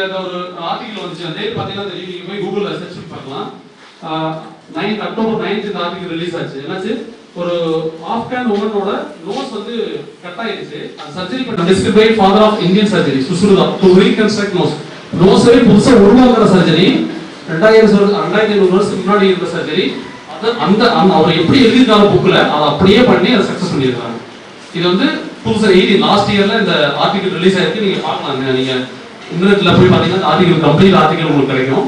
இந்த ஒரு ஆர்டிகல் வந்துச்சு அந்த டேட் பார்த்தீங்கன்னா தெரியும் நீங்க போய் கூகுள்ல சர்ச் பண்ணி பார்க்கலாம் நைன்த் அக்டோபர் நைன்த் இந்த ஆர்டிகல் ரிலீஸ் ஆச்சு என்னாச்சு ஒரு ஆப்கான் உமனோட நோஸ் வந்து கட் ஆயிடுச்சு சர்ஜரி பண்ண describe father of Indian surgery Sushruta to reconstruct nose நோஸே புதுசா உருவாக்குற சர்ஜரி ரெண்டாயிரம் வருஷம் ரெண்டாயிரத்தி ஐநூறு வருஷத்துக்கு முன்னாடி இருந்த சர்ஜரி அந்த அந்த அவர் எப்படி எழுதியிருக்காரு புக்ல அதை அப்படியே பண்ணி அதை சக்சஸ் பண்ணியிருக்காங்க இது வந்து புதுசா எயிட்டி லாஸ்ட் இயர்ல இந்த ஆர்டிகல் ரிலீஸ் ஆயிருக்கு நீங்க பார்க்கலாம் நீங்க இன்டர்நெட்ல போய் பாத்தீங்கன்னா ஆர்டிகல் கம்ப்ளீட் ஆர்டிகல் உங்களுக்கு கிடைக்கும்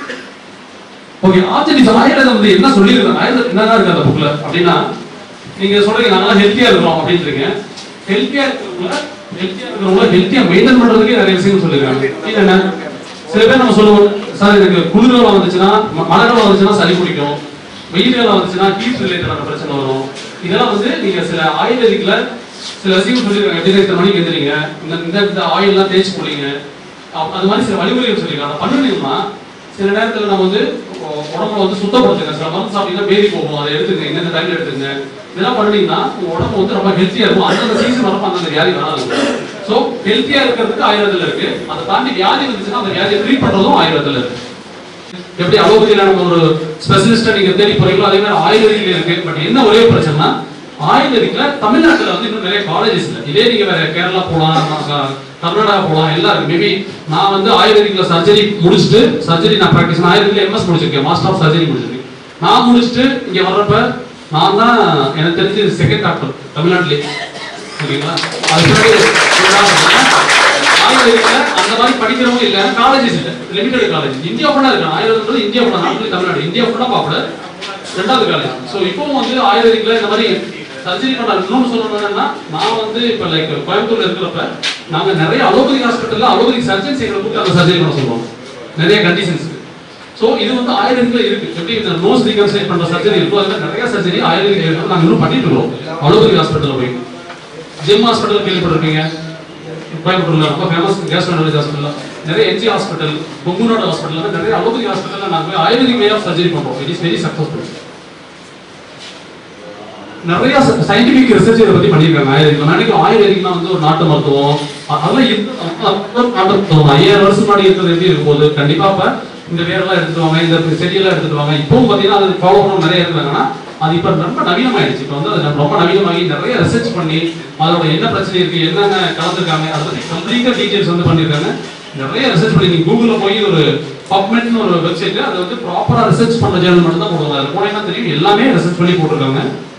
ஓகே ஆச்சரி ஆயுர்வேதம் வந்து என்ன சொல்லியிருக்காங்க ஆயுர்வேதம் என்னதான் இருக்கு அந்த புக்ல அப்படின்னா நீங்க சொல்றீங்க நாங்களாம் ஹெல்த்தியா இருக்கிறோம் அப்படின்றீங்க ஹெல்த்தியா இருக்கிறவங்க ஹெல்த்தியா இருக்கிறவங்க ஹெல்த்தியா மெயின்டைன் பண்றதுக்கே நிறைய விஷயம் சொல்லிருக்காங்க இது என்ன சில பேர் நம்ம சொல்லுவோம் சார் எனக்கு குளிர்காலம் வந்துச்சுன்னா ம- மழைக்காலம் வந்துச்சுன்னா சளி பிடிக்கும் வெயில் காலம் வந்துச்சுன்னா ஹீட் ரிலேட்டடான பிரச்சனை வரும் இதெல்லாம் வந்து நீங்க சில ஆயுர்வேதிக்ல சில விஷயம் சொல்லிருக்காங்க எப்படி இத்தனை மணிக்கு எந்திரிங்க இந்த இந்த இந்த ஆயில்லாம் தேய்ச்சி போடுங்க அப்- அது மாதிரி சில வழிமுறைகள் சொல்லிருக்காங்க அதை பண்ணுனீங்கன்னா சில நேரத்துல நம்ம வந்து உ- உடம்புல வந்து சுத்தப்படுத்துங்க சில மருந்து சாப்பிட்டீங்கன்னா பேதி போகும் அதை எடுத்துங்க இந்த டைம்ல எடுத்துங்க இதெல்லாம் பண்ணீங்கன்னா உங்க உடம்பு வந்து ரொம்ப ஹெல்த்தியா இருக்கும் அந்தந்த சீசன் வரப்ப அந்தந்த வியாதி வராது சோ ஹெல்த்தியா இருக்கிறதுக்கு ஆயுர்வேதத்துல இருக்கு அதை தாண்டி வியாதி வந்துச்சுன்னா அந்த வியாதியை ட்ரீட் பண்றதும் ஆயுர்வேதத்துல இருக்கு எப்படி அலோபதியில நம்ம ஒரு ஸ்பெஷலிஸ்டா நீங்க தேடி போறீங்களோ அதே மாதிரி ஆயுர்வேதிக்ல இருக்கு பட் என்ன ஒரே பிரச்சனைனா ஆயுர்வேதிக்ல தமிழ்நாட்டுல வந்து இன்னும் நிறைய காலேஜஸ் இல்ல இதே நீங்க வேற கேரளா போலாம் க- கர்நாடகா போலாம் எல்லாம் இருக்கு மேபி நான் வந்து ஆயுர்வேதிக்ல சர்ஜரி முடிச்சுட்டு சர்ஜரி நான் ப்ராக்டிஸ் ஆயுர்வேதிக்ல எம்எஸ் முடிச்சிருக்கேன் மாஸ்டர் ஆஃப் சர்ஜரி முடிச்சிருக்கேன் நான் முடிச்சுட்டு இங்க வர்றப்ப நான் தான் எனக்கு தெரிஞ்சு செகண்ட் டாக்டர் தமிழ்நாட்டிலே ஓகேங்களா அது பின்னாடி ஒரு doctor. ஆயுர்வேதிக்ல அந்த மாதிரி படிக்கிறவங்க இல்ல காலேஜஸ் இல்ல லிமிடெட் காலேஜ் இந்தியா ஃபுல்லா இருக்கு ஆயுர்வேதம் இந்தியா ஃபுல்லா நாட்டு தமிழ்நாடு இந்தியா ஃபுல்லா பாப்பட ரெண்டாவது காலேஜ் சோ இப்பவும் வந்து ஆயுர்வேதிக்ல இந்த மாதிரி சர்ஜரி பண்ண இன்னொன்னு சொல்லணும்னா நான் வந்து இப்ப லைக் கோயம்புத்தூர்ல இருக்கிறப்ப நாங்க நிறைய அலோபதி ஹாஸ்பிட்டல்ல அலோபதி சர்ஜன்ஸ் எங்களை கூப்பிட்டு அந்த சர்ஜரி பண்ண சொல்லுவோம் நிறைய கண்டிஷன்ஸ் சோ இது வந்து ஆயுர்வேதிக்ல இருக்கு எப்படி இந்த நோஸ் ரீகன்ஸ்ட்ரக்ட் பண்ற சர்ஜரி இருக்கோ அதுல நிறைய சர்ஜரி ஆயுர்வேதிக் இருக்கு நாங்க இன்னும் பண்ணிட்டு இருக்கோம் அலோபதி ஹாஸ்பிட்டல்ல போய் ஜிம் ஹாஸ்பிட்டல் கேள்விப்பட்டிருப்பீங்க கோயம்புத்தூர்ல ரொம்ப ஃபேமஸ் கேஸ்ட்ரோன்டாலஜி ஹாஸ்பிட்டல் நிறைய என்ஜி ஹாஸ்பிட்டல் பொங்குநாடு ஹாஸ்பிட்டல் நிறைய அலோபதி ஹாஸ்பிட்டல்ல நாங்க போய் ஆயுர்வேதிக் வே ஆஃப் சர்ஜரி பண்றோம் இட் இஸ் வெரி சக்சஸ்ஃபுல் நிறைய சயின்டிபிக் ரிசர்ச் இதை பத்தி பண்ணியிருக்காங்க ஆயுர்வேதிக் நினைக்கும் ஆயுர்வேதிக்னா வந்து ஒரு நாட்டு மருத்துவம் அ- அதெல்லாம் இருக்கு. அ- அ- நாட்டு மருத்துவம் ஐயாயிரம் வருஷம் முன்னாடி இருக்கிறது எப்படி இருக்கும் போது கண்டிப்பா இப்ப இந்த வேரெல்லாம் எடுத்துட்டு வாங்க இந்த செடியெல்லாம் எடுத்துட்டு வாங்க இப்பவும் பாத்தீங்கன்னா அது ஃபாலோ பண்ண நிறைய இருக்கிறாங்கன்னா அது இப்ப ரொம்ப நவீனமாயிடுச்சு இப்ப வந்து அது ரொம்ப நவீனமாகி நிறைய ரிசர்ச் பண்ணி அதோட என்ன பிரச்சனை இருக்கு என்னென்ன கலந்துருக்காங்க அதை பத்தி கம்ப்ளீட்டா டீடைல்ஸ் வந்து பண்ணியிருக்காங்க நிறைய ரிசர்ச் பண்ணி நீங்க கூகுள்ல போய் ஒரு பப்மெட்னு ஒரு வெப்சைட் அது வந்து ப்ராப்பரா ரிசர்ச் பண்ண ஜேர்னல் மட்டும் தான் போடுவாங்க அதுல போனீங்கன்னா தெரியும் எல்லாமே ரிசர்ச் பண்ணி போட்டிருக்காங்க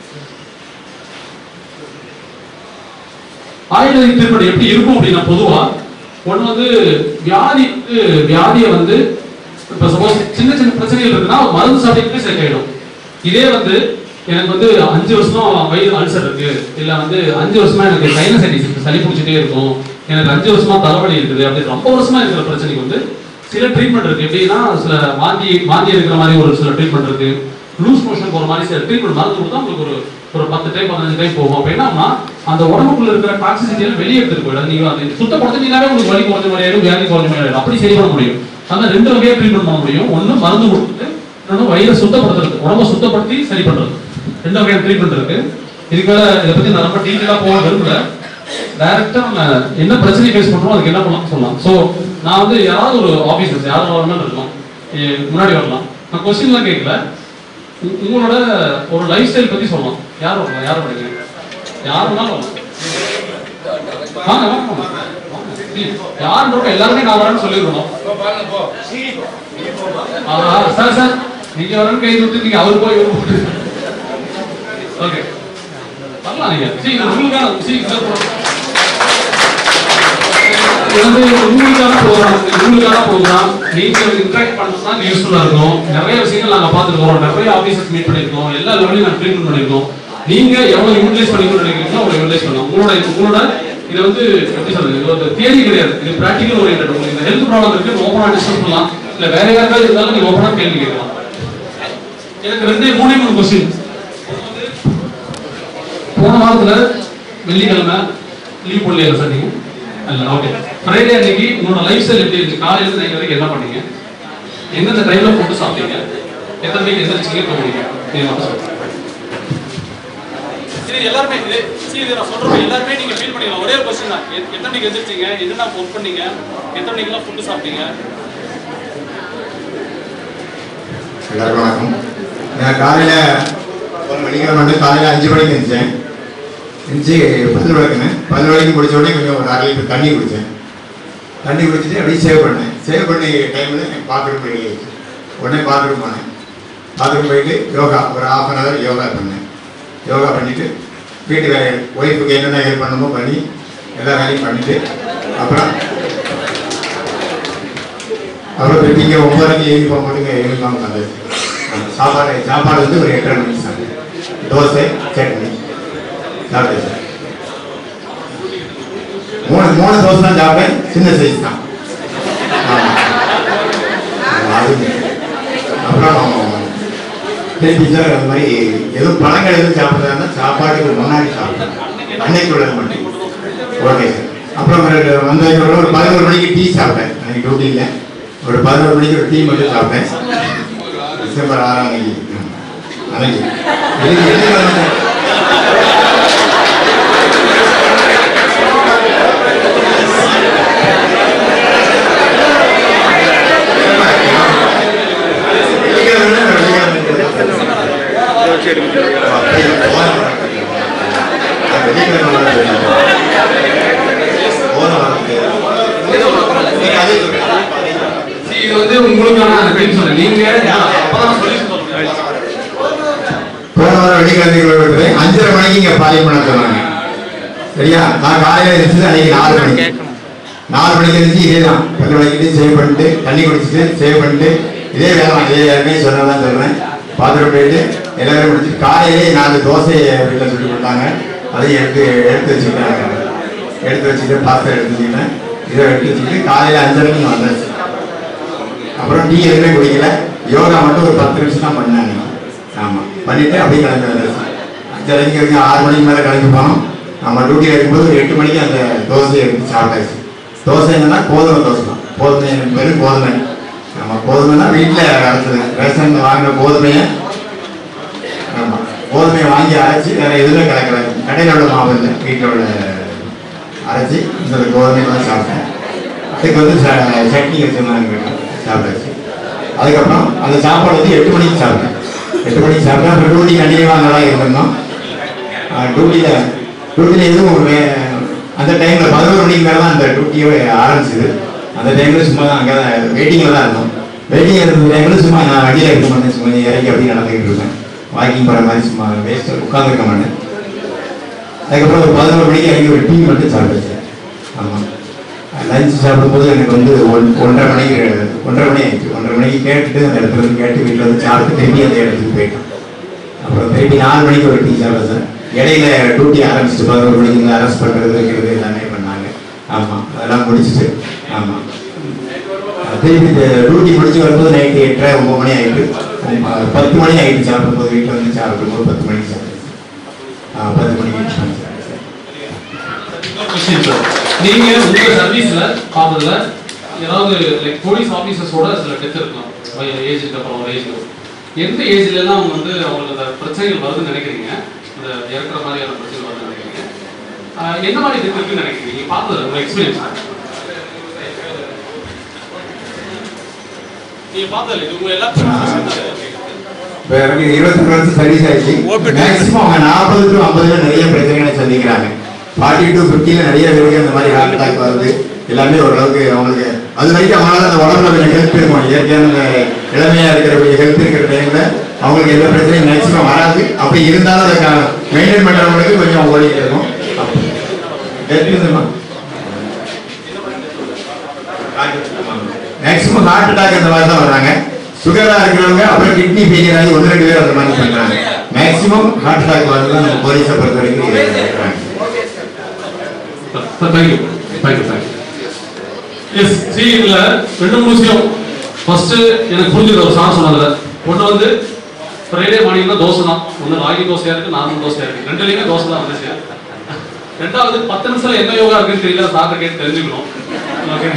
ஆயுர்வேதிக் ட்ரீட்மெண்ட் எப்படி இருக்கும் அப்படின்னா பொதுவா ஒண்ணு வந்து வியாதி வந்து வியாதியை வந்து இப்ப சப்போஸ் சின்ன சின்ன பிரச்சனைகள் இருக்குன்னா ஒரு மருந்து சாப்பிட்டு சரியாயிடும் இதே வந்து எனக்கு வந்து அஞ்சு வருஷமா வயிறு அல்சர் இருக்கு இல்ல வந்து அஞ்சு வருஷமா எனக்கு சைனசைட்டிஸ் இருக்கு சளி பிடிச்சிட்டே இருக்கும் எனக்கு அஞ்சு வருஷமா தலைவலி இருக்குது அப்படி ரொம்ப வருஷமா இருக்கிற பிரச்சனைக்கு வந்து சில ட்ரீட்மெண்ட் இருக்கு எப்படின்னா சில வாந்தி வாந்தி இருக்கிற மாதிரி ஒரு சில ட்ரீட்மெண்ட் இருக்கு லூஸ் மோஷன் போற மாதிரி சில ட்ரீட்மெண்ட் மருந்து கொடுத்தா உங்களுக்கு ஒரு ஒரு பத்து டைம் பதினஞ்சு டைம் போகும் அப்ப என்னன்னா அந்த உடம்புக்குள்ள இருக்கிற டாக்ஸிசிட்டி எல்லாம் வெளியே எடுத்துட்டு போயிடும் நீங்க அதை சுத்தப்படுத்தினாலே உங்களுக்கு வலி குறைஞ்ச மாதிரி ஆயிடும் வியாதி குறைஞ்ச மாதிரி ஆயிடும் அப்படி சரி பண்ண முடியும் அதனால ரெண்டு வகையா ட்ரீட்மெண்ட் பண்ண முடியும் ஒண்ணு மருந்து கொடுத்துட்டு இன்னொன்னு வயிறை சுத்தப்படுத்துறது உடம்ப சுத்தப்படுத்தி சரி பண்றது ரெண்டு வகையான ட்ரீட்மெண்ட் இருக்கு இதுக்கு மேல இதை பத்தி நான் ரொம்ப டீட்டெயிலா போக விரும்பல டைரக்டா நம்ம என்ன பிரச்சனை ஃபேஸ் பண்றோம் அதுக்கு என்ன பண்ணலாம் சொல்லலாம் சோ நான் வந்து யாராவது ஒரு ஆபீசர்ஸ் யாரும் வரணும் இருக்கலாம் எ- முன்னாடி வரலாம் நான் கொஸ்டின்லாம் கேட்கல உ- உங்களோட ஒரு லைஃப் ஸ்டைல் பத்தி சொல்லலாம் யார் வரலாம் யார் வரீங்க யார் வேணாலும் வரலாம் வாங்க வாங்க வாங்க. யாருன்றப்ப எல்லாருமே நான் வரேன்னு சொல்லிடணும் ஆஹா, சார் சார் நீங்க வரேன்னு கை விட்டு நீங்க அவர் போய் இவர் போட்டு ஓகே வரலாம் நீங்க சரி இது உங்களுக்கான சரி சார் இது வந்து உங்களுக்கான ப்ரோக்ராம் உங்களுக்கான ப்ரோக்ராம் நீங்க இன்டராக்ட் பண்ணா யூஸ்ஃபுல்லா இருக்கும் நிறைய விஷயங்கள் நாங்க பார்த்துருக்கோம் நிறைய ஆபீசர்ஸ் மீட் பண்ணிருக்கோம் எல்லா லெவலையும் நாங்க ட்ரீட்மெண்ட் பண்ணிருக்கோம் நீங்க எவ்வளவு யூட்டிலைஸ் பண்ணிக்கணும்னு நினைக்கிறீங்களோ அவ்வளவு யூட்டிலைஸ் பண்ணலாம் உங்களோட உங்களோட இது வந்து எப்படி சொல்றது இது ஒரு தியரி கிடையாது இது பிராக்டிகல் ஓரியன்ட் உங்களுக்கு இந்த ஹெல்த் ப்ராப்ளம் இருக்கு ஓப்பனா டிஸ்கஸ் பண்ணலாம் இல்ல வேற யாருக்காவது இருந்தாலும் நீங்க ஓப்பனா கேள்வி கேட்கலாம் எனக்கு ரெண்டே மூணே மூணு கொஸ்டின் போன வாரத்துல வெள்ளிக்கிழமை லீவ் போடலையா சார் நீங்க இல்ல ஓகே ஃப்ரைடே அன்னைக்கு உங்களோட லைஃப் ஸ்டைல் எப்படி இருந்துச்சு காலையில இருந்து நைட் வரைக்கும் என்ன பண்ணீங்க எந்தெந்த டைம்ல ஃபுட்டு சாப்பிட்டீங்க எத்தனை மணிக்கு எந்திரிச்சீங்க தூங்குனீங்க இது மட்டும் சொல்லுங்க இது எல்லாருமே இது சரி இதை நான் சொல்றேன் எல்லாருமே நீங்க ஃபீல் பண்ணிக்கலாம் ஒரே ஒரு கொஸ்டின் தான் எத்- எத்தனை மணிக்கு எந்திரிச்சீங்க என்னென்ன ஒர்க் பண்ணீங்க எத்தனை மணிக்கெல்லாம் ஃபுட்டு சாப்பிட்டீங்க எல்லாருக்கும் வணக்கம் நான் காலையில் ஒரு மணிக்கிழமை வந்து காலையில் அஞ்சு மணிக்கு எழுந்தேன் எழுந்துச்சு பல் விளக்குனேன் பல் விளக்கி முடிச்ச உடனே கொஞ்சம் ஒரு அரை லிட்டர் தண்ணி குடித்தேன் தண்ணி குடிச்சிட்டு அப்படியே சேவ் பண்ணேன் சேவ் பண்ணி டைமில் பாத்ரூம் போய் உடனே பாத்ரூம் போனேன் பாத்ரூம் போயிட்டு யோகா ஒரு ஹாஃப் அன் ஹவர் யோகா பண்ணேன் யோகா பண்ணிவிட்டு வீட்டு வேலை ஒய்ஃபுக்கு என்னென்ன ஹெல்ப் பண்ணணுமோ பண்ணி எல்லா வேலையும் பண்ணிவிட்டு அப்புறம் அப்புறம் திருப்பி இங்கே ஒன்பதரைக்கு யூனிஃபார்ம் போட்டுங்க யூனிஃபார்ம் வந்தாச்சு சாப்பாடு சாப்பாடு வந்து ஒரு எட்டரை மணிக்கு சாப்பிட்டேன் தோசை சட்னி சாப்பிட்டேன் சார் மூணு மூணு தோசை தான் சாப்பிட்டேன் சின்ன சைஸ் தான் ஆமா. ஆமா, அது அப்புறம் திருப்பி சார் அது மாதிரி எதுவும் பழங்கள் எதுவும் சாப்பிட்றதா சாப்பாட்டுக்கு முன்னாடி சாப்பிட்டேன் அன்னைக்கு உள்ளது மட்டும் ஓகே சார் அப்புறம் ஒரு வந்ததுக்கு ஒரு பதினோரு மணிக்கு டீ சாப்பிட்டேன் அன்னைக்கு டியூட்டி இல்லை ஒரு பதினோரு மணிக்கு ஒரு டீ மட்டும் சாப்பிட்டேன் டிசம்பர் ஆறாம் தேதி ம். அன்னைக்கு எதுக்கு எதுக்கு வந்து See, இது வந்து உங்களுக்கான டிப்ஸ் சொன்னேன் நீங்க அப்பதான் சொல்லி சொல்லுங்க போன வாரம் வெள்ளிக்கிழமை விட்டு அஞ்சரை மணிக்கு இங்க பாலியம் பண்ண சொன்னாங்க சரியா நான் காலையில எழுந்து அன்னைக்கு நாலு மணிக்கு நாலு மணிக்கு எழுந்து இதே தான் பல்லு வலிக்கிட்டு சேவ் பண்ணிட்டு தண்ணி குடிச்சிட்டு சேவ் பண்ணிட்டு இதே வேலை தான் இதே ஏற்கனவே சொன்னதான் சொல்றேன் பாத்ரூம் போயிட்டு எல்லாரும் முடிச்சுட்டு காலையிலே நாலு தோசை வீட்டில் சுட்டு கொடுத்தாங்க அதையும் எடுத்து எடுத்து வச்சுக்கிட்டாங்க எடுத்து வச்சுட்டு பாத்திரம் எடுத்து வச்சுக்கிட்டேன் இதை எடுத்து வச்சுக்கிட்டு காலையில அஞ்சரைக்கு வந்தாச்சு அப்புறம் டீ எதுவுமே குடிக்கல யோகா மட்டும் ஒரு பத்து நிமிஷம் தான் பண்ணேன் அன்னைக்கு. ஆமா பண்ணிட்டு அப்படியே கிளம்பி வந்தாச்சு அஞ்சரைக்கு வரைக்கும் ஆறு மணிக்கு மேலே கிளம்பி போனோம் நம்ம டியூட்டியில் இருக்கும்போது ஒரு எட்டு மணிக்கு அந்த தோசையை எடுத்து சாப்பிட்டாச்சு தோசை என்னன்னா கோதுமை தோசை தான் கோதுமை வெறும் கோதுமை நம்ம கோதுமைனா வீட்டில் அரைச்சது ரேஷன் வாங்கின கோதுமையை ஆமா கோதுமையை வாங்கி அரைச்சி வேற எதுவுமே கலக்கல கடையில் உள்ள மாவு இல்லை வீட்டில் உள்ள அரைச்சி இந்த கோதுமையை தான் சாப்பிட்டேன் அதுக்கு வந்து ச- சட்னி வச்சிருந்தாங்க சாப்பிட்டாச்சு அதுக்கப்புறம் அந்த சாப்பாடு வந்து எட்டு மணிக்கு சாப்பிட்டேன் எட்டு மணிக்கு சாப்பிட்டேன் அப்புறம் டியூட்டி கண்டினியூவாக நல்லா இருந்திருந்தோம் டியூட்டியில் டியூட்டியில் எதுவும் வே- அந்த டைமில் பதினோரு மணிக்கு மேலே தான் அந்த டியூட்டியே ஆரம்பிச்சது அந்த டைமில் சும்மா தான் அங்கே தான் வெயிட்டிங்கில் தான் இருந்தோம் வெயிட்டிங் இருந்த டைமில் சும்மா நான் வண்டியில் இருக்க மாட்டேன் சும்மா இறங்கி அப்படி நடந்துக்கிட்டு இருப்பேன் வாக்கிங் போகிற மாதிரி சும்மா வேஸ்ட் உட்காந்துருக்க மாட்டேன் அதுக்கப்புறம் ஒரு பதினோரு மணிக்கு இறங்கி ஒரு டீ மட்டும் சாப்பிட்டுச்சேன் ஆமாம் லஞ்ச் சாப்பிடும்போது எனக்கு வந்து ஒன் ஒன்றரை மணிக்கு ஒன்றரை மணி ஆயிடுச்சு ஒன்றரை மணிக்கு கேட்டுட்டு அந்த இடத்துல இருந்து கேட்டு வீட்டில் வந்து சாப்பிட்டு திரும்பி அந்த இடத்துக்கு போயிட்டோம் அப்புறம் திருப்பி நாலு மணிக்கு ஒரு டீ சாப்பிட்டேன் சார் இடையில டியூட்டி ஆரம்பிச்சுட்டு பதினோரு மணிக்கு அரெஸ்ட் பண்ணுறது வைக்கிறது எல்லாமே பண்ணாங்க ஆமாம் அதெல்லாம் முடிச்சுட்டு ஆமாம் திருப்பி டியூட்டி முடிச்சு வரும்போது நைட்டு எட்டரை ஒம்பது மணி ஆகிட்டு பத்து மணி ஆகிட்டு சாப்பிடும்போது வீட்டில் வந்து சாப்பிடும்போது பத்து மணிக்கு சாப்பிட்டேன் ஆ, பத்து மணிக்கு சாப்பிட்டேன் கொஸ்டின் சார் நீங்க உங்க சர்வீஸ்ல பார்த்ததுல ஏதாவது லைக் போலீஸ் ஆபீசர்ஸோட சில டெத் இருக்கலாம் ஏஜுக்கு அப்புறம் ஒரு ஏஜ் எந்த ஏஜ்ல எல்லாம் அவங்க வந்து அவங்களுக்கு அந்த பிரச்சனைகள் வருதுன்னு நினைக்கிறீங்க இந்த இறக்குற மாதிரியான பிரச்சனை வருதுன்னு நினைக்கிறீங்க ஆஹ் என்ன மாதிரி டெத் இருக்குன்னு நினைக்கிறீங்க நீங்க பார்த்தது உங்க எக்ஸ்பீரியன்ஸ் நீங்க பார்த்தது இது உங்க எல்லாத்துக்கும் இப்போ எனக்கு இருபத்தி வருஷம் சர்வீஸ் ஆயிடுச்சு மேக்ஸிமம் அவங்க நாற்பது டு ஐம்பதுல நிறைய பிரச்சனைகளை சந்திக்கிறாங்க ஃபார்ட்டி டு ஃபிஃப்டியில் நிறைய பேருக்கு அந்த மாதிரி ஹார்ட் அட்டாக் வருது எல்லாமே ஓரளவுக்கு அவங்களுக்கு அது வரைக்கும் அவங்களால அந்த உடம்புல கொஞ்சம் ஹெல்த் இருக்கும் இயற்கையான அந்த இளமையா இருக்கிற ஹெல்த் இருக்கிற டைம்ல அவங்களுக்கு எந்த பிரச்சனையும் மேக்ஸிமம் வராது அப்படி இருந்தாலும் அதை மெயின்டைன் பண்றவங்களுக்கு கொஞ்சம் ஓடிட்டு இருக்கும் மேக்ஸிமம் ஹார்ட் அட்டாக் அந்த மாதிரி தான் வர்றாங்க சுகரா இருக்கிறவங்க அப்புறம் கிட்னி ஃபெயிலியர் ஆகி ஒன்று ரெண்டு பேர் அந்த மாதிரி பண்றாங்க மேக்ஸிமம் ஹார்ட் அட்டாக் வரது நம்ம போலீஸை பொறுத்த வரைக்கும் இருக்கிறாங்க thank you thank you thank you S C இதுல ரெண்டு மூணு விஷயம் ஃபர்ஸ்ட் எனக்கு புரிஞ்சது ஒரு சார் சொன்னதுல ஒன்று வந்து ஃப்ரைடே மார்னிங்னா தோசை தான் ஒன்று ராகி தோசையா இருக்கு நார்மல் தோசையா இருக்கு ரெண்டுலையுமே தோசை தான் வந்துச்சு ரெண்டாவது பத்து நிமிஷத்துல என்ன யோகா இருக்குன்னு தெரியல சாப்பிட்ட கேட்டு தெரிஞ்சுக்கணும் ஓகே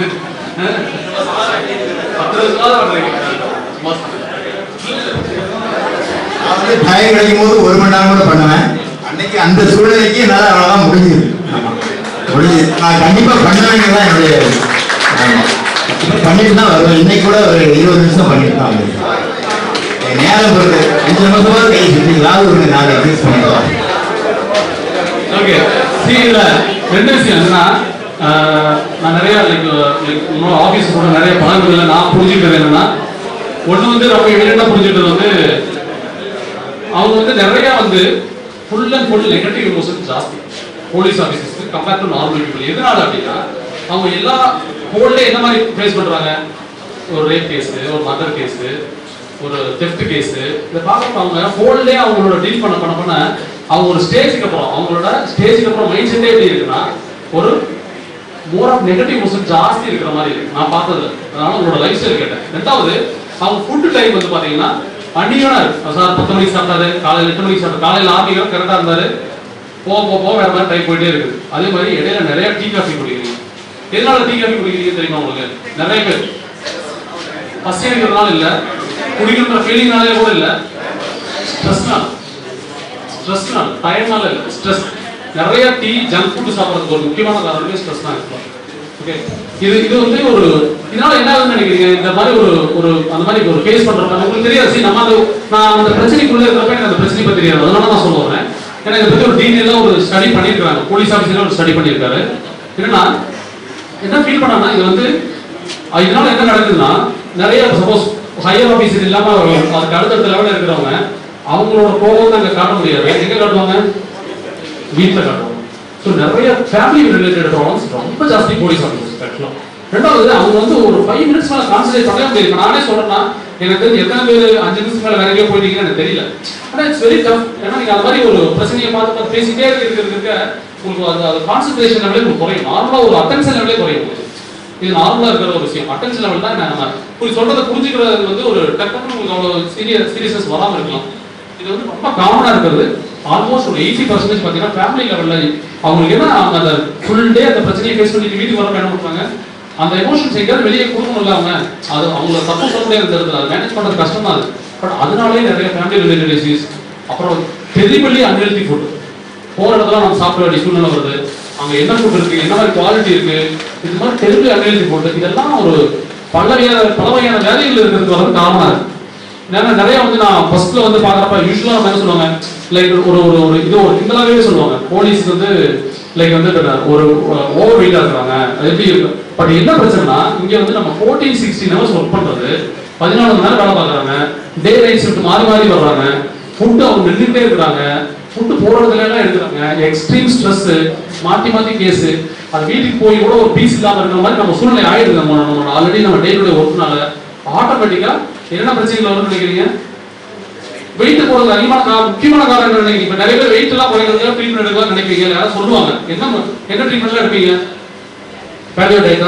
பத்து நிமிஷம் பண்றீங்க நான் வந்து டைம் கிடைக்கும் போது ஒரு மணி நேரம் கூட பண்ணுவேன் இன்னைக்கு அந்த சூழ்நிலைக்கு என்னால அவ்வளவுதான் முடியுது ஆமா. முடியுது நான் கண்டிப்பா பண்ண வேண்டியதுதான் என்னுடைய ஆமா. கண்டிப்பா பண்ணிட்டு தான் வருவேன் இன்னைக்கு கூட ஒரு இருபது நிமிஷம் பண்ணிட்டு தான் வந்திருக்கேன். என் நேரம் ஒரு அஞ்சு நிமிஷமா கை சுற்றி ஏதாவது ஒரு நாலு அட்ஜஸ்ட் பண்ணிக்கலாம் ஓகே see இதுல ரெண்டு விஷயம் என்னன்னா ஆஹ், நான் நிறைய லைக் லைக் இன்னொரு ஆஃபீஸ் கூட நிறைய பழங்குல நான் புரிஞ்சுக்கிறது என்னன்னா ஒண்ணு வந்து ரொம்ப எளிமையா புரிஞ்சுக்கிறது வந்து அவங்க வந்து நிறைய வந்து full and full negative emotion ஜாஸ்தி போலீஸ் ஆஃபீஸர்ஸ்க்கு கம்பேர் டு நார்மல் பீப்புள் எதனால அப்படின்னா அவங்க எல்லா ஹோல்ல என்ன மாதிரி ஃபேஸ் பண்றாங்க ஒரு ரேப் கேஸ் ஒரு மர்டர் கேஸ் ஒரு தெஃப்ட் கேஸ் இதை பார்க்க அவங்க ஹோல்லே அவங்களோட டீல் பண்ண பண்ண பண்ண அவங்க ஒரு ஸ்டேஜுக்கு அப்புறம் அவங்களோட ஸ்டேஜுக்கு அப்புறம் மைண்ட் செட்டே எப்படி இருக்குன்னா ஒரு மோர் ஆஃப் நெகட்டிவ் இமோஷன் ஜாஸ்தி இருக்கிற மாதிரி இருக்கு நான் பார்த்தது அதனால உங்களோட லைஃப் ஸ்டைல் கேட்டேன் ரெண்டாவது அவங்க ஃபுட் டைம் வந்து பாத்தீங்கன்னா அன்னியனா இருக்கு சார் பத்து மணிக்கு சாப்பிட்டாரு காலையில எட்டு மணிக்கு சாப்பிட்டாரு காலையில ஆறு மணிக்கு கரெக்டா இருந்தாரு போக போக போக வேற மாதிரி டைம் போயிட்டே இருக்குது அதே மாதிரி இடையில நிறைய டீ காஃபி குடிக்கிறீங்க எதனால டீ காஃபி குடிக்கிறீங்க தெரியுமா உங்களுக்கு நிறைய பேர் பசி இருக்கிறதுனால இல்ல குடிக்கிற ஃபீலிங்னாலே கூட இல்ல ஸ்ட்ரெஸ்னால ஸ்ட்ரெஸ்னால டயர்னால இல்ல ஸ்ட்ரெஸ் நிறைய டீ ஜங்க் ஃபுட் சாப்பிடுறதுக்கு ஒரு முக்கியமான காரணமே ஸ்ட்ரெஸ் தான் இருக்கும் ஓகே இது இது வந்து ஒரு இதனால என்ன ஆகுதுன்னு நினைக்கிறீங்க இந்த மாதிரி ஒரு ஒரு அந்த மாதிரி ஒரு ஃபேஸ் பண்ற மாதிரி உங்களுக்கு தெரியாது see, நம்ம அந்த நான் அந்த பிரச்சனைக்குள்ள இருக்கிறப்ப எனக்கு அந்த பிரச்சனை பத்தி தெரியாது அதனால நான் சொல்ல வரேன் ஏன்னா இதை பத்தி ஒரு டீட்டெயிலா ஒரு ஸ்டடி பண்ணியிருக்காங்க போலீஸ் ஆஃபீஸர் ஒரு ஸ்டடி பண்ணியிருக்காரு என்னன்னா என்ன ஃபீல் பண்ணாங்கன்னா இது வந்து அஹ் இதனால என்ன நடக்குதுன்னா நிறைய சப்போஸ் ஹையர் ஆபீசர் இல்லாம அதுக்கு அடுத்தடுத்த லெவலில் இருக்கிறவங்க அவங்களோட கோபத்தை அங்க காட்ட முடியாது எங்க காட்டுவாங்க வீட்டுல காட்டுவாங்க ஸோ நிறைய ஃபேமிலி ரிலேட்டட் ப்ராப்ளம்ஸ் ரொம்ப ஜாஸ்தி போலீஸ் ஆஃபீஸர்ஸ் ஆக்சுவலாக ரெண்டாவது அவங்க வந்து ஒரு ஃபைவ் மினிட்ஸ் மேல கான்சன்ட்ரேட் பண்ணவே முடியாது நானே சொல்றேன்னா எனக்கு தெரிஞ்சு எத்தனை பேர் அஞ்சு நிமிஷம் மேல வேற எங்கேயோ போயிட்டீங்கன்னு எனக்கு தெரியல ஆனா இட்ஸ் வெரி டஃப் ஏன்னா நீங்க அந்த மாதிரி ஒரு பிரச்சனையை பார்த்து பார்த்து பேசிட்டே இருக்கிறது இருக்க உங்களுக்கு அது அது கான்சன்ட்ரேஷன் லெவலே உங்களுக்கு குறையும் நார்மலா ஒரு அட்டென்ஷன் லெவலே குறையும் உங்களுக்கு இது நார்மலா இருக்கிற ஒரு விஷயம் அட்டென்ஷன் லெவல் தான் நம்ம புரி சொல்றதை புரிஞ்சுக்கிறது வந்து ஒரு டக்குனு உங்களுக்கு அவ்வளவு சீரியஸ் சீரியஸ்னஸ் வராம இருக்கலாம் இது வந்து ரொம்ப காமனா இருக்கிறது ஆல்மோஸ்ட் ஒரு எயிட்டி பர்சன்டேஜ் பார்த்தீங்கன்னா ஃபேமிலி லெவல்ல அவங்களுக்கு என்ன அவங்க அந்த ஃபுல் டே அந்த பிரச்சனையை ஃபேஸ் பண்ணிட்டு வீட்டுக்கு வரப்ப என்ன பண்ணுவாங்க அந்த எமோஷன்ஸ் எங்கேயாவது வெளியே கொடுக்கணும்ல அவங்க அது அவங்கள தப்பு சொல்ல முடியாது இந்த இடத்துல அது மேனேஜ் பண்றது கஷ்டம் தான் அது பட் அதனாலே நிறைய ஃபேமிலி ரிலேட்டட் இஷ்யூஸ் அப்புறம் டெரிபிளி அன்ஹெல்தி ஃபுட் போற இடத்துல நம்ம சாப்பிட வேண்டிய சூழ்நிலை வருது அங்க என்ன ஃபுட் இருக்கு என்ன மாதிரி குவாலிட்டி இருக்கு இது மாதிரி டெரிபிளி அன்ஹெல்தி ஃபுட் இதெல்லாம் ஒரு பல வகையான பல வகையான வேலைகள் இருக்கிறதுக்கு வரது காரணமா இருக்கு ஏன்னா நிறைய வந்து நான் ஃபர்ஸ்ட்ல வந்து பாக்குறப்ப யூஸ்வலா என்ன சொல்லுவாங்க லைக் ஒரு ஒரு ஒரு இது ஒரு கிண்டலாவே சொல்லுவாங்க போலீஸ் வந்து லைக் வந்து ஒரு ஓவர் வெயிட்டா இருக்கிறாங்க அது எப்படி இருக்கு பட் என்ன பிரச்சனைனா இங்க வந்து நம்ம ஃபோர்டீன் சிக்ஸ்டீன் ஹவர்ஸ் ஒர்க் பண்றது பதினாலு மணி நேரம் வேலை பார்க்கறாங்க டே நைட் ஷிஃப்ட் மாறி மாறி வர்றாங்க ஃபுட் அவங்க நின்றுட்டே இருக்கிறாங்க ஃபுட் போறதுல எல்லாம் எடுக்கிறாங்க எக்ஸ்ட்ரீம் ஸ்ட்ரெஸ் மாத்தி மாத்தி கேஸ் அது வீட்டுக்கு போய் கூட ஒரு பீஸ் இல்லாம இருக்கிற மாதிரி நம்ம சூழ்நிலை ஆயிடுது நம்ம நம்ம ஆல்ரெடி நம்ம டே டு டே ஒர்க்னால ஆட்டோமேட்டிக்கா என்னென்ன பிரச்சனைகள் வரும்னு நினைக்கிறீங்க வெயிட் போறது அதிகமான கா- முக்கியமான காரணம் என்ன நினைக்கிறீங்க இப்ப நிறைய பேர் வெயிட் எல்லாம் குறைக்கிறதுக்கு ட்ரீட்மெண்ட் எடுக்கலாம் நினைப்பீங்க யாராவது சொல்லுவாங்க என்ன ம- என்ன ட்ரீட்மெண்ட்லாம் எடுப்பீங்க பேலியோ டயட்டா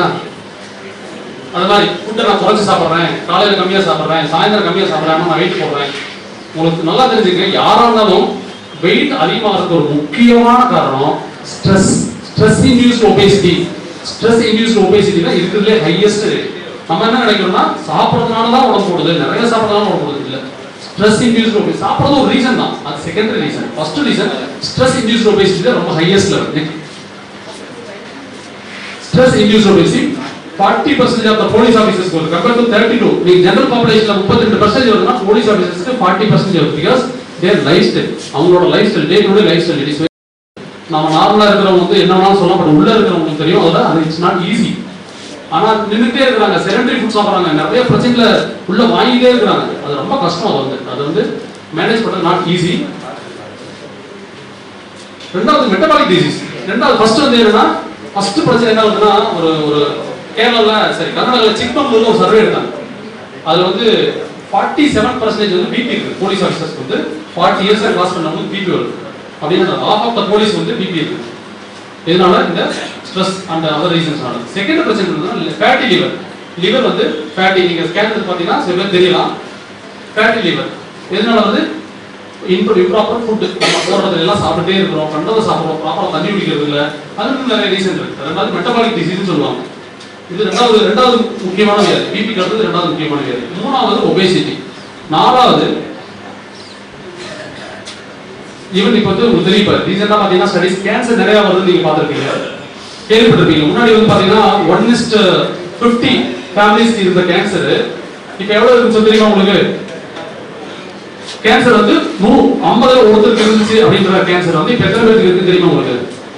அது மாதிரி ஃபுட்டை நான் குறைச்சு சாப்பிட்றேன் காலையில கம்மியா சாப்பிட்றேன் சாயந்தரம் கம்மியா சாப்பிட்றேன் நான் வெயிட் போடுறேன் உங்களுக்கு நல்லா தெரிஞ்சுங்க யாரா இருந்தாலும் வெயிட் அதிகமாகிறதுக்கு ஒரு முக்கியமான காரணம் stress stress induced obesity stress induced obesity தான் இருக்கிறதுலே ஹையஸ்ட் நம்ம என்ன நினைக்கிறோம்னா சாப்பிட்றதுனால தான் உடம்பு போடுது நிறைய சாப்பிட்றதுனால உடம்பு போடுது இல்ல ஸ்ட்ரெஸ் இன்டியூஸ்ட் ஒபேசிட்டி சாப்பிட்றது ஒரு ரீசன் தான் அது secondary reason first reason stress induced obesity தான் ரொம்ப highest level stress induced obesity 40% of the police officers go compared to 32 நீங்க ஜெனரல் பாப்புலேஷன்ல 32% வருதுன்னா போலீஸ் ஆபீசர்ஸ்க்கு 40% வருது பிகாஸ் தேர் லைஃப் ஸ்டைல் அவங்களோட lifestyle day to day life lifestyle it நம்ம நார்மலா இருக்கிறவங்க வந்து என்ன வேணாலும் சொல்லலாம் பட் உள்ள இருக்கிறவங்களுக்கு தெரியும் அதோட அது இட்ஸ் நாட் ஈஸி ஆனா நின்னுட்டே இருக்கிறாங்க செரண்டரி ஃபுட் சாப்பிடுறாங்க நிறைய பிரச்சனைகளை உள்ள வாங்கிட்டே இருக்கிறாங்க அது ரொம்ப கஷ்டம் அது வந்து அது வந்து மேனேஜ் பண்றது நாட் ஈஸி ரெண்டாவது மெட்டபாலிக் டிசீஸ் ரெண்டாவது ஃபர்ஸ்ட் வந்து என்னன்னா ஃபர்ஸ்ட் பிரச்சனை என்ன வருதுன்னா ஒரு ஒரு கேரளால சரி கர்நாடகால சிக்மங்களூர்ல ஒரு சர்வே எடுத்தாங்க அதுல வந்து ஃபார்ட்டி செவன் பர்சன்டேஜ் வந்து பிபி இருக்கு போலீஸ் ஆஃபீஸர்ஸ் வந்து ஃபார்ட்டி இயர்ஸ் கிராஸ் பண்ணவங்க பிபி வருது அப்படின்னு ஆஃப் ஆஃப் த போலீஸ் வந்து பிபி இருக்கு இதனால இந்த ஸ்ட்ரெஸ் அண்ட் அதர் ரீசன்ஸ்னால செகண்ட் பிரச்சனை என்னன்னா ஃபேட்டி லிவர் லிவர் வந்து ஃபேட்டி நீங்க ஸ்கேன் எடுத்து பார்த்தீங்கன்னா சில பேர் தெரியலாம் ஃபேட்டி லிவர் எதனால வந்து இம்ப்ரூவ் இம்ப்ராப்பர் ஃபுட் நம்ம போடுறது எல்லாம் சாப்பிட்டே இருக்கிறோம் கண்டதை சாப்பிடுறோம் ப்ராப்பரா தண்ணி குடிக்கிறது இல்ல அதுக்கு நிறைய ரீசன் இருக்கு ரெண்டாவது மெட்டபாலிக் டிசீஸ் சொல்லுவாங்க இது ரெண்டாவது ரெண்டாவது முக்கியமான வியாதி பிபி அடுத்தது ரெண்டாவது முக்கியமான வியாதி மூணாவது ஒபேசிட்டி நாலாவது ஈவன் இப்போ வந்து உங்களுக்கு தெரியும் இப்போ ரீசெண்டாக பார்த்தீங்கன்னா ஸ்டடிஸ் கேன்சர் நிறைய வருது நீங்க பார்த்துருப்பீங்க கேள்விப்பட்டிருப்பீங்க முன்னாடி வந்து பார்த்தீங்கன்னா ஒன் இஸ்ட் ஃபிஃப்டி ஃபேமிலிஸ் இருந்த கேன்சர் இப்போ எவ்வளோ இருக்குன்னு சொல்லி தெரியுமா உங்களுக்கு கேன்சர் வந்து நூ ஐம்பதுல ஒருத்தருக்கு இருந்துச்சு அப்படின்ற கேன்சர் வந்து இப்போ எத்தனை பேருக்கு இருக்கு தெரியுமா உங்களுக்கு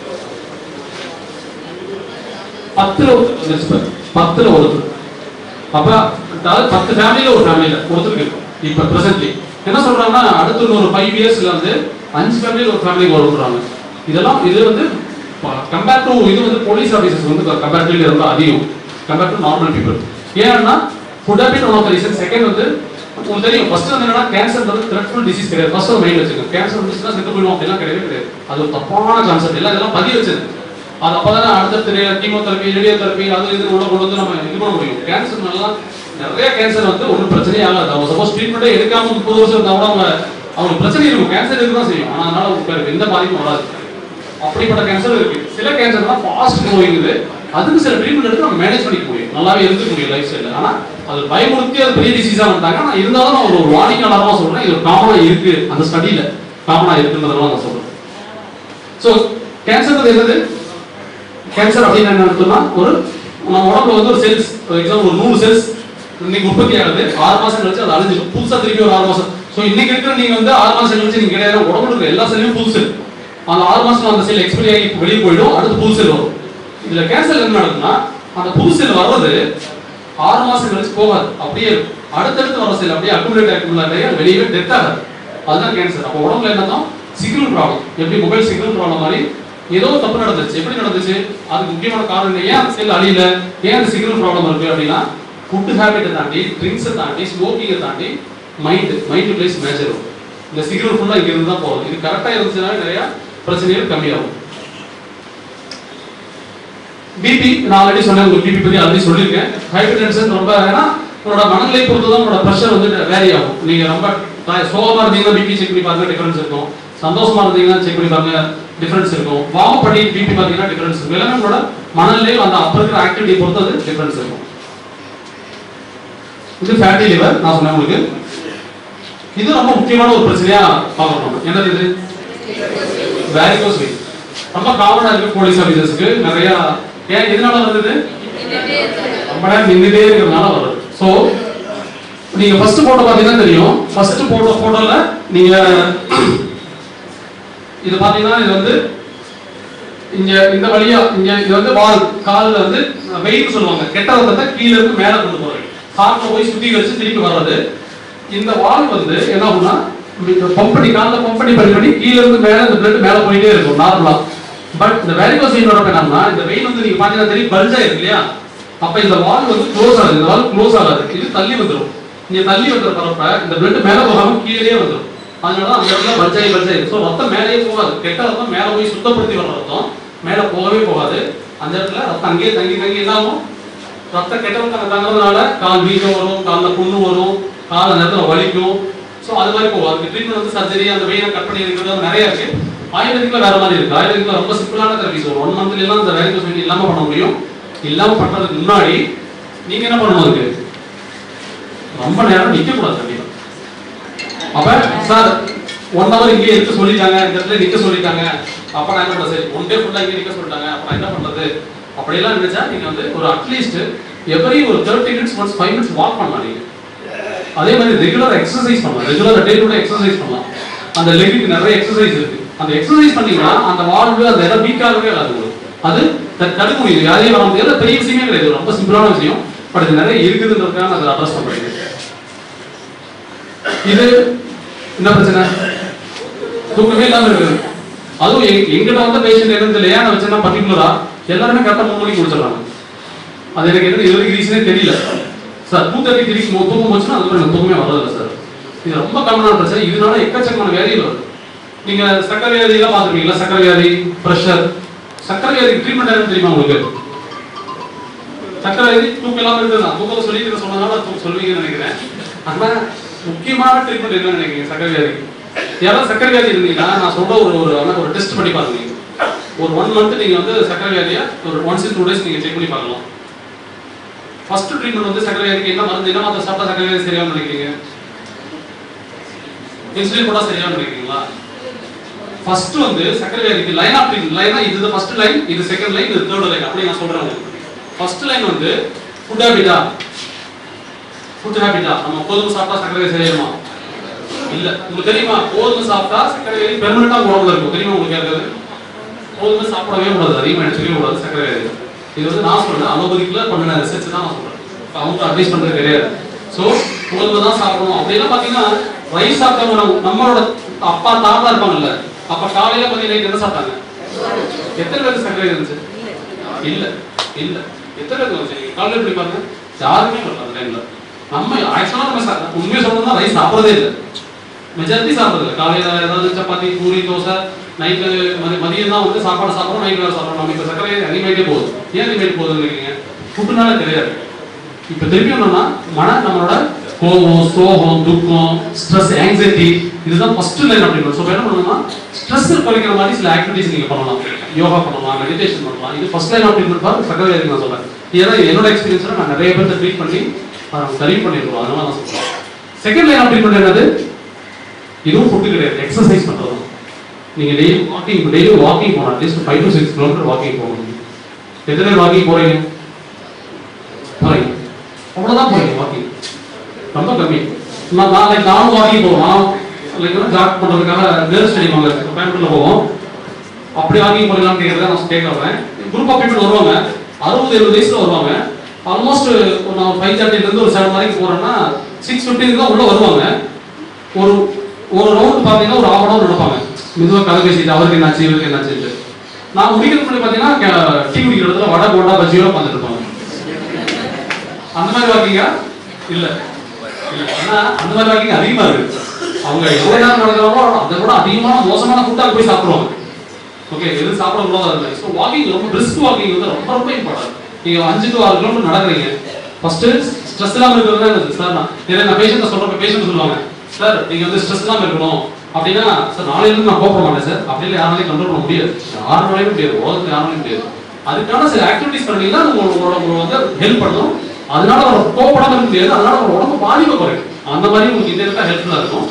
பத்துல ஒருத்தர் வந்துருச்சு பாரு. பத்துல ஒருத்தர் அப்ப அதாவது பத்து ஃபேமிலியில ஒரு ஃபேமிலியில ஒருத்தருக்கு இருக்கும் இப்ப பிரசன்ட்லி என்ன சொல்றாங்கன்னா அடுத்த ஒரு ஃபைவ் இயர்ஸ்ல வந்து அஞ்சு ஃபேமிலியில் ஒரு ஃபேமிலிக்கு வருன்றாங்க இதெல்லாம் இது வந்து கம்பேர் டு இது வந்து போலீஸ் ஆஃபீஸர்ஸ் வந்து கம்பேரிட்டிவ்லி ரொம்ப அதிகம் கம்பேர் டு நார்மல் பீப்புள் ஏன்னா food habit one of the reason second வந்து உங்களுக்கு தெரியும் ஃபர்ஸ்ட் வந்து என்னன்னா கேன்சர் வந்து த்ரெட்ஃபுல் டிசீஸ் கிடையாது ஃபர்ஸ்ட் ஒரு மைண்ட் வச்சுக்கோங்க கேன்சர் வந்துச்சுன்னா செத்து போயிடும் அப்படிலாம் கிடையவே கிடையாது அது ஒரு தப்பான கான்செப்ட் எல்லாம் இதெல்லாம் பதிய வச்சது அது அப்பதானே அடுத்த கீமோதெரபி ரேடியோ தெரப்பி அது இது உள்ள கொண்டு வந்து நம்ம இது பண்ண முடியும் கேன்சர் நல்லா நிறைய கேன்சர் வந்து ஒன்றும் பிரச்சனையே ஆகாது அவங்க சப்போஸ் ட்ரீட்மெண்ட்டே எடுக்காம முப்பது வருஷம் இருந்தா கூட அவங்க அவங்களுக்கு பிரச்சனை இருக்கும் கேன்சர் இருக்க தான் செய்யும் ஆனா அதனால உங்களுக்கு எந்த பாதிப்பும் வராது அப்படிப்பட்ட கேன்சர் இருக்கு சில கேன்சர் தான் ஃபாஸ்ட் க்ரோயிங்குது அதுக்கு சில ட்ரீட்மெண்ட் எடுத்து நம்ம மேனேஜ் பண்ணிக்க முடியும் நல்லாவே இருந்துக்க முடியும் லைஃப் ஸ்டைல ஆனா அது பயமுறுத்தி அது பெரிய டிசீஸா வந்துட்டாங்க ஆனா இருந்தாலும் நான் ஒரு வாடிக்கையாளரமா சொல்றேன் இது காமனா இருக்கு அந்த ஸ்டடியில காமனா இருக்குன்றதெல்லாம் நான் சொல்றேன் ஸோ கேன்சர் என்னது கேன்சர் அப்படின்னு என்ன அர்த்தம்னா ஒரு நம்ம உடம்புல வந்து ஒரு செல்ஸ் எக்ஸாம்பிள் ஒரு நூறு செல்ஸ் இன்னைக்கு உற்பத்தி ஆகுது ஆறு மாசம் கழிச்சு அது அழிஞ்சிடும் புதுசா திருப்பி ஒரு ஆறு மாசம் ஸோ இன்னைக்கு இருக்கிற நீங்க வந்து ஆறு மாசம் கழிச்சு நீங்க கிடையாது உடம்புல இருக்கிற எல்லா செல்லும் புது செல் அந்த ஆறு மாசம் அந்த செல் எக்ஸ்பைரி ஆகி வெளியே போயிடும் அடுத்து புது செல் வரும் இதுல கேன்சர் என்ன நடக்கும்னா அந்த புது செல் வர்றது ஆறு மாசம் கழிச்சு போகாது அப்படியே இருக்கும். அடுத்தடுத்து வர செல் அப்படியே அக்குமுலேட் அக்குமுலேட் ஆகி அது வெளியவே டெத் ஆகாது அதுதான் கேன்சர் அப்போ உடம்புல என்னதான் சிக்னல் ப்ராப்ளம் எப்படி மொபைல் சிக்னல் ப்ராப்ளம் மாதிரி ஏதோ தப்பு நடந்துச்சு எப்படி நடந்துச்சு அதுக்கு முக்கியமான காரணம் என்ன? ஏன் அந்த செல் அழியல ஏன் அந்த சிக்னல் ப்ராப்ளம் இருக்கு அப்படின்னா ஃபுட் ஹேபிட்டை தாண்டி ட்ரிங்க்ஸை தாண்டி ஸ்மோக்கிங்கை தாண்டி மைண்ட் மைண்ட் பிளேஸ் மேஜர் இந்த சிக்னல் ஃபுல்லா இங்க இருந்து தான் போகுது இது கரெக்டா இருந்துச்சுன்னா நிறைய பிரச்சனைகள் கம்மியாகும் பிபி நான் ஆல்ரெடி சொன்னேன் உங்களுக்கு பிபி பத்தி ஆல்ரெடி சொல்லியிருக்கேன் ஹைப்பர் டென்ஷன் ரொம்ப ஏன்னா உங்களோட மனநிலை பொறுத்து தான் உங்களோட ப்ரெஷர் வந்து வேரி ஆகும் நீங்க ரொம்ப த- சோகமா இருந்தீங்கன்னா பிபி செக் பண்ணி பாருங்க டிஃபரன்ஸ் இருக்கும் சந்தோஷமா இருந்தீங்கன்னா செக் பண்ணி பாருங்க டிஃபரன்ஸ் இருக்கும் வார்ம் பண்ணி பிபி பார்த்தீங்கன்னா டிஃபரன்ஸ் இருக்கும் எல்லாமே உங்களோட மனநிலை அந்த அப்ப இருக்கிற ஆக்டிவிட்டி பொறுத்து அது டிஃபரன்ஸ் இருக்கும் இது ஃபேட்டி லிவர் நான் சொன்னேன் உங்களுக்கு இது ரொம்ப முக்கியமான ஒரு பிரச்சனையா பார்க்கணும் நம்ம. என்னது இது வேரிகோஸ் வெயின் ரொம்ப காமனா இருக்கு போலீஸ் ஆபீசர்ஸ்க்கு நிறைய ஏன் எதனால வருது ரொம்ப நேரம் நின்றுட்டே இருக்கிறதுனால வருது ஸோ நீங்க ஃபர்ஸ்ட் போட்டோ பாத்தீங்கன்னா தெரியும் ஃபர்ஸ்ட் போட்டோ போட்டோல நீங்க இது பாத்தீங்கன்னா இது வந்து இங்க இந்த வழியா இங்க இது வந்து வால் கால்ல வந்து வெயிட் சொல்லுவாங்க கெட்ட ரத்தத்தை கீழ இருந்து மேல கொண்டு போறது ஹார்ட்ல போய் சுத்திகரிச்சு திருப்பி வர்றது இந்த வால் வந்து என்ன ஆகும்னா பம்ப் பண்ணி கால்ல பம்ப் பண்ணி பண்ணி பண்ணி கீழ இருந்து மேல இந்த பிளட் மேல போயிட்டே இருக்கும் நார்மலா பட் இந்த வேரிகோஸ் வெயின் வரப்ப என்னன்னா இந்த வெயின் வந்து நீங்க பாத்தீங்கன்னா தெரியும் பல்ஜா இருக்கு இல்லையா அப்ப இந்த வால் வந்து க்ளோஸ் ஆகுது இந்த வால் க்ளோஸ் ஆகாது இது தள்ளி வந்துடும் இங்க தள்ளி வந்துற பரப்ப இந்த பிளட் மேல போகாம கீழே வந்துடும் அதனால அந்த இடத்துல பல்ஜாய் பல்ஜாய் ஸோ ரத்தம் மேலேயே போகாது கெட்ட ரத்தம் மேல போய் சுத்தப்படுத்தி வர ரத்தம் மேல போகவே போகாது அந்த இடத்துல ரத்தம் அங்கேயே தங்கி தங்கி என்ன ஆகும் ரத்த கெட்ட ரத்தம் அங்க தங்குறதுனால கால் வீக்கம் வரும் கால்ல புண்ணு வரும் கால் அந்த இடத்துல வலிக்கும் ஸோ அது மாதிரி போகும் அதுக்கு ட்ரீட்மெண்ட் வந்து சர்ஜரி அந்த வெயினை கட் பண்ணி இருக்கிறது நிறைய இருக்கு ஆயுர்வேதிக்ல வேற மாதிரி இருக்கு ஆயுர்வேதிக்ல ரொம்ப சிம்பிளான தெரபிஸ் ஒரு ஒன் மந்த்ல எல்லாம் இந்த வேரிகோஸ் வெயின் இல்லாம பண்ண முடியும் இல்லாம பண்றதுக்கு முன்னாடி நீங்க என்ன பண்ணணும் அதுக்கு ரொம்ப நேரம் நிக்க கூடாது கண்டிப்பா அப்ப சார் ஒன் ஹவர் இங்கே இருக்க சொல்லிட்டாங்க இந்த இடத்துல நிக்க சொல்லிட்டாங்க அப்ப நான் என்ன பண்றது சரி ஒன் டே ஃபுல்லா இங்கே நிக்க சொல்லிட்டாங்க அப்ப நான் என்ன பண்றது அப்படியெல்லாம் நினைச்சா நீங்க வந்து ஒரு அட்லீஸ்ட் எவரி ஒரு thirty minutes once five minutes walk பண்ணலாம் நீங்க அதே மாதிரி ரெகுலர் எக்ஸசைஸ் பண்ணலாம் regular day to day exercise பண்ணலாம் அந்த லெக்குக்கு நிறைய எக்ஸசைஸ் இருக்கு அந்த எக்ஸசைஸ் பண்ணீங்கன்னா அந்த வாழ்வு அந்த இடம் வீக் ஆகவே ஆகாது உங்களுக்கு அது த- தடுக்க முடியும் யாரையும் வர முடியாது அது பெரிய விஷயமே கிடையாது இது ரொம்ப சிம்பிளான விஷயம் பட் இது நிறைய இருக்குதுன்றதுக்காக நான் அதை அட்ரஸ் பண்றேன் இது என்ன பிரச்சனை தூக்கமே இல்லாம இருக்குது அதுவும் எங்க- எங்கிட்ட வந்த பேஷண்ட் என்னன்னு தெரியல ஏன் வச்சேன்னா பர்டிகுலரா எல்லாருமே கரெக்டா மூணு மணிக்கு முடிச்சிடறாங்க அது எனக்கு என்ன இது வரைக்கும் ரீசனே தெரியல சார் டூ தேர்ட்டி த்ரீ தூக்கம் போச்சுன்னா அதுக்கப்புறம் எனக்கு தூக்கமே வரதில்லை சார் இது ரொம்ப காமனான பிரச்சனை இதனால எக்கச்சக்கமான வியாதிகள் வருது நீங்க சக்கரை வியாதி எல்லாம் பார்த்துருக்கீங்களா சக்கரை வியாதி பிரஷர் சக்கரை வியாதிக்கு ட்ரீட்மெண்ட் என்னன்னு தெரியுமா உங்களுக்கு சக்கரை வியாதி தூக்கம் இல்லாம இருக்குது நான் தூக்கம் சொல்லிட்டு சொன்னதால தூக்கம் சொல்லுவீங்கன்னு நினைக்கிறேன் ஆனா முக்கியமான ட்ரீட்மெண்ட் என்னன்னு நினைக்கிறீங்க சக்கரை வியாதிக்கு யாராவது சக்கரை வியாதி இருந்தீங்கன்னா நான் சொல்ற ஒரு ஒரு ஆனா ஒரு டெஸ்ட் பண்ணி பாருங்க நீங்க. ஒரு ஒன் மந்த் நீங்க வந்து சக்கரை வியாதியா ஒரு ஒன்ஸ் இன் டூ டேஸ் நீங்க செக் பண்ணி பார்க்கலாம் ஃபர்ஸ்ட் ட்ரீட்மெண்ட் வந்து சக்கரை வியாதிக்கு என்ன மருந்து என்ன மாத்திரை சாப்பிட்டா சக்கரை வியாதி சரியாகும் நினைக்கிறீங்க இன்சுலின் போட்டா சரியாகும் நினைக்கிறீங்களா ஃபர்ஸ்ட் வந்து சக்கரை வியாதிக்கு லைன் ஆஃப் ட்ரீட்மெண்ட் லைனா இது ஃபர்ஸ்ட் லைன் இது செகண்ட் லைன் இது தேர்ட் லைன் அப்படி நான் சொல்றேன் ஃபர்ஸ்ட் லைன் வந்து ஃபுட் ஹேபிட்டா ஃபுட் ஹேபிட்டா நம்ம கோதுமை சாப்பிட்டா சக்கரை வியாதி சரியாயிருமா இல்ல உங்களுக்கு தெரியுமா கோதுமை சாப்பிட்டா சக்கரை வியாதி பெர்மனண்டா உடம்புல இருக்கும் தெரியுமா உங்களுக்கு யாருக்காவது கோதுமை சாப்பிடவே கூடாது அதிகமாக எடுத்துக்கவே கூடாது சக்கரை வியாதி இது வந்து நான் சொல்றேன் அலோபதிக்குள்ள பண்ணின ரிசர்ச் தான் நான் சொல்றேன் அவங்க அட்வைஸ் பண்றது கிடையாது ஸோ கோதுமை தான் சாப்பிடணும் அப்படின்னா பாத்தீங்கன்னா ரைஸ் சாப்பிட்டவங்க நம்ம- நம்மளோட அப்பா தாத்தா இருப்பாங்கல்ல அப்ப காலையில பாத்தீங்கன்னா நைட் என்ன சாப்பிட்டாங்க எத்தனை பேருக்கு சக்கரை இருந்துச்சு இல்ல இல்ல எத்தனை பேருக்கு வந்துச்சு நீங்க காலையில எப்படி பாருங்க யாருமே வரல அந்த டைம்ல நம்ம ஆக்சுவலா நம்ம சா- உண்மையை சொல்லணும்னா ரைஸ் சாப்பிடறதே இல்லை மெஜாரிட்டி சாப்பிடுறது இல்லை காலையில ஏதாவது சப்பாத்தி பூரி தோசை நைட்டு மதி மதியம் தான் வந்து சாப்பாடு சாப்பிடுறோம் நைட் வேறு சாப்பிடுறோம் நம்ம இப்போ சக்கரை அதிகமாயிட்டே போகுது ஏன் அதிகமாயிட்டு போகுதுன்னு நினைக்கிறீங்க ஃபுட்டுனால கிடையாது இப்போ திருப்பி என்னன்னா மன நம்மளோட கோபம் சோகம் துக்கம் ஸ்ட்ரெஸ் ஆங்ஸைட்டி இதுதான் ஃபர்ஸ்ட் லைன் அப்படின்னு ஸோ என்ன பண்ணணும்னா ஸ்ட்ரெஸ் குறைக்கிற மாதிரி சில ஆக்டிவிட்டிஸ் நீங்க பண்ணலாம் யோகா பண்ணலாம் மெடிடேஷன் பண்ணலாம் இது ஃபர்ஸ்ட் லைன் அப்படின்னு பாரு சக்கரை வியாதிக்கு நான் சொல்றேன் ஏன்னா என்னோட எக்ஸ்பீரியன்ஸ்ல நான் நிறைய பேர்த்த ட்ரீட் பண்ணி அதை சரி பண்ணிருக்கோம் அதனால நான் சொல்றேன் செகண்ட் லைன் அப்படின்னு என்னது இதுவும் ஃபுட்டு கிடையாது எக்ஸசைஸ் பண்றது தான். நீங்க டெய்லி வாக்கிங் டெய்லி வாக்கிங் போகணும் at least five to six kilometre walking போகணும் எத்தனை பேர் வாக்கிங் போறீங்க போறீங்க அவ்வளவுதான் போறீங்க வாக்கிங் ரொம்ப கம்மி நான் நாளைக்கு நானும் வாக்கிங் போவோம் லைக் ஜாக் பண்றதுக்காக கேர்ள்ஸ் ஸ்டேடியம் அங்க இருக்கு கோயம்புத்தூர்ல போவோம் அப்படி வாக்கிங் போறீங்களான்னு கேட்கறத நான் கேட்க வரேன் குரூப் ஆஃப் பீப்புள் வருவாங்க அறுபது எழுபது வயசுல வருவாங்க ஆல்மோஸ்ட் நான் ஃபைவ் தேர்ட்டில இருந்து ஒரு செவன் வரைக்கும் போறேன்னா சிக்ஸ் ஃபிஃப்டின் தான் உள்ள வருவாங்க ஒரு ஒரு ரவுண்ட் பாத்தீங்கன்னா ஒரு ஆஃப் ஹவர் நடப்பாங்க மெதுவா கதை பேசிட்டு அவருக்கு என்னாச்சு இவருக்கு என்னாச்சு நான் முடிக்கிறது முன்னாடி பாத்தீங்கன்னா க- டீ குடிக்கிற இடத்துல வடை போண்டா பஜ்ஜியோட உட்காந்துட்டு இருப்பாங்க அந்த மாதிரி வாக்கிங்கா இல்ல இல்ல. ஆனா அந்த மாதிரி வாக்கிங் அதிகமா இருக்கு அவங்க எவ்வளவு நேரம் நடக்கிறாங்களோ அதை விட அதிகமான மோசமான ஃபுட்டாக போய் சாப்பிடுவாங்க ஓகே எது சாப்பிட கூடாது இல்லை ஸோ வாக்கிங் ரொம்ப பிரிஸ்க் வாக்கிங் வந்து ரொம்ப ரொம்ப இம்பார்ட்டன்ட் நீங்க அஞ்சு டு ஆறு கிலோமீட்டர் நடக்கிறீங்க ஃபர்ஸ்ட் ஸ்ட்ரெஸ் இல்லாம இருக்கிறது தான் என்னது சார் நான் நிறைய நான் பேஷண்ட் சொல்றப்ப பேஷண்ட் சொல்லுவாங்க சார் நீங்க வந்து ஸ்ட்ரெஸ் இல்லாம இருக்கணும் அப்படின்னா சார் நாளையில இருந்து நான் கோப்பட மாட்டேன் சார் அப்படின்னு யாராலையும் கண்ட்ரோல் பண்ண முடியாது யாருனாலையும் முடியாது உலகத்துல யாராலையும் முடியாது அதுக்கான சில ஆக்டிவிட்டிஸ் பண்ணீங்கன்னா அது உங்களோட உங்களுக்கு வந்து ஹெல்ப் பண்ணும் அதனால ஒரு கோப்படாம இருக்க முடியாது அதனால ஒரு உடம்பு பாதிப்பு குறையும் அந்த மாதிரி உங்களுக்கு இந்த இடத்துல ஹெல்ப்ஃபுல்லா இருக்கும்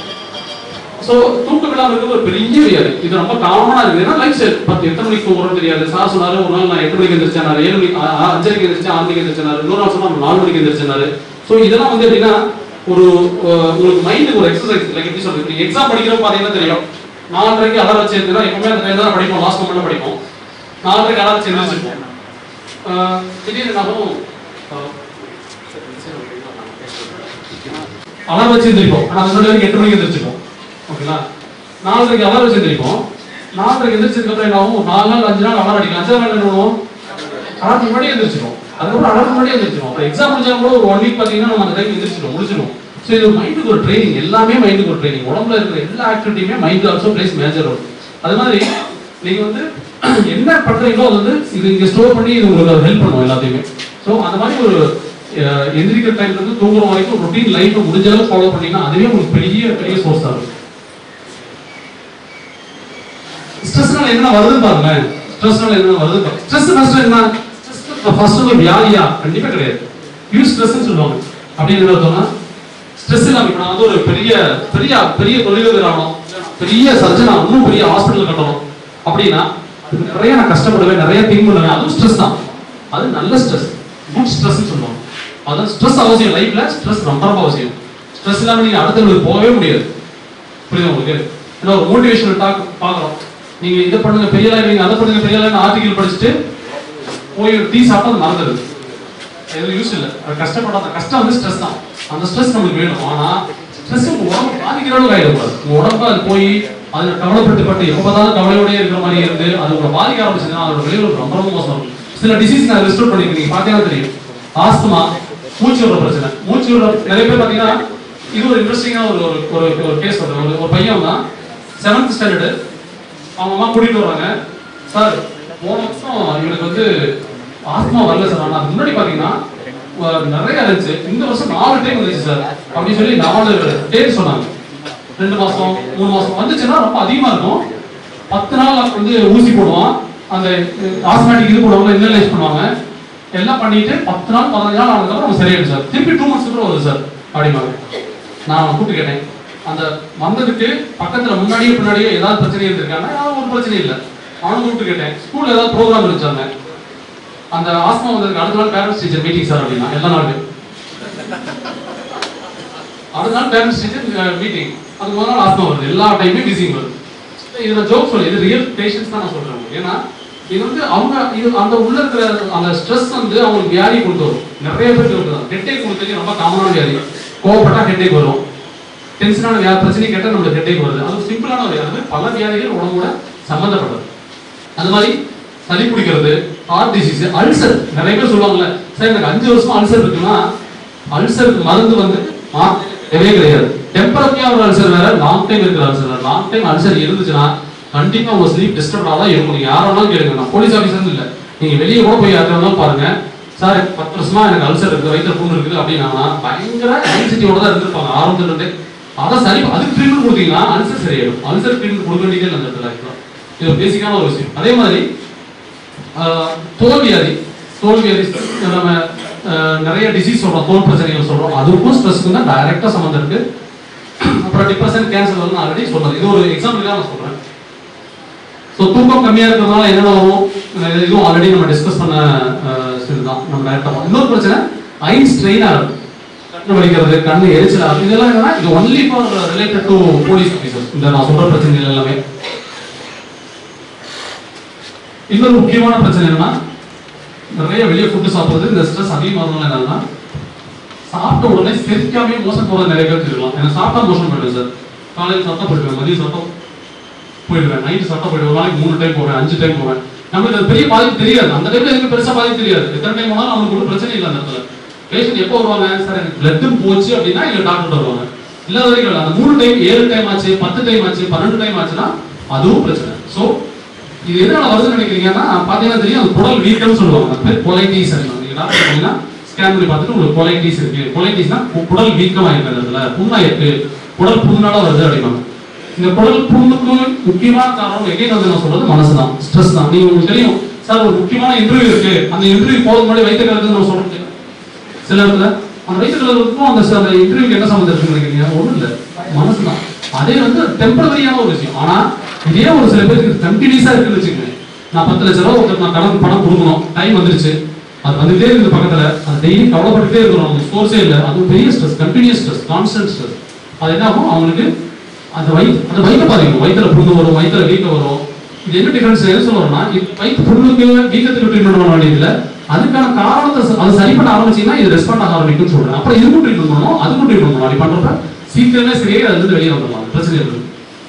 சோ தூக்கம் இல்லாம இருக்கிறது ஒரு பெரிய வியாதி இது ரொம்ப காமனா இருக்குது ஏன்னா லைஃப் ஸ்டைல் பத்து எத்தனை மணிக்கு தூங்குறோம் தெரியாது சார் சொன்னாரு ஒரு நாள் நான் எட்டு மணிக்கு எந்திரிச்சேனாரு ஏழு மணிக்கு ஆ- ஆ- அஞ்சரைக்கு எந்திரிச்சேன் ஆறு மணிக்கு எந்திரிச்சேனாரு இன்னொரு நாள் சொன்னா நாலு மணிக்கு எந்திரிச்சேனாரு சோ இதெல்லாம் வந்து எப்படின்னா ஒரு அஹ், உங்களுக்கு மைண்டுக்கு ஒரு எக்ஸசைஸ் லைக் எப்படி சொல்றது நீங்க எக்ஸாம் படிக்கிறப்ப பாத்தீங்கன்னா தெரியும் நாலரைக்கு அலாரம் வச்சு எழுந்தினா எப்பவுமே அந்த டைம் தான் படிப்போம் லாஸ்ட் மொமெண்ட்ல படிப்போம் நாலரைக்கு அலாரம் வச்சு எழுந்திரிச்சிருப்போம் அஹ், திடீர்னு என்னாகும் அலாரம் வச்சு எந்திரிப்போம் ஆனா அந்த வரைக்கும் எட்டு மணிக்கு எந்திரிச்சிப்போம் ஓகேங்களா நாலரைக்கு அலாரம் வச்சு எந்திரிப்போம் நாலரைக்கு எந்திரிச்சதுக்கு அப்புறம் என்ன ஆகும் ஒரு நாலு நாள் அஞ்சு நாள் அலாரம் அடிக்கலாம் அஞ்சாவது நாள் என்ன பண்ணுவோம் அலாரம் முன்னாடி எந்திரிச்சிடும் அதுக்கப்புறம் அலாரம் முன்னாடி எந்திரிச்சிடும் அப்புறம் எக்ஸாம் முடிஞ்சா கூட ஒரு ஒன் வீக் பாத்தீங்கன்னா நம்ம அந்த டைம் எந்திரிச்சிடும் முடிச்சிடும் ஸோ இது மைண்டுக்கு ஒரு ட்ரைனிங் எல்லாமே மைண்டுக்கு ஒரு ட்ரைனிங் உடம்புல இருக்கிற எல்லா ஆக்டிவிட்டியுமே mind also plays major role அது மாதிரி நீங்க வந்து என்ன பண்றீங்களோ அது வந்து இது இங்க ஸ்டோர் பண்ணி இது உங்களுக்கு ஹெல்ப் பண்ணும் எல்லாத்தையுமே ஸோ அந்த மாதிரி ஒரு அஹ், எந்திரிக்கிற டைம்ல இருந்து தூங்குற வரைக்கும் ரொட்டீன் லைஃப் முடிஞ்ச அளவு ஃபாலோ பண்ணீங்கன்னா அதுவே உங்களுக்கு பெரிய பெரிய சோர்ஸ் ஆகும் ஸ்ட்ரெஸ்னால என்ன வருதுன்னு பாருங்களேன் ஸ்ட்ரெஸ்னால என்ன வருது ஸ்ட்ரெஸ் ஃபர்ஸ்ட் என்ன ஃபர்ஸ்ட் ஒரு வியாதியா கண்டிப்பா கிடையாது யூ ஸ்ட்ரெஸ்னு சொல்லுவாங்க அப்படின்னு என்ன அர்த்தம்னா ஸ்ட்ரெஸ் இல்லாம இப்ப நான் வந்து ஒரு பெரிய பெரிய பெரிய தொழிலதிபர் ஆகணும் பெரிய சர்ஜனா இன்னும் பெரிய ஹாஸ்பிட்டல் கட்டணும் அப்படின்னா அதுக்கு நிறைய நான் கஷ்டப்படுவேன் நிறைய திங்க் பண்ணுவேன் அதுவும் ஸ்ட்ரெஸ் தான் அது நல்ல ஸ்ட்ரெஸ் குட் ஸ்ட்ரெஸ் சொல்லுவாங்க அதான் ஸ்ட்ரெஸ் அவசியம் லைஃப்ல ஸ்ட்ரெஸ் ரொம்ப ரொம்ப அவசியம் ஸ்ட்ரெஸ் இல்லாம நீங்க அடுத்தவங்களுக்கு போகவே முடியாது புரியுதா உங்களுக்கு ஏன்னா ஒரு மோட்டிவேஷனல் டாக் பார்க்குறோம் நீங்க இதை பண்ணுங்க பெரிய லைன் நீங்க அதை பண்ணுங்க பெரிய லைன் ஆர்டிகல் படிச்சுட்டு போய் ஒரு டீ சாப்பிட்டா அது மறந்துடுது எதுவும் யூஸ் இல்லை அது கஷ்டப்படாத கஷ்டம் வந்து ஸ்ட்ரெஸ் தான் அந்த ஸ்ட்ரெஸ் நமக்கு வேணும் ஆனா ஸ்ட்ரெஸ் உங்க உடம்பு பாதிக்கிற அளவுக்கு ஆயிடக்கூடாது உங்க உடம்பு அது போய் அதுல கவலைப்பட்டு பட்டு எப்ப பார்த்தாலும் கவலையோடய இருக்கிற மாதிரி இருந்து அது உங்களை பாதிக்க ஆரம்பிச்சதுன்னா அதோட விளைவு ரொம்ப ரொம்ப மோசம் இருக்கும். சில டிசீஸ் நான் ரிஸ்டோர் பண்ணிருக்கேன் நீங்க பார்த்தீங்கன்னா தெரியும் ஆஸ்துமா மூச்சு விடுற பிரச்சனை மூச்சு விடுற நிறைய பேர் பார்த்தீங்கன்னா இது ஒரு இன்ட்ரெஸ்டிங்கான ஒரு ஒரு ஒரு ஒரு கேஸ் ஒரு ஒரு பையன் தான் செவன்த் ஸ்டாண்டர்டு அவங்க அம்மா கூட்டிட்டு வராங்க சார் போன வருஷம் இவனுக்கு வந்து ஆத்மா வரல சார் ஆனா அதுக்கு முன்னாடி பாத்தீங்கன்னா அஹ், நிறைய இருந்துச்சு இந்த வருஷம் நாலு டைம் வந்துச்சு சார் அப்படின்னு சொல்லி நாலு டேட் சொன்னாங்க ரெண்டு மாசம் மூணு மாசம் வந்துச்சுன்னா ரொம்ப அதிகமா இருக்கும் பத்து நாள் வந்து ஊசி போடுவான் அந்த ஆஸ்மேட்டிக் இது போடுவாங்க இன்னலைஸ் பண்ணுவாங்க எல்லாம் பண்ணிட்டு பத்து நாள் பதினஞ்சு நாள் ஆனதுக்கப்புறம் அவன் சரியாயிடும் சார் திருப்பி டூ மந்த்ஸ் அப்புறம் வருது சார் அப்படிம்பாங்க நான் அவனை கூப்பிட்டு கேட்டேன் அந்த வந்ததுக்கு பக்கத்துல முன்னாடியே பின்னாடியே ஏதாவது பிரச்சனை இருந்திருக்காங்க யாரும் ஒரு பிரச்சனை இல்லை அவனுக்கு கூப்பிட்டு கேட்டேன் ஸ்கூல்ல ஏதாவது ப்ரோக்ராம் இருந்துச்சாங்க அந்த ஆஸ்மா வந்ததுக்கு அடுத்த நாள் பேரண்ட்ஸ் டீச்சர் மீட்டிங் சார் அப்படின்னா எல்லா நாளும் அடுத்த நாள் பேரண்ட்ஸ் டீச்சர் மீட்டிங் அது முதல் நாள் ஆஸ்மா வருது எல்லா டைமே பிஸிங் வருது இது நான் ஜோக் சொல்லி இது ரியல் பேஷன்ஸ் தான் நான் சொல்றேன் ஏன்னா இது வந்து அவங்க இது அந்த உள்ள இருக்கிற அந்த ஸ்ட்ரெஸ் வந்து அவங்களுக்கு வியாதி கொண்டு வரும் நிறைய பேருக்கு இருக்குதான் ஹெட்டேக் கொடுத்தது ரொம்ப காமனான வியாதி கோவப்பட்டா ஹெட்டேக் வரும் டென்ஷனான வியா பிரச்சனை கேட்டால் நம்மளுக்கு ஹெட்டேக் வருது அது சிம்பிளான ஒரு வியாதி பல வியாதிகள் உடம்போட சம்மந்தப்பட்டது அது மாதிரி சளி பிடிக்கிறது ஹார்ட் டிசீஸ் அல்சர் நிறைய பேர் சொல்லுவாங்கல்ல சார் எனக்கு அஞ்சு வருஷமா அல்சர் இருக்குன்னா அல்சருக்கு மருந்து வந்து மாற்றவே கிடையாது டெம்பரரியா ஒரு அல்சர் வேற லாங் டைம் இருக்கிற அல்சர் வேற லாங் டைம் அல்சர் இருந்துச்சுன்னா கண்டிப்பா உங்க ஸ்லீப் டிஸ்டர்ப் தான் இருக்கும் நீங்க யாரெல்லாம் கேளுங்க நான் போலீஸ் ஆஃபீஸர் இல்ல நீங்க வெளியே கூட போய் யாருக்கெல்லாம் பாருங்க சார் பத்து வருஷமா எனக்கு அல்சர் இருக்குது வயிற்றுல புண்ணு இருக்குது அப்படின்னா பயங்கர ஆன்சிட்டியோட தான் இருந்திருப்பாங்க ஆரம்பத்துல இருந்தே அதான் சரி அதுக்கு ட்ரீட்மெண்ட் கொடுத்தீங்கன்னா அல்சர் சரியாயிடும் அல்சர் ட்ரீட்மெண்ட் கொடுக்க வேண்டியதே இல்லை அந்த இடத்துல actually. இது ஒரு பேசிக்கான ஒரு விஷயம் அதே மாதிரி ஆஹ், தோல் வியாதி தோல் வியாதி நம்ம ஆஹ், நிறைய டிசீஸ் சொல்றோம் தோல் பிரச்சனைகள் சொல்றோம் அதுக்கும் ஸ்ட்ரெஸ்க்கும் தான் டைரக்டா சம்மந்தம் இருக்கு அப்புறம் டிப்ரெஷன் கேன்சர் வந்து ஆல்ரெடி சொன்னது இது ஒரு எக்ஸாம்பிள் நான் சொல்றேன் ஸோ தூக்கம் கம்மியா இருக்கிறதுனால என்னென்ன வரும் அஹ் இதுவும் ஆல்ரெடி நம்ம டிஸ்கஸ் பண்ண அஹ், இதுதான் நம்ம டேரக்டா இன்னொரு பிரச்சனை ஐ ஸ்ட்ரெயின் ஆகுது கண்ணு வலிக்கிறது கண்ணு எரிச்சல் ஆகுது இதெல்லாம் என்னன்னா இது only for related to police officers இந்த நான் சொல்ற பிரச்சனைகள் எல்லாமே இன்னொரு முக்கியமான பிரச்சனை என்னன்னா நிறைய வெளியே ஃபுட்டு சாப்பிடுறது இந்த ஸ்ட்ரெஸ் அதிகமாகிறதுனால என்னன்னா சாப்பிட்ட உடனே செரிக்காமே மோசம் போற நிறைய பேர் இருக்கலாம் ஏன்னா சாப்பிட்டா மோசம் போயிடுவேன் சார் காலையில் சாப்பிட்டா போயிடுவேன் மதியம் சாப்பிட்டா போயிடுவேன் நைட்டு சாப்பிட்டா போயிடுவேன் ஒரு நாளைக்கு மூணு டைம் போவேன் அஞ்சு டைம் போவேன் நமக்கு அது பெரிய பாதிப்பு தெரியாது அந்த டைம்ல எதுக்கு பெருசா பாதிப்பு தெரியாது எத்தனை டைம் போனாலும் நமக்கு ஒரு பிரச்சனை இல்லை அந்த இடத்துல பேஷண்ட் எப்போ வருவாங்க சார் எனக்கு பிளட்டும் போச்சு அப்படின்னா இல்ல டாக்டர் வருவாங்க இல்லாத வரைக்கும் இல்லை. அந்த மூணு டைம் ஏழு டைம் ஆச்சு பத்து டைம் ஆச்சு பன்னெண்டு டைம் ஆச்சுன்னா அதுவும் பிரச்சனை ஸோ இது எதனால வருதுன்னு நினைக்கிறீங்கன்னா பாத்தீங்கன்னா தெரியும் அது குடல் வீக்கம்னு சொல்லுவாங்க அது பேர் கொலைட்டிஸ் நீங்க டாக்டர் போனீங்கன்னா ஸ்கேன் பண்ணி பார்த்துட்டு உங்களுக்கு கொலைட்டிஸ் இருக்கு கொலைட்டிஸ்னா குடல் வீக்கமா இருக்கு அந்த இடத்துல புண்ணா இருக்கு குடல் புண்ணால வருது அப்படிம்பாங்க இந்த குடல் புண்ணுக்கு முக்கியமான காரணம் எகைன் வந்து நான் சொல்றது மனசு தான் ஸ்ட்ரெஸ் தான் நீங்க உங்களுக்கு தெரியும் சார் ஒரு முக்கியமான இன்டர்வியூ இருக்கு அந்த இன்டர்வியூ போகிறது முன்னாடி வயிற்று கலக்குன்னு நம்ம சொல்றோம் சில இடத்துல அந்த வயிற்று கலருக்கும் அந்த அந்த இன்டர்வியூக்கு என்ன சம்மந்தம் இருக்குன்னு நினைக்கிறீங்க ஒண்ணும் இல்ல மனசு தான் அதே வந்து டெம்பரரியான ஒரு விஷயம் ஆனா இதே ஒரு சில பேருக்கு கண்டினியூஸா இருக்குன்னு வச்சுக்கோங்க நான் பத்து லட்ச ரூபா ஒருத்தர் நான் கடன் பணம் கொடுக்கணும் டைம் வந்துருச்சு அது வந்துட்டே இருக்குது பக்கத்துல அது டெய்லி கவலைப்பட்டுட்டே இருக்கிறோம் அவங்க சோர்ஸே இல்லை அது பெரிய stress continuous stress constant stress அது என்ன ஆகும் அவங்களுக்கு அந்த வயிற்று அந்த வயிற்று பாதிக்கும் வயிற்றுல புண்ணு வரும் வயிற்றுல வீக்கம் வரும் இது என்ன டிஃபரன்ஸ் எது சொல்றோம்னா இது வயிற்று புண்ணுக்கு வீக்கத்துக்கு ட்ரீட்மெண்ட் பண்ண வேண்டியதில்ல அதுக்கான காரணத்தை ச- அது சரி பண்ண ஆரம்பிச்சீங்கன்னா இது ரெஸ்பாண்ட் ஆக ஆரம்பிக்கும்னு சொல்றேன் அப்புறம் இதுக்கும் ட்ரீட்மெண்ட் பண்ணணும் அதுக்கும் ட்ரீட்மெண்ட் பண்ணணும் அப்படி பண்றப்ப சீக்கிரமே சரியாகி அதுல இருந்து வெளியே வந்துடலாம் அந்த பிரச்சனை இருக்கு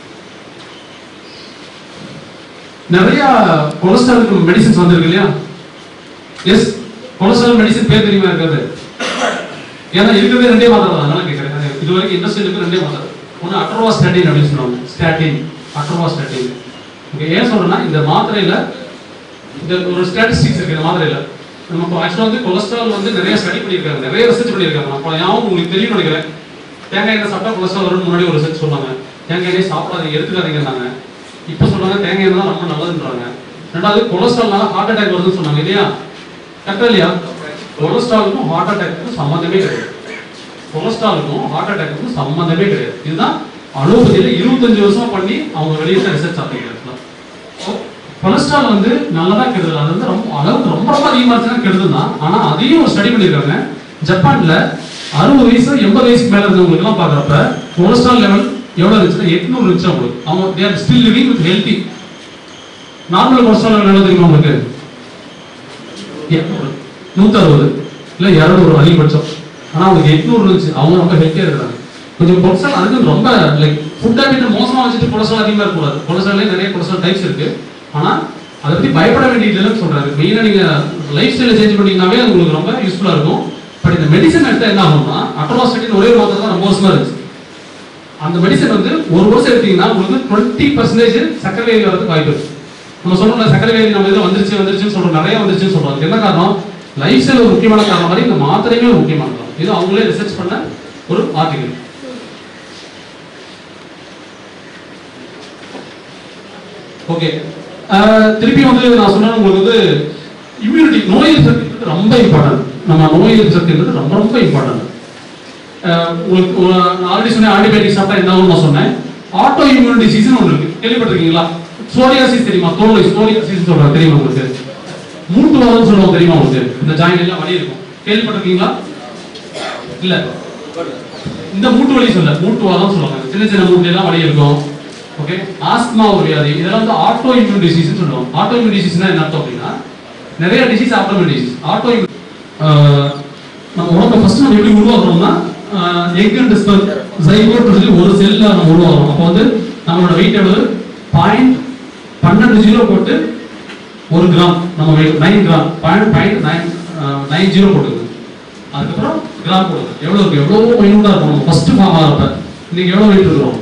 நிறைய கொலஸ்ட்ராலுக்கு மெடிசின்ஸ் வந்திருக்கு இல்லையா எஸ் கொலஸ்ட்ரால் மெடிசின் பேர் தெரியுமா இருக்காது ஏன்னா இருக்கிறதே ரெண்டே மாத்திரை தான் அதனால கேட்கறேன் இது வரைக்கும் இண்டஸ்ட்ரியில் இருக்க ரெண்டே மாத்திரை ஒன்று அட்ரோவா ஸ்டாட்டின் அப்படின்னு சொல்லுவாங்க ஸ்டாட்டின் அட்ரோவா ஸ்டாட்டின் ஓகே ஏன் சொல்றேன்னா இந்த மாத்திரையில இந்த ஒரு ஸ்டாட்டிஸ்டிக்ஸ் இருக்கு இந்த மாத்திரையில நம்ம ஆக்சுவலாக வந்து கொலஸ்ட்ரால் வந்து நிறைய ஸ்டடி பண்ணியிருக்காங்க நிறைய ரிசர்ச் பண்ணியிருக்காங்க அப்போ ஞாபகம் உங்களுக்கு தெரியும் நினைக்கிறேன் தேங்காய் எண்ணெய் சாப்பிட்டா கொலஸ்ட்ரால் வரும்னு முன்னாடி ஒரு ரிசர்ச் சொன்னாங்க தேங்காய் எண்ணெய் சாப்பிடாதீங்க எடுத்துக்காதீங்கன்னாங்க இப்போ சொல்றாங்க தேங்காய் எண்ணெய் தான் ரொம்ப நல்லதுன்றாங்க ரெண்டாவது கொலஸ்ட்ரால்னால ஹார்ட் அட்டாக் வருதுன்னு சொன்னாங்க இல்லையா கரெக்டா இல்லையா கொலஸ்ட்ராலுக்கும் ஹார்ட் அட்டாக்கும் சம்மந்தமே கிடையாது கொலஸ்ட்ராலுக்கும் ஹார்ட் அட்டாக்குக்கும் சம்மந்தமே கிடையாது இதுதான் அலோபதியில இருபத்தஞ்சு வருஷமா பண்ணி அவங்க வெளியிட்ட ரிசர்ச் அப்படிங்கிறது கொலஸ்ட்ரால் வந்து நல்லதா கெடுதல் அது வந்து ரொம்ப அளவுக்கு ரொம்ப ரொம்ப அதிகமா இருந்துச்சுன்னா கெடுதல் தான் ஆனா அதையும் ஒரு ஸ்டடி பண்ணிருக்காங்க ஜப்பான்ல அறுபது வயசு எண்பது வயசுக்கு மேல இருந்தவங்களுக்கு எல்லாம் பாக்குறப்ப கொலஸ்ட்ரால் லெவல் எவ்வளவு இருந்துச்சுன்னா எட்நூறு இருந்துச்சு அவங்களுக்கு அவங்க there still living with healthy normal cholesterol level எவ்வளவு தெரியுமா உங்களுக்கு எட்நூறு நூத்தி அறுபது இல்ல இருநூறு அதிகபட்சம் ஆனா அவங்களுக்கு எட்நூறு இருந்துச்சு அவங்க ரொம்ப ஹெல்த்தியா இருக்காங்க கொஞ்சம் கொலஸ்ட்ரால் அதுக்கு ரொம்ப லைக் ஃபுட் ஹேபிட் மோசமா வச்சுட்டு கொலஸ்ட்ரால் அதிகமா இருக்கக்கூடாது கொலஸ்ட்ரால்லே நிறைய கொலஸ்ட்ரால் டைப்ஸ் இருக்கு ஆனா அதை பத்தி பயப்பட வேண்டியது இல்லைன்னு சொல்றாரு மெயினா நீங்க லைஃப் ஸ்டைல சேஞ்ச் பண்ணீங்கன்னாவே அது உங்களுக்கு ரொம்ப யூஸ்ஃபுல்லா இருக்கும் பட் இந்த மெடிசன் எடுத்தா என்ன ஆகும்னா அட்ரோஸ்டட்டின் ஒரே ஒரு மாத்திரை தான் ரொம்ப வருஷமா இருந்துச்சு அந்த மெடிசன் வந்து ஒரு வருஷம் எடுத்தீங்கன்னா உங்களுக்கு டுவெண்ட்டி பர்சன்டேஜ் சக்கரை வியாதி வரதுக்கு வாய்ப்பு இருக்கு நம்ம சொல்றோம்ல சக்கரை வியாதி நம்ம இதுல வந்துருச்சு வந்துருச்சுன்னு சொல்றோம் நிறைய வந்துருச்சுன்னு சொல்றோம் அதுக்கு என்ன காரணம் லைஃப் ஸ்டைல் ஒரு முக்கியமான காரணம் மாதிரி இந்த மாத்திரையுமே ஒரு முக்கியமான காரணம் இது அவங்களே ரிசர்ச் பண்ண ஒரு ஆர்டிகல் ஓகே திருப்பி வந்து நான் சொன்னேன் உங்களுக்கு வந்து இம்யூனிட்டி நோய் எதிர்ப்பு சக்தின்றது ரொம்ப இம்பார்ட்டன்ட் நம்ம நோய் எதிர்ப்பு சக்தின்றது ரொம்ப ரொம்ப இம்பார்ட்டன்ட் அஹ், உங்களுக்கு ஒரு- நான் ஆல்ரெடி சொன்னேன் ஆன்டிபயோட்டிக் சாப்பிட்டா என்ன ஆகும் நான் சொன்னேன் ஆட்டோ இம்யூன் டிசீஸ்னு ஒன்று இருக்கு கேள்விப்பட்டிருக்கீங்களா சோரியாசிஸ் தெரியுமா தோல் சோரியாசிஸ் சொல்றாங்க தெரியுமா உங்களுக்கு மூட்டு வாதம் சொல்லுவோம் தெரியுமா உங்களுக்கு இந்த ஜாயிண்ட் எல்லாம் வலி இருக்கும் கேள்விப்பட்டிருக்கீங்களா இல்ல இந்த மூட்டு வலி சொல்ல மூட்டு வாதம் சொல்லுவாங்க சின்ன சின்ன மூட்டுல எல்லாம் வலி இருக்கும் ஓகே ஆஸ்துமா ஒரு வியாதி இதெல்லாம் வந்து ஆட்டோ இம்யூன் டிசீஸ் சொல்லுவோம் ஆட்டோ இம்யூன் டிசீஸ்னா என்ன அர்த்தம் அப்படின்னா நிறைய disease auto immune disease auto நம்ம உடம்பு ஃபர்ஸ்ட் நம்ம எப்படி உருவாக்குறோம்னா எக் அண்ட் ஸ்பெர்ம் ஜைகோட் சொல்லி ஒரு செல்ல நம்ம உருவாக்குறோம் அப்போ வந்து நம்மளோட வெயிட் எவ்வளவு பாயிண்ட் பன்னெண்டு ஜீரோ போட்டு ஒரு கிராம் நம்ம weight nine gram point point nine nine zero போட்டுருது அதுக்கப்புறம் கிராம் போடுது எவ்வளவு இருக்கு எவ்வளவு மைனூட்டா இருக்கும் நம்ம ஃபர்ஸ்ட் ஃபார்ம் ஆகிறப்ப இன்னைக்கு எவ்வளவு வெயிட் இருக்கிறோம்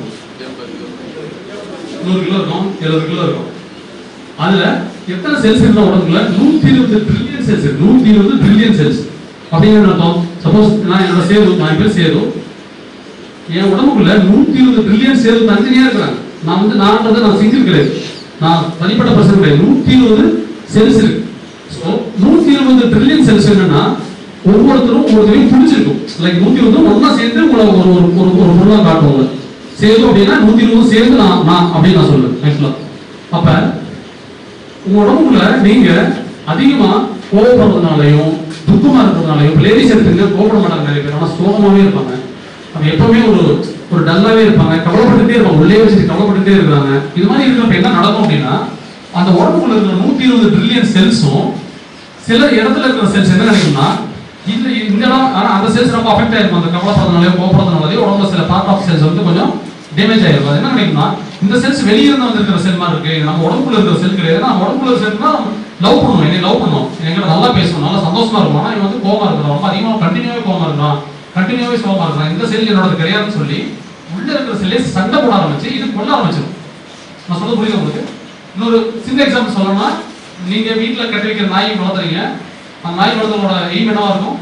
நூறு கிலோ இருக்கும் எழுபது கிலோ இருக்கும் அதுல எத்தனை செல்ஸ் இருந்தா உடம்புல நூத்தி இருபது ட்ரில்லியன் செல்ஸ் இருக்கு நூத்தி இருபது ட்ரில்லியன் செல்ஸ் அப்படின்னு அர்த்தம் சப்போஸ் நான் என்னோட சேது நான் பேர் சேது என் உடம்புக்குள்ள நூத்தி இருபது ட்ரில்லியன் சேது தனித்தனியா இருக்கிறாங்க நான் வந்து நான்றது நான் சிங்கிள் கிடையாது நான் தனிப்பட்ட பர்சன் கிடையாது நூத்தி இருபது செல்ஸ் இருக்கு ஸோ நூத்தி இருபது ட்ரில்லியன் செல்ஸ் என்னன்னா ஒவ்வொருத்தரும் ஒவ்வொருத்தரையும் பிடிச்சிருக்கும் லைக் நூத்தி இருபது ஒண்ணா சேர்ந்து உங்களை ஒரு ஒரு ஒரு ஒரு பொருளா காட்டுவாங்க சேது அப்படின்னா நூத்தி இருபது சேர்ந்து நான் நான் அப்படின்னு நான் சொல்லுவேன் ஆக்சுவலா அப்ப உங்க உடம்புக்குள்ள நீங்க அதிகமா கோவப்படுறதுனாலையும் துக்கமா இருக்கிறதுனாலையும் லேடிஸ் எடுத்துங்க கோவப்பட மாட்டாங்க நிறைய பேர் ஆனா சோகமாவே இருப்பாங்க அவங்க எப்பவுமே ஒரு ஒரு டல்லாவே இருப்பாங்க கவலைப்பட்டுட்டே இருப்பாங்க உள்ளே வச்சுட்டு கவலைப்பட்டுட்டே இருக்காங்க இது மாதிரி இருக்கிறப்ப என்ன நடக்கும் அப்படின்னா அந்த உடம்புக்குள்ள இருக்கிற நூத்தி இருபது ட்ரில்லியன் செல்ஸும் சில இடத்துல இருக்கிற செல்ஸ் என்ன நினைக்கும்னா இந்த இந்த இடம் ஆனா அந்த செல்ஸ் ரொம்ப அஃபெக்ட் ஆயிருக்கும் அந்த கவலைப்படுறதுனாலயோ கோவப்படுறதுனாலயோ உடம்புல சில பார்ட் ஆஃப் செல்ஸ் வந்து கொஞ்சம் டேமேஜ் ஆயிருக்கும் அது என்ன நினைக்கும்னா இந்த செல்ஸ் வெளியே இருந்து வந்திருக்கிற செல் மாதிரி இருக்கு நம்ம உடம்புக்குள்ள இருக்கிற செல் கிடையாது நம்ம உடம்புக்குள்ள செல்னா லவ் பண்ணணும் என்னை லவ் பண்ணணும் என்கிட்ட நல்லா பேசணும் நல்லா சந்தோஷமா இருக்கும் ஆனா இவன் வந்து கோவமா இருக்கிறான் ரொம்ப அதிகமா கண்டினியூவே கோவமா இருக்கிறான் கண்டினியூவே சோகமா இருக்கிறான் இந்த செல் என்னோட கிடையாதுன்னு சொல்லி உள்ள இருக்கிற செல்லே சண்டை போட ஆரம்பிச்சு இது கொல்ல ஆரம்பிச்சிடும் நான் சொல்றது புரியுது உங்களுக்கு இன்னொரு சின்ன எக்ஸாம்பிள் சொல்லணும்னா நீங்க வீட்ல கட்டி வைக்கிற நாய் வளர்த்துறீங்க அந்த நாய் வளர்த்தலோட எய்ம் என்னவா இருக்கும்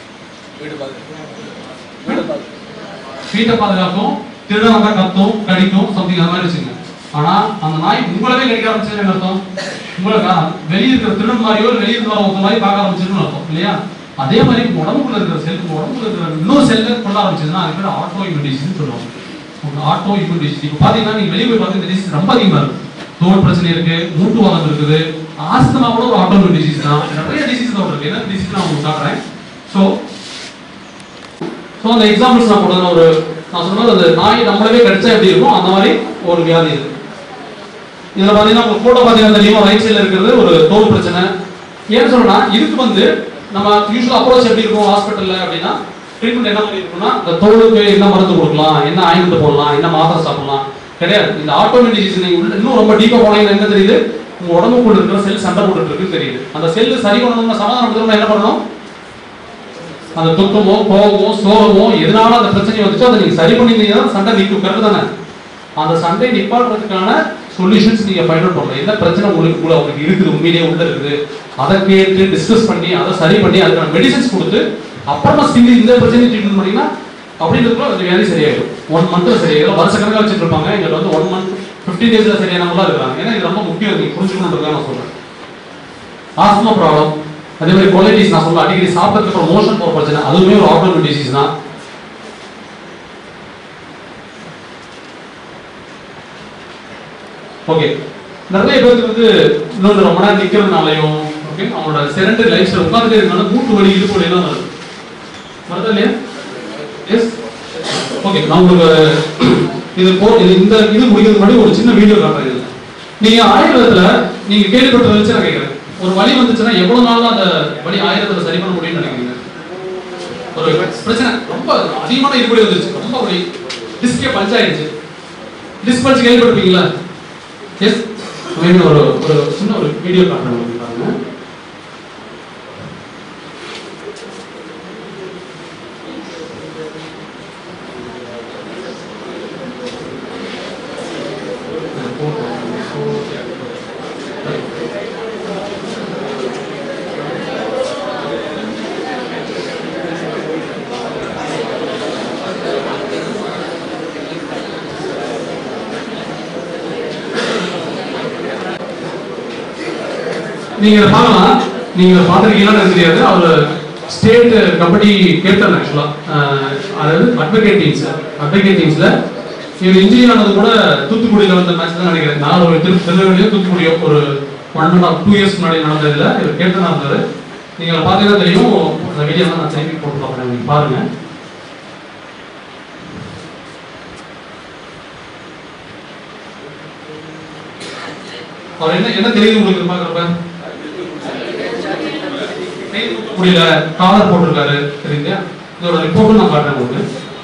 வீட்டை பாதுகாக்கும் திருடன் வந்தா கத்தும் கடிக்கும் சம்திங் அந்த மாதிரி வச்சுங்க ஆனா அந்த நாய் உங்களவே கடிக்க ஆரம்பிச்சது என்ன அர்த்தம் உங்களுக்கு வெளியே இருக்கிற திருடன் மாதிரியோ இல்ல வெளியே இருக்கிற ஒருத்த மாதிரி பார்க்க ஆரம்பிச்சிருன்னு அர்த்தம் இல்லையா அதே மாதிரி உங்க உடம்புக்குள்ள இருக்கிற செல் உங்க உடம்புல இருக்கிற இன்னொரு செல்ல கொள்ள ஆரம்பிச்சதுன்னா அது பேர் ஆட்டோ இம்யூனிட்டிஸ்னு சொல்லுவாங்க உங்க ஆட்டோ இம்யூனிட்டிஸ் இப்போ பாத்தீங்கன்னா நீங்க வெளியே போய் பார்த்தீங்கன்னா இந்த disease ரொம்ப அதிகமா இருக்கு தோல் பிரச்சனை இருக்கு மூட்டு வாதம் இருக்குது ஆஸ்துமா கூட ஒரு ஆட்டோ இம்யூன் டிசீஸ் தான் நிறைய டிசீஸ் தான் இருக்கு என்ன டிசீஸ் நான் உங்களுக்கு காட்டுறேன் ஸோ ஸோ அந்த எக்ஸாம்பிள்ஸ் நான் போடுறது ஒரு நான் சொன்னது அந்த நாய் நம்மளவே கடிச்சா எப்படி இருக்கும் அந்த மாதிரி ஒரு வியாதி இது இதுல பாத்தீங்கன்னா உங்களுக்கு போட்டோ பாத்தீங்கன்னா தெரியும் ரைட் சைடுல இருக்கிறது ஒரு தோல் பிரச்சனை ஏன்னு சொல்றேன்னா இதுக்கு வந்து நம்ம யூஸ்வல் அப்ரோச் எப்படி இருக்கும் ஹாஸ்பிட்டல்ல அப்படின்னா ட்ரீட்மெண்ட் என்ன மாதிரி இருக்கும்னா இந்த தோலுக்கு என்ன மருந்து கொடுக்கலாம் என்ன ஆயின்மெண்ட் போடலாம் என்ன மாத்திரை சாப்பிடலாம் கிடையாது இந்த ஆட்டோமிக் டிசீஸ் நீங்க உள்ள இன்னும் ரொம்ப டீப்பா போனீங்கன்னா என்ன தெரியுது உங்க உடம்புக்குள்ள இருக்கிற செல் சண்டை போட்டுட்டு இருக்குன்னு தெரியுது அந்த செல் சரி பண்ணணும்னா சமாதானம் என்ன பண்ணணும் அந்த துக்கமோ கோபமோ சோகமோ எதனால அந்த பிரச்சனை வந்துச்சோ அதை நீங்க சரி பண்ணிருந்தீங்கன்னா சண்டை நிற்கும் கரெக்ட் தானே அந்த சண்டை நிப்பாட்டுறதுக்கான சொல்யூஷன்ஸ் நீங்க ஃபைண்ட் அவுட் பண்ணலாம் என்ன பிரச்சனை உங்களுக்கு கூட உங்களுக்கு இருக்குது உண்மையிலேயே உள்ள இருக்குது அதை கேட்டு டிஸ்கஸ் பண்ணி அதை சரி பண்ணி அதுக்கான மெடிசன்ஸ் கொடுத்து அப்புறமா சிந்தி இந்த பிரச்சனையை ட்ரீட்மெண்ட் பண்ணீங்கன்னா அப்படின்றதுக்குள்ள அந்த வியாதி சரியாயிடும் ஒன் மந்த்ல சரியாயிடும் வருஷ கணக்காக வச்சுட்டு இருப்பாங்க எங்களுக்கு வந்து ஒன் மந்த் ஃபிஃப்டீன் டேஸ்ல சரியானவங்களா இருக்காங்க ஏன்னா இது ரொம்ப முக்கியம் நீங்க புரிஞ்சுக்கணுன்றதுக்காக நான் சொல்றேன் ஆஸ்மா ப்ராப்ளம் அதே மாதிரி கொலைட்டிஸ் நான் சொல்ல அடிக்கடி சாப்பிட்டதுக்கு அப்புறம் மோஷன் போற பிரச்சனை அதுவுமே ஒரு ஆட்டோமிக் டிசீஸ் தான் ஓகே நிறைய பேருக்கு வந்து இன்னொன்று ரொம்ப நேரம் நிக்கிறதுனாலையும் ஓகே அவங்களோட செரண்டரி லைஃப் ஸ்டைல் உட்காந்துட்டே இருக்கனால மூட்டு வலி இடுப்பு வலி எல்லாம் வருது வருதா இல்லையா எஸ் ஓகே நான் உங்களுக்கு இது போ இது இந்த இது முடிக்கிறதுக்கு முன்னாடி ஒரு சின்ன வீடியோ காட்டுறேன் இதுல நீங்க ஆயுர்வேதத்துல நீங்க கேள்விப்பட்டதை வச்சு நான் கேட்கறேன் ஒரு வலி வந்துச்சுன்னா எவ்வளவு நாள் அந்த வலி ஆயுர்வேதத்துல சரி பண்ண முடியும்னு நினைக்கிறீங்க ஒரு பிரச்சனை ரொம்ப அதிகமான இருபடி வந்துருச்சு ரொம்ப வலி டிஸ்கே பஞ்ச் ஆயிடுச்சு டிஸ்க் பஞ்ச் கேள்விப்பட்டிருப்பீங்களா எஸ் ஒரு ஒரு சின்ன ஒரு வீடியோ காட்டுறேன் உங்களுக்கு பாருங்க நீங்க இதை பார்க்கலாம் நீங்க இதை பார்த்திருக்கீங்களான்னு எனக்கு தெரியாது அவர் ஸ்டேட் கபடி கேப்டன் ஆக்சுவலா அதாவது அட்வொகேட் டீம்ஸ் அட்வொகேட் டீம்ஸ்ல இவர் இன்ஜினியர் ஆனது கூட தூத்துக்குடியில வந்த மேட்ச் தான் நினைக்கிறேன் நான் ஒரு திரு திருநெல்வேலியோ தூத்துக்குடியோ ஒரு one and half two years முன்னாடி நடந்ததுல இவர் கேப்டனா இருந்தாரு நீங்க அதை பார்த்தீங்கன்னா தெரியும் அந்த வீடியோ நான் டைமிங் போட்டு பார்க்குறேன் நீங்க பாருங்க அவர் என்ன என்ன தெரியுது உங்களுக்கு பாக்குறப்ப கை தூக்க முடியல காலர் போட்டிருக்காரு சரிங்களா இதோட ரிப்போர்ட்டும் நான் காட்டுறேன் உங்களுக்கு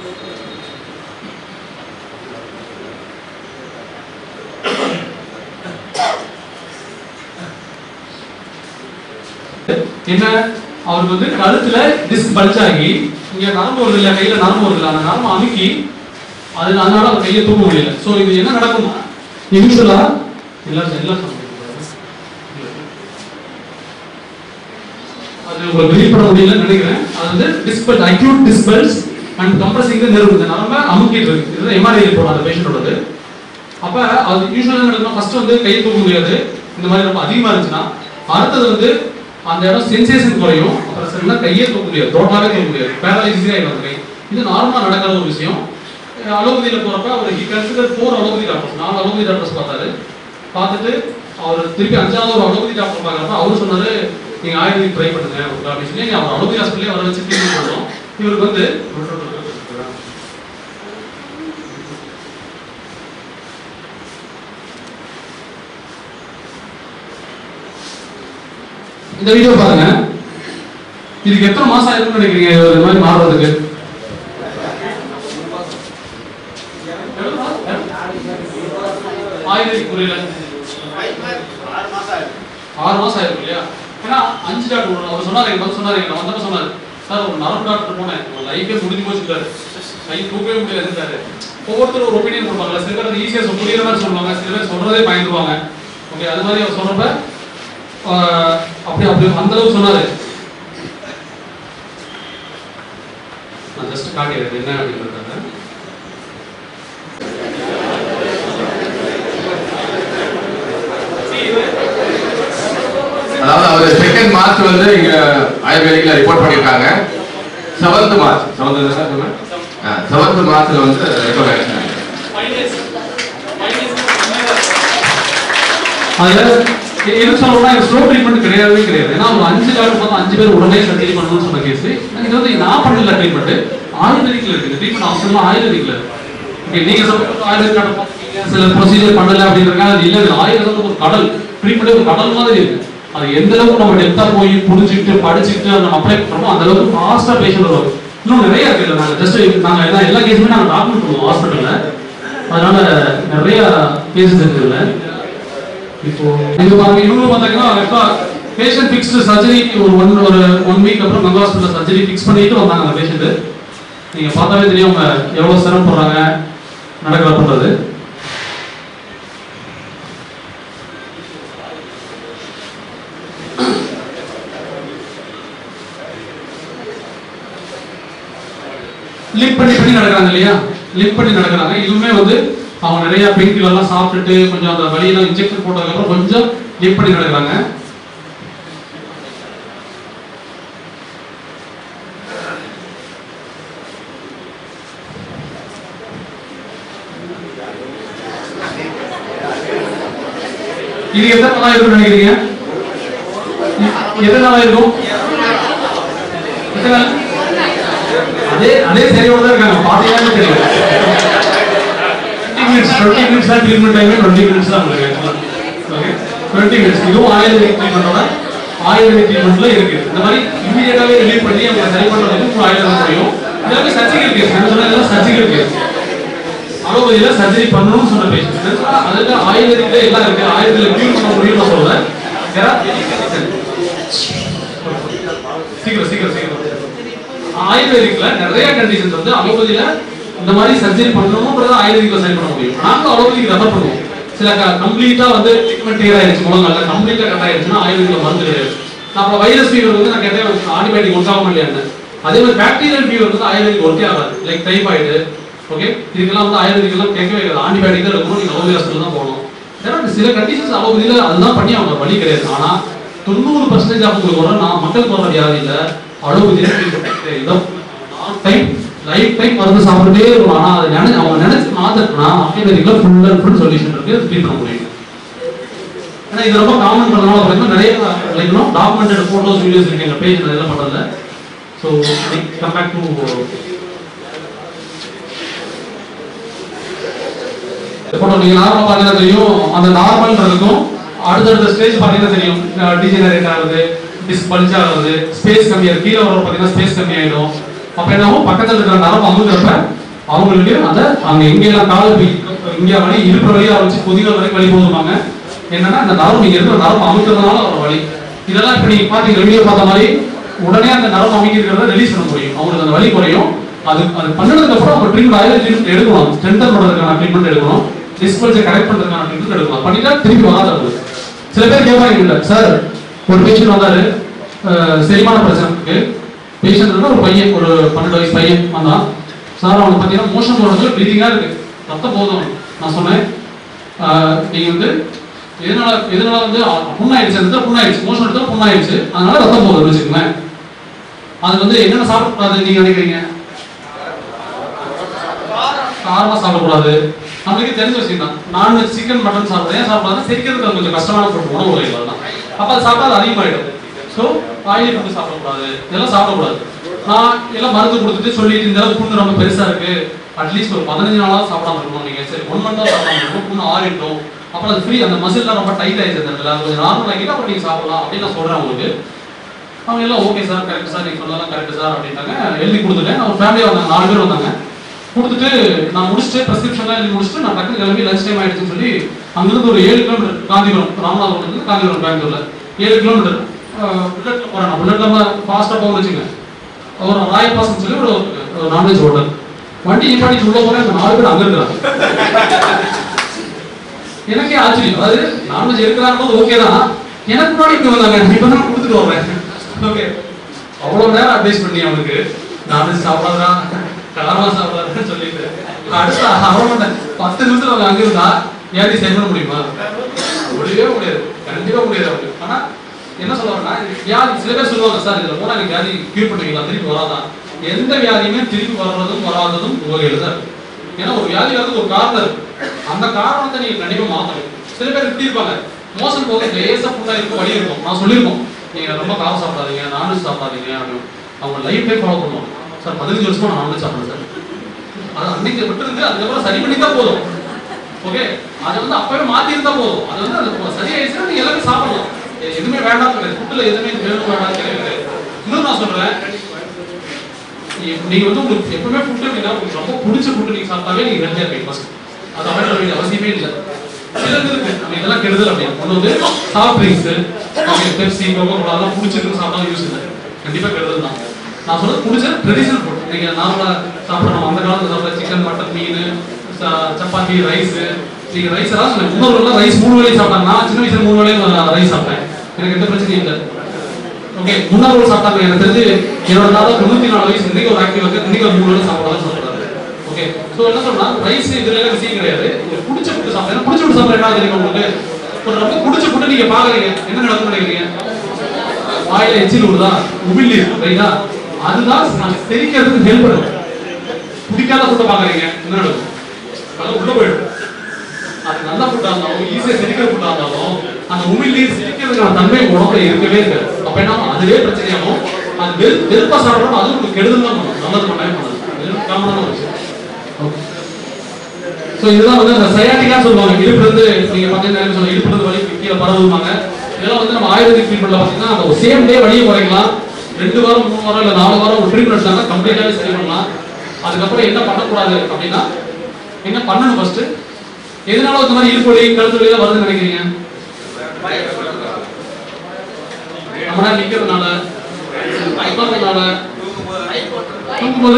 என்ன அவருக்கு வந்து கழுத்துல டிஸ்க் பல்ச் ஆகி இங்க நரம்பு வருது இல்ல கையில நரம்பு வருது இல்ல அந்த நரம்பு அமுக்கி அது அதனால அவர் கையை தூக்க முடியல சோ இது என்ன நடக்கும்னா யூஸ்வலா எல்லாம் எல்லாம் சொல்லுங்க அது உங்களுக்கு வெளிப்பட முடியலன்னு நினைக்கிறேன் அது வந்து disc bulge acute disc bulges and compressing நெருவு இந்த நரம்ப அமுக்கிட்டு இருக்கு இதுதான் எம்ஆர்ஐ ரிப்போர்ட் அந்த பேஷண்டோடது அப்ப அது யூஸ்வலா என்ன நடக்கும் ஃபர்ஸ்ட் வந்து கை தூக்க முடியாது இந்த மாதிரி ரொம்ப அதிகமா இருந்துச்சுன்னா அடுத்தது வந்து அந்த இடம் சென்சேஷன் குறையும் அப்புறம் சரினா கையே தூக்க முடியாது டோட்டலாவே தூக்க முடியாது பேரலைசிஸே ஆயிடும் அந்த கை இது நார்மலா நடக்கிற ஒரு விஷயம் அலோபதியில போறப்ப அவர் he consider four allopathy doctors நாலு அலோபதி டாக்டர்ஸ் பார்த்தாரு பார்த்துட்டு அவர் திருப்பி அஞ்சாவது ஒரு அலோபதி டாக்டர் பார்க்கறப்ப அவர் சொன்னாரு நீங்க ஆயுர்வேதிக் ட்ரை பண்ணுங்க அப்படின்னு சொல்லி அவர் அலோபதி ஹாஸ்பிட்டலே வர வச்சு ட்ரீட்மெண்ட் பண்ணோம் இவருக்கு வந்து இந்த வீடியோ பாருங்க இதுக்கு எத்தனை மாசம் ஆயிருக்கும்னு நினைக்கிறீங்க இது மாதிரி மாறுறதுக்கு ஆயுர்வேதிக் புரியல ஆறு மாசம் ஆயிருக்கு இல்லையா ஏன்னா அஞ்சு டாக்டர் அவர் சொன்னாரு எங்க வந்து சொன்னாரு எங்க வந்தப்ப சொன்னாரு சார் ஒரு நரம்பு டாக்டர் போனேன் உன் லைஃபே முடிஞ்சு போச்சுட்டாரு கை தூக்கவே முடியாதுன்றாரு ஒவ்வொருத்தரும் ஒரு ஒப்பீனியன் கொடுப்பாங்க சில பேர் ஈஸியா புரியுற மாதிரி சொல்லுவாங்க சில பேர் சொல்றதே பயந்துருவாங்க ஓகே அது மாதிரி அவர் சொல்றப்ப ஆஹ், அப்படி அப்படி அந்த அளவுக்கு சொன்னாரு நான் ஜஸ்ட் காட்டிடுறேன் என்ன அப்படின்றத அதாவது அவர் செகண்ட் மார்ச் வந்து இங்க ஆயுர்வேதிக்ல ரிப்போர்ட் பண்ணியிருக்காங்க செவன்த் மார்ச் செவன்த் செவன்த் மார்ச்ல வந்து ரெக்கவர் ஆயிடுச்சு அதுல எ- எது சொல்லணும்னா இது ஸ்லோ ட்ரீட்மெண்ட் கிடையவே கிடையாது ஏன்னா ஒரு அஞ்சு டாக்டர் பார்த்தா அஞ்சு பேர் உடனே சர்ஜரி பண்ணணும்னு சொன்ன கேஸ் இது வந்து நான் பண்ணல ட்ரீட்மெண்ட் ஆயுர்வேதிக்ல இருக்கு ட்ரீட்மெண்ட் ஆப்ஷன்லாம் ஆயுர்வேதிக்ல இருக்கு Okay, நீங்க சப்போஸ் ஆயுர்வேதிக் டாக்டர் பார்த்தீங்க சில ப்ரொசீஜர் பண்ணல அப்படின்றக்காக அது இல்ல இது ஆயுர்வேதம் ஒரு கடல் ட்ரீட்மெண்ட் ஒரு கடல் மாதிரி இருக்கு அது எந்த அளவுக்கு நம்ம டெப்தா போய் புரிஞ்சுக்கிட்டு படிச்சுக்கிட்டு அதை நம்ம அப்ளை பண்றோமோ அந்த அளவுக்கு ஃபாஸ்டா பேஷண்ட் வரும் இன்னும் நிறைய இருக்கு இல்ல நாங்க ஜஸ்ட் நாங்க எல்லா எல்லா கேஸுமே நாங்க டாக்குமெண்ட் பண்ணுவோம் ஹாஸ்பிட்டல்ல அதனால நிறைய கேசஸ் இருக்கு இதுல இப்போ இது பாருங்க இவங்க பாத்தீங்கன்னா பேஷண்ட் ஃபிக்ஸ்டு சர்ஜரி ஒரு ஒன் ஒரு ஒன் வீக் அப்புறம் கங்கா ஹாஸ்பிட்டல் சர்ஜரி ஃபிக்ஸ் பண்ணிட்டு வந்தாங்க அந்த பேஷண்ட் நீங்க பார்த்தாவே தெரியும் அவங்க எவ்வளவு சிரமப்படுறாங்க நடக்கிற பண்றது லிப் பண்ணி பண்ணி நடக்கிறாங்க இல்லையா லிப் பண்ணி நடக்கிறாங்க இதுவுமே வந்து அவங்க நிறைய பெயின் கில்லர்லாம் சாப்பிட்டுட்டு கொஞ்சம் அந்த வலியெல்லாம் இன்ஜெக்ஷன் போட்டதுக்கப்புறம் கொஞ்சம் லிப் பண்ணி நடக்கிறாங்க இது எத்தனை நாளா இருக்கும்னு நினைக்கிறீங்க எத்தனை நாளா இருக்கும் எத்தனை நாள்? அதே அதே சரியோட தான் இருக்காங்க பாத்தீங்கன்னா தெரியும் டுவெண்ட்டி மினிட்ஸ் டுவெண்ட்டி மினிட்ஸ் தான் ட்ரீட்மெண்ட் டைம் டுவெண்ட்டி மினிட்ஸ் தான் உங்களுக்கு ஓகே டுவெண்ட்டி மினிட்ஸ் இதுவும் ஆயுர்வேதிக் ட்ரீட்மெண்டோட ஆயுர்வேதிக் ட்ரீட்மெண்ட்ல இருக்கு இந்த மாதிரி இமீடியட்டாவே ரிலீவ் பண்ணி அவங்க சரி பண்றதுக்கு ஒரு ஆயுர்வேதம் முடியும் எல்லாமே சர்ஜிக்கல் கேஸ் நான் சொன்ன இதெல்லாம் சர்ஜிக்கல் கேஸ் அலோபதியில சர்ஜரி பண்ணணும்னு சொன்ன பேஷண்ட் அதுக்கு ஆயுர்வேதிக்ல எல்லாம் இருக்கு ஆயுர்வேதில கியூர் பண்ண முடியும்னு நான் சொல்றேன் There are many conditions. சீக்கிரம் சீக்கிரம் சீக்கிரம் ஆயுர்வேதிக்ல நிறைய கண்டிஷன்ஸ் வந்து அலோபதியில இந்த மாதிரி சர்ஜரி பண்ணணும்ன்றது ஆயுர்வேதிக்ல சரி பண்ண முடியும் நாங்க அலோபதிக்கு ரெஃபர் பண்ணுவோம் சில கம்ப்ளீட்டா வந்து ட்ரீட்மெண்ட் கிளியர் ஆயிடுச்சு முழங்கால கம்ப்ளீட்டா கட் ஆயிடுச்சுன்னா ஆயுர்வேதிக்ல மருந்து கிடையாது நம்ம வைரஸ் ஃபீவர் வந்து நான் கேட்டேன் ஆன்டிபயோட்டிக் ஒர்க் ஆகும் இல்லையான்னு அதே மாதிரி பாக்டீரியல் ஃபீவர் வந்து ஆயுர்வேதிக் ஒர்க்கே ஆகாது லைக் டைபாய்டு ஓகே இதுக்கெல்லாம் வந்து ஆயுர்வேதிக் எல்லாம் கேட்கவே கிடையாது ஆன்டிபயோட்டிக் தான் இருக்கணும் நீங்க அலோபதி ஹாஸ்பிட்டல் தான் போகணும் ஏன்னா சில கண்டிஷன்ஸ் அலோபதியில அதுதான் பண்ணி அவங்க வழி கிடையாது ஆனா தொண்ணூறு பர்சன்டேஜ் ஆஃப் உங்களுக்கு வர நான் மக்களுக்கு வர வியாதி இல்ல அலோபதியில டைம் லைஃப் டைம் மருந்து சாப்பிட்டுட்டே இருக்கணும் ஆனா அதை நினைச்சு அவங்க நினைச்சு மாத்திட்டுனா ஆயுர்வேதிக்ல ஃபுல் அண்ட் ஃபுல் சொல்யூஷன் இருக்கு ட்ரீட் பண்ண முடியும் ஏன்னா இது ரொம்ப காமன் பண்ணனால பார்த்தீங்கன்னா நிறைய லைக் டாக்குமெண்டட் ஃபோட்டோஸ் வீடியோஸ் இருக்கு எங்க பேஜ் இதெல்லாம் பண்றதுல so come back to photo நீங்க நார்மலா பார்த்தீங்கன்னா தெரியும் அந்த நார்மல்ன்றதுக்கும் அடுத்தடுத்த ஸ்டேஜ் பார்த்தீங்கன்னா தெரியும் டிஜெனரேட் ஆகுது டிஸ்க் பல்ஜ் ஆகுது ஸ்பேஸ் கம்மியாக கீழே வர பார்த்தீங்கன்னா ஸ்பேஸ் கம்மியாயிடும் அப்ப என்ன ஆகும் பக்கத்துல இருக்கிற நரம்பு அமுக்கிறப்ப அவங்களுக்கு அந்த அங்க எங்கெல்லாம் கால் போய் இங்க வலி இருக்கிற வழியா வச்சு பொதிகள் வரைக்கும் வலி போதுமாங்க என்னன்னா அந்த நரம்பு இங்க இருக்கிற நரம்பு அமுக்கிறதுனால வர வலி இதெல்லாம் இப்ப நீங்க பாத்தீங்க வீடியோ பார்த்த மாதிரி உடனே அந்த நரம்பு அமைக்கி இருக்கிறத ரிலீஸ் பண்ண முடியும் அவங்களுக்கு அந்த வலி குறையும் அது அது பண்ணதுக்கு அப்புறம் அவங்க ட்ரீட்மெண்ட் ஆயிரம் ட்ரீட்மெண்ட் எடுக்கணும் ஸ்ட்ரென்தன் பண்றதுக்கான ட்ரீட்மெண்ட் எடுக்கணும் டிஸ்பல்ஸை கரெக்ட் பண்றதுக்கான ட்ரீட்மெண்ட் எடுக்கணும் பண்ணிட்டா திருப்பி வராது அது சில பேர் கேட்பாங்க இல்ல சார் ஒரு பேஷண்ட் வந்தாரு அஹ், செரிமான பிரச்சனைக்கு பேஷண்ட் ஒரு பையன் ஒரு பன்னெண்டு வயசு பையன் வந்தான் சார் அவனுக்கு பார்த்தீங்கன்னா மோஷன் போடுறது ப்ளீடிங்காக இருக்கு ரத்தம் போதும் நான் சொன்னேன் ஆஹ், நீங்க வந்து எதனால எதனால வந்து அ- புண்ணாயிடுச்சு அந்த இடத்துல புண்ணாயிடுச்சு மோஷன் எடுத்தா புண்ணாயிடுச்சு அதனால ரத்தம் போகுதுன்னு வச்சுக்கோங்களேன் அது வந்து என்னென்ன சாப்பிடக்கூடாது நீங்க நினைக்கிறீங்க காரமா சாப்பிடக்கூடாது நம்மளுக்கு தெரிஞ்ச விஷயம் தான் நான்வெஜ் சிக்கன் மட்டன் சாப்பிடுறது ஏன் சாப்பிடாது செரிக்கிறதுக்கு அது கொஞ்சம் கஷ்டமான ஃபுட் உணவு வகைகள் தான் அப்ப அது சாப்பிட்டா அது அதிகமாயிடும் ஸோ ஆயிலி ஃபுட் சாப்பிடக்கூடாது இதெல்லாம் சாப்பிடக்கூடாது நான் எல்லாம் மருந்து கொடுத்துட்டு சொல்லிட்டு இந்த அளவுக்கு புண்ணு ரொம்ப பெருசா இருக்கு அட்லீஸ்ட் ஒரு பதினஞ்சு நாளாவது சாப்பிடாம இருக்கணும் நீங்க சரி ஒன் மந்த் தான் சாப்பிடாம இருக்கணும் புண்ணு ஆறிட்டும் அப்புறம் அது ஃப்ரீ அந்த மசில்லாம் ரொம்ப டைட் ஆயிடுச்சு அந்த இடத்துல அது கொஞ்சம் நார்மல் ஆகிட்டு அப்புறம் நீங்க சாப்பிடலாம் அப்படின்னு நான் சொல்றேன் உங்களுக்கு அவங்க எல்லாம் ஓகே சார் கரெக்ட் சார் நீங்க சொன்னதெல்லாம் கரெக்ட் சார் அப்படின்ட்டாங்க எழுதி கொடுத்துட்டேன் அவங்க ஃபேமிலியா வந்தாங்க நாலு பேர் வந்தாங்க கொடுத்துட்டு நான் முடிச்சுட்டு ப்ரெஸ்கிரிப்ஷன்லாம் எழுதி முடிச்சுட்டு நான் டக்குனு கிளம்பி லஞ்ச் டைம் ஆயிடுச்சுன்னு சொல்லி அங்கிருந்து ஒரு ஏழு கிலோமீட்டர் காந்திபுரம் ராமநாதபுரத்துலேருந்து காந்திபுரம் பெங்களூர்ல ஏழு கிலோமீட்டர் புல்லட்ல போறேன் நான் புல்லட்ல நம்ம ஃபாஸ்ட்டாக போகணும்னு வச்சுங்க ஒரு ராயப்பாசம் சொல்லி ஒரு நான்வெஜ் ஹோட்டல் வண்டி நிப்பாட்டிட்டு உள்ள போறேன் அந்த நாலு பேர் அங்க இருக்கிறாங்க எனக்கே ஆச்சரியம் அதாவது நான்வெஜ் எடுக்கிறாங்க ஓகே தான் எனக்கு முன்னாடி இங்க வந்தாங்க இப்ப தான் கொடுத்துட்டு வரேன் ஓகே அவ்வளவு நேரம் அட்வைஸ் பண்ணி அவனுக்கு நான்வெஜ் சாப்பிடாதா காரமா சாப்பிடாதான்னு சொல்லிட்டு அடுத்த அரை மணி நேரம், பத்து நிமிஷம் அவங்க அங்க இருந்தா ஏறி சரி பண்ண முடியுமா முடியவே முடியாது கண்டிப்பா முடியாது அவருக்கு ஆனா என்ன சொல்ல வரேன்னா வியாதி சில பேர் சொல்லுவாங்க சார் இதுல போனா எனக்கு வியாதி கியூர் பண்ணுவீங்களா திருப்பி வராதா எந்த வியாதியுமே திருப்பி வர்றதும் வராததும் உங்க கையில தான் இருக்கு. ஏன்னா ஒரு வியாதி வந்து ஒரு காரணம் இருக்கு அந்த காரணத்தை நீங்க கண்டிப்பா மாத்தணும் சில பேர் இப்படி இருப்பாங்க மோசம் போக லேசா புண்ணா இருக்கும் வலி இருக்கும் நான் சொல்லியிருக்கோம் நீங்க ரொம்ப காரம் சாப்பிடாதீங்க நான்வெஜ் சாப்பிடாதீங்க அப்படின்னு அவங்க லைஃப் டைம் ஃபாலோ பண்ணுவாங்க சார் பதினஞ்சு வருஷமா நான் நான்வெஜ் சாப்பிடுறேன் சார் அது அன்னைக்கு விட்டு இருந்து அதுக்கப்புறம் சரி பண்ணி தான் போதும் ஓகே அதை வந்து அப்பவே மாத்தி இருந்தா போதும் அது வந்து அது சரியாயிடுச்சுன்னா நீங்க எல்லாமே சாப்பிடலாம் எ- எதுவுமே வேண்டாம் கிடையாது ஃபுட்டில் எதுவுமே வேணும் வேண்டாம் கிடையாது இன்னும் நான் சொல்றேன் நீ- நீங்க வந்து உங்களுக்கு எப்பவுமே ஃபுட் அப்படின்னா உங்களுக்கு ரொம்ப பிடிச்ச ஃபுட் நீங்க சாப்பிட்டாவே நீங்க ஹெல்த்தியா இருப்பீங்க ஃபர்ஸ்ட் அது அவாய்ட் பண்ண வேண்டிய அவசியமே இல்லை சிலது இருக்கு நம்ம இதெல்லாம் கெடுதல் அப்படின்னு ஒன்று வந்து soft drinks Pepsi Coca Cola எல்லாம் பிடிச்சிருக்கு சாப்பிட்டா யூஸ் இல்லை கண்டிப்பா கெடுதல் தான் நான் சொல்றது பிடிச்ச ட்ரெடிஷனல் ஃபுட் நீங்க நார்மலா சாப்பிடணும் அந்த காலத்துல சாப்பிட சிக்கன் மட்டன் மீன் ச- சப்பாத்தி ரைஸ் நீங்க ரைஸ் எல்லாம் சொன்னேன் முன்னோர்கள் ரைஸ் மூணு வேளையும் சாப்பிட்டாங்க நான் சின்ன வயசுல மூணு வேளையும் ரைஸ் சாப்பிட்டேன் எனக்கு எந்த பிரச்சனையும் இல்லை ஓகே முன்னோர்கள் சாப்பிட்டாங்க எனக்கு தெரிஞ்சு என்னோட தாத்தா தொண்ணூத்தி நாலு வயசு இன்னைக்கு ஒரு ஆக்டிவ் இருக்கு இன்னைக்கு ஒரு மூணு வேளை சாப்பிடலாம் சொல்றாரு ஓகே சோ என்ன சொல்றா ரைஸ் இதுல எல்லாம் விஷயம் கிடையாது உங்களுக்கு பிடிச்ச ஃபுட் சாப்பிடுங்க பிடிச்ச ஃபுட் சாப்பிட என்ன தெரியும் உங்களுக்கு ஒரு ரொம்ப பிடிச்ச ஃபுட் நீங்க பாக்குறீங்க என்ன நடக்கும் நினைக்கிறீங்க வாயில எச்சில் விடுதா உமிழ் இருக்கு ரைட்டா அதுதான் நான் தெரிக்கிறதுக்கு ஹெல்ப் பண்ணும் பிடிக்காத ஃபுட்டை பாக்குறீங்க என்ன நடக்கும் அது உள்ள போயிடும் அது நல்ல ஃபுட்டா இருந்தாலும் ஈஸியா செரிக்கிற ஃபுட்டா இருந்தாலும் அந்த உமிழ் நீர் செரிக்கிறதுக்கான தன்மை உடம்புல இருக்கவே இருக்காது அப்ப என்ன ஆகும்? அதுவே பிரச்சனையாகும் அது வெறு வெறுப்பா சாப்பிடணும் அது உங்களுக்கு கெடுதல் தான் பண்ணும் நல்லது பண்ணவே பண்ணாது இது காமனான ஒரு விஷயம் ஸோ இதுதான் வந்து அந்த சயாட்டிக்கா சொல்லுவாங்க இடுப்புல இருந்து நீங்க பார்த்தீங்கன்னா சொல்ல இடுப்புல இருந்து வலி கீழே பரவுவாங்க இதெல்லாம் வந்து நம்ம ஆயுர்வேதிக் ட்ரீட்மெண்ட்ல பார்த்தீங்கன்னா அந்த சேம் டே வலியை குறைக்கலாம் ரெண்டு வாரம் மூணு வாரம் இல்லை நாலு வாரம் ஒரு ட்ரீட்மெண்ட் எடுத்தாங்க கம்ப்ளீட்டாவே சரி பண்ணலாம் அதுக்கப்புறம் என்ன பண்ணக்கூடாது அப்படின்னா என்ன பண்ணணும் ஃபர்ஸ்ட் எதனால இந்த மாதிரி இடுப்பு வலி கழுத்து வலி வருதுன்னு நினைக்கிறீங்க ரொம்ப நேரம் நிக்கிறதுனால உட்கார்றதுனால தூங்கும்போது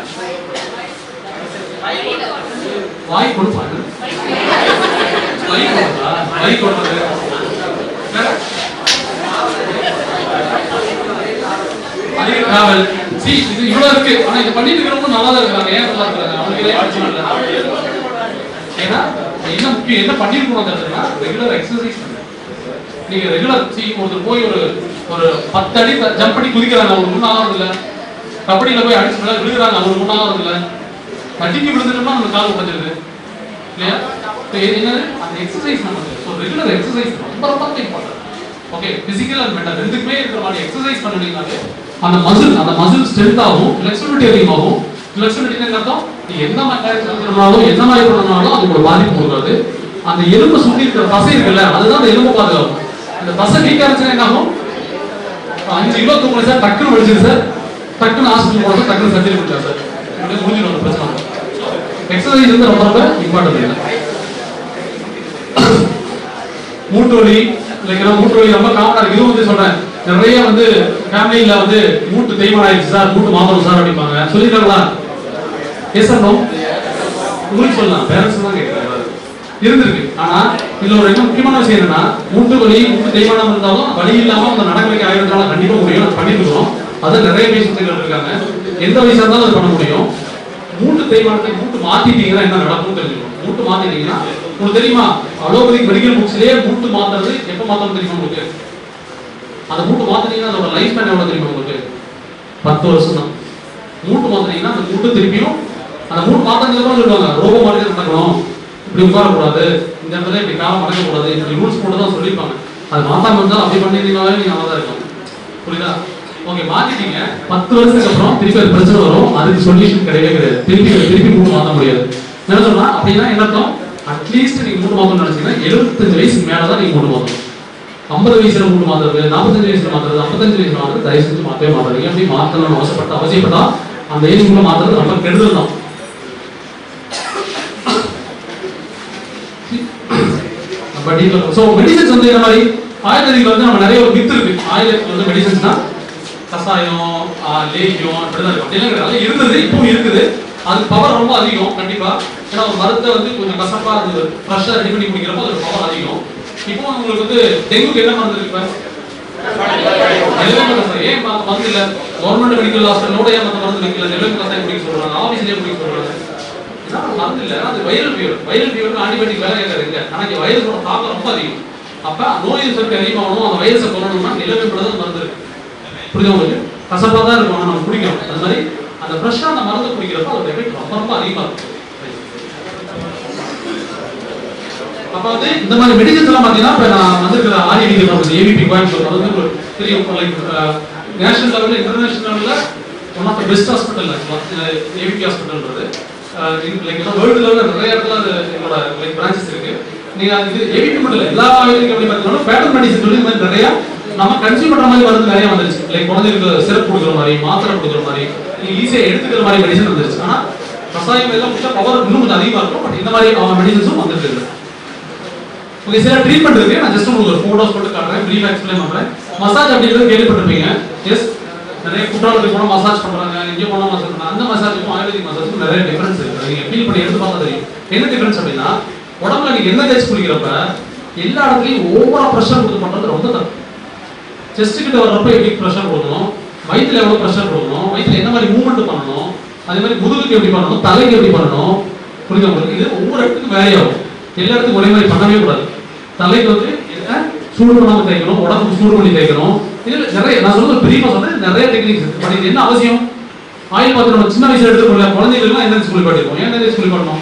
வாய் கொடுப்பாங்க வாய் கொடுப்பா வாய் கொடுப்பது அதிக டிராவல் சி இது இவ்வளவு இருக்கு ஆனா இது பண்ணிட்டு இருக்கிறவங்க நல்லா தான் இருக்காங்க ஏன் நல்லா இருக்காங்க அவங்களுக்கு ஏன் பிரச்சனை இல்லை ஏன்னா என்ன முக்கியம் என்ன பண்ணிருக்கணுங்கிறதுனா ரெகுலர் எக்ஸசைஸ் நீங்க ரெகுலர் சி ஒருத்தர் போய் ஒரு ஒரு பத்து அடி ஜம்ப் பண்ணி குதிக்கிறாங்க அவங்களுக்கு ஒன்றும் ஆகிறது இல்ல கபடியில போய் அடிச்சு விழா விழுகிறாங்க அவங்க முன்னாக வருதுல்ல தட்டிக்கு விழுந்துட்டோம்னா நம்ம கால் உடைஞ்சிருது இல்லையா இப்போ இது என்னது அந்த எக்ஸசைஸ் நமக்கு ஸோ ரெகுலர் எக்ஸசைஸ் ரொம்ப ரொம்ப important okay physical and mental ரெண்டுக்குமே இருக்கிற மாதிரி எக்ஸசைஸ் பண்ணிட்டீங்கனாலே அந்த மசில் அந்த மசில் ஸ்ட்ரென்த் ஆகும் ஃபிளெக்சிபிலிட்டி அதிகமாகும் ஃபிளெக்சிபிலிட்டி அர்த்தம் நீ என்ன மாதிரி பண்ணாலும் என்ன மாதிரி பண்ணாலும் அது உங்களுக்கு பாதிப்பு கொடுக்காது அந்த எலும்பு சுத்தி இருக்கிற தசை இருக்குல்ல அதுதான் அந்த எலும்பு பாதுகாக்கும் அந்த தசை வீக்கா இருந்துச்சுன்னா என்ன ஆகும் அஞ்சு கிலோ தூக்கணும் சார் டக்குன்னு வலிச்சுது சார் டக்குன்னு ஹாஸ்பிட்டல் போனோம் டக்குன்னு சர்ஜரி பண்ணிட்டா சார் இப்படியே முடிஞ்சிடும் அந்த பிரச்சனை எக்ஸசைஸ் வந்து ரொம்ப ரொம்ப இம்பார்ட்டன்ட் இல்லை மூட்டு வலி லைக் மூட்டு வலி ரொம்ப காமனா இருக்கு இதுவும் வந்து சொல்றேன் நிறைய வந்து ஃபேமிலியில வந்து மூட்டு தேய்மானம் ஆயிடுச்சு சார் மூட்டு மாத்தணும் சார் அப்படிம்பாங்க சொல்லிருக்காங்களா எஸ் சார் நோ உங்களுக்கு சொல்லலாம் பேரண்ட்ஸ் தான் கேட்கறாங்க இருந்திருக்கு ஆனா இதுல ஒரு என்ன முக்கியமான விஷயம் என்னன்னா மூட்டு வலி மூட்டு தேய்மானம் இருந்தாலும் வலி இல்லாம அந்த நடக்க வைக்க ஆயிரத்தால கண்டிப்பா முடியும் அது பண்ணிருக்கிறோம் அது நிறைய பேஷண்ட்கள் இருக்காங்க எந்த வயசா இருந்தாலும் அது பண்ண முடியும் மூட்டு தேய்மானத்தை மூட்டு மாத்திட்டீங்கன்னா என்ன நடக்கும்னு தெரிஞ்சுக்கணும் மூட்டு மாத்திட்டீங்கன்னா உங்களுக்கு தெரியுமா அலோபதிக் மெடிக்கல் புக்ஸ்லயே மூட்டு மாத்துறது எப்ப மாத்தணும் தெரியுமா உங்களுக்கு அந்த மூட்டு மாத்தினீங்கன்னா அதோட லைஃப் ஸ்பேன் எவ்வளவு தெரியுமா உங்களுக்கு பத்து வருஷம் தான் மூட்டு மாத்தினீங்கன்னா அந்த மூட்டு திருப்பியும் அந்த மூட்டு மாத்தினதுக்கு அப்புறம் சொல்லுவாங்க ரோபோ மாதிரி தான் நடக்கணும் இப்படி உட்காரக்கூடாது இந்த இடத்துல இப்படி காலம் மடக்கக்கூடாது இப்படி ரூல்ஸ் போட்டு தான் சொல்லியிருப்பாங்க அது மாத்தாம இருந்தாலும் அப்படி பண்ணிருந்தீங்கனாலே நீங்க நல்லா தான் இருக்கும் புரியுதா ஓகே மாத்திட்டீங்க பத்து வருஷத்துக்கு அப்புறம் திருப்பி அது பிரச்சனை வரும் அதுக்கு சொல்யூஷன் கிடையவே கிடையாது திருப்பி திருப்பி மூட்டு மாத்த முடியாது என்ன சொன்னா அப்படின்னா என்ன அர்த்தம் அட்லீஸ்ட் நீங்க மூட்டு மாத்தணும்னு நினைச்சீங்கன்னா எழுபத்தஞ்சு வயசுக்கு மேலதான் நீங்க மூட்டு மாத்தணும் ஐம்பது வயசுல மூட்டு மாத்துறது நாற்பத்தஞ்சு வயசுல மாத்துறது ஐம்பத்தஞ்சு வயசுல மாத்துறது தயவு செஞ்சு மாத்தவே மாத்தாதீங்க அப்படி மாத்தணும்னு அவசரப்பட்ட அவசியப்பட்டா அந்த ஏஜுக்குள்ள மாத்துறது ரொம்ப கெடுதல் தான் பட் இப்போ ஸோ மெடிசன்ஸ் வந்து இந்த மாதிரி ஆயுர்வேதிக் வந்து நம்ம நிறைய ஒரு மித்து இருக்கு ஆயுர்வேதிக் வந்து மெடிசன்ஸ்னா கசாயம் ஆ, லேகியம் அப்படிதான் இருக்கும் அப்படிலாம் கிடையாது இருந்தது இப்பவும் இருக்குது அது பவர் ரொம்ப அதிகம் கண்டிப்பா ஏன்னா ஒரு மருந்தை வந்து கொஞ்சம் கசப்பா அது ஃப்ரெஷ்ஷாக ரெடி பண்ணி குடிக்கிறப்போ அது பவர் அதிகம் இப்போ உங்களுக்கு வந்து டெங்குக்கு என்ன மருந்து இருக்கு இப்ப நிலவேம்பு கஷாயம். ஏன் ம- மருந்து இல்ல கவர்மெண்ட் மெடிக்கல் ஹாஸ்பிட்டலோட ஏன் மத்த மருந்து வைக்கல நிலவேம்பு கஷாயம் குடிக்க சொல்றாங்க ஆபீஸ்லயே குடிக்க சொல்றாங்க இதான் மருந்து இல்ல அது வைரல் ஃபீவர் வைரல் ஃபீவருக்கு ஆன்டிபயோட்டிக் வேலை கேட்கறது இங்க ஆனா இங்க வைரஸோட தாக்கம் ரொம்ப அதிகம் அப்ப நோய் எதிர்ப்பு அதிகமாகணும் அந்த வைரஸை கொல்லணும்னா நிலவேம்புல தான் மருந்து இருக்கு புரியுதா உங்களுக்கு கசப்பா தான் இருக்கும் ஆனா நம்ம குடிக்கிறோம் அது மாதிரி அந்த ஃப்ரெஷ்ஷா அந்த மருந்து குடிக்கிறப்ப அதோட எஃபெக்ட் ரொம்ப ரொம்ப அதிகமா இருக்கும் அப்ப வந்து இந்த மாதிரி மெடிசன்ஸ் எல்லாம் பாத்தீங்கன்னா இப்ப நான் வந்திருக்கிற ஆர்ஐடி கம்பெனி ஏவிபி கோயம்புத்தூர் அது வந்து ஒரு பெரிய லைக் நேஷனல் லெவல்ல இன்டர்நேஷனல் லெவல்ல one of the best hospital AVP ஹாஸ்பிட்டல்ன்றது லைக் வேர்ல்டு லெவல்ல நிறைய இடத்துல அது என்னோட லைக் பிரான்ச்சஸ் இருக்கு நீங்க அது இது ஏவிபி மட்டும் இல்ல எல்லா ஆயுர்வேதிக் கம்பெனி பார்த்தீங்கன்னா பேட்டர்ன் மெடிசன் சொல்லி இந்த மாதிரி நிறைய நம்ம கன்சியூம் பண்ற மாதிரி மருந்து நிறைய வந்துருச்சு லைக் குழந்தைகளுக்கு சிறப்பு கொடுக்குற மாதிரி மாத்திரை கொடுக்குற மாதிரி நீங்க ஈஸியா எடுத்துக்கிற மாதிரி மெடிசன் வந்துருச்சு ஆனா கசாயம் எல்லாம் முடிச்சா பவர் இன்னும் கொஞ்சம் அதிகமா இருக்கும் பட் இந்த மாதிரி மெடிசன்ஸும் வந்துட்டு இருக்கு ஓகே சில ட்ரீட்மெண்ட் இருக்கு நான் ஜஸ்ட் உங்களுக்கு ஒரு ஃபோட்டோஸ் போட்டு காட்டுறேன் ப்ரீஃப் எக்ஸ்பிளைன் பண்றேன் மசாஜ் அப்படிங்கிறது கேள்விப்பட்டிருப்பீங்க எஸ் நிறைய குற்றாலத்துக்கு போனா மசாஜ் பண்றாங்க இங்கே போனா மசாஜ் பண்றாங்க அந்த மசாஜுக்கும் ஆயுர்வேதிக் மசாஜுக்கும் நிறைய டிஃபரன்ஸ் இருக்கு அதை நீங்க ஃபீல் பண்ணி எடுத்து பார்த்தா தெரியும் என்ன டிஃபரன்ஸ் அப்படின்னா உடம்புல நீங்க என்ன தேய்ச்சி குளிக்கிறப்ப எல்லா இடத்துலயும் ஓவரா ப்ரெஷர் கொடுத்து பண்றது ரொம்ப தப்பு செஸ்ட் கிட்ட வர்றப்ப எப்படி ப்ரெஷர் கொடுக்கணும் வயித்துல எவ்வளவு ப்ரெஷர் கொடுக்கணும் வயித்துல என்ன மாதிரி மூவ்மெண்ட் பண்ணணும் அதே மாதிரி முதுகுக்கு எப்படி பண்ணணும் தலைக்கு எப்படி பண்ணணும் புரியுதா உங்களுக்கு இது ஒவ்வொரு இடத்துக்கும் வேலை ஆகும் எல்லா இடத்துக்கும் ஒரே மாதிரி பண்ணவே கூடாது தலைக்கு வந்து என்ன சூடு பண்ணாம தேய்க்கணும் உடம்புக்கு சூடு பண்ணி தேய்க்கணும் இதுல நிறைய நான் சொல்றது பிரீஃபா சொல்றேன் நிறைய டெக்னிக்ஸ் இருக்கு பட் இது என்ன அவசியம் ஆயில் பாத்திரம் நம்ம சின்ன வயசுல எடுத்துக்கொள்ள குழந்தைகளுக்கு என்ன ஸ்கூல் பாட்டிருக்கோம் ஏன் என்ன ஸ்கூல் பண்ணணும்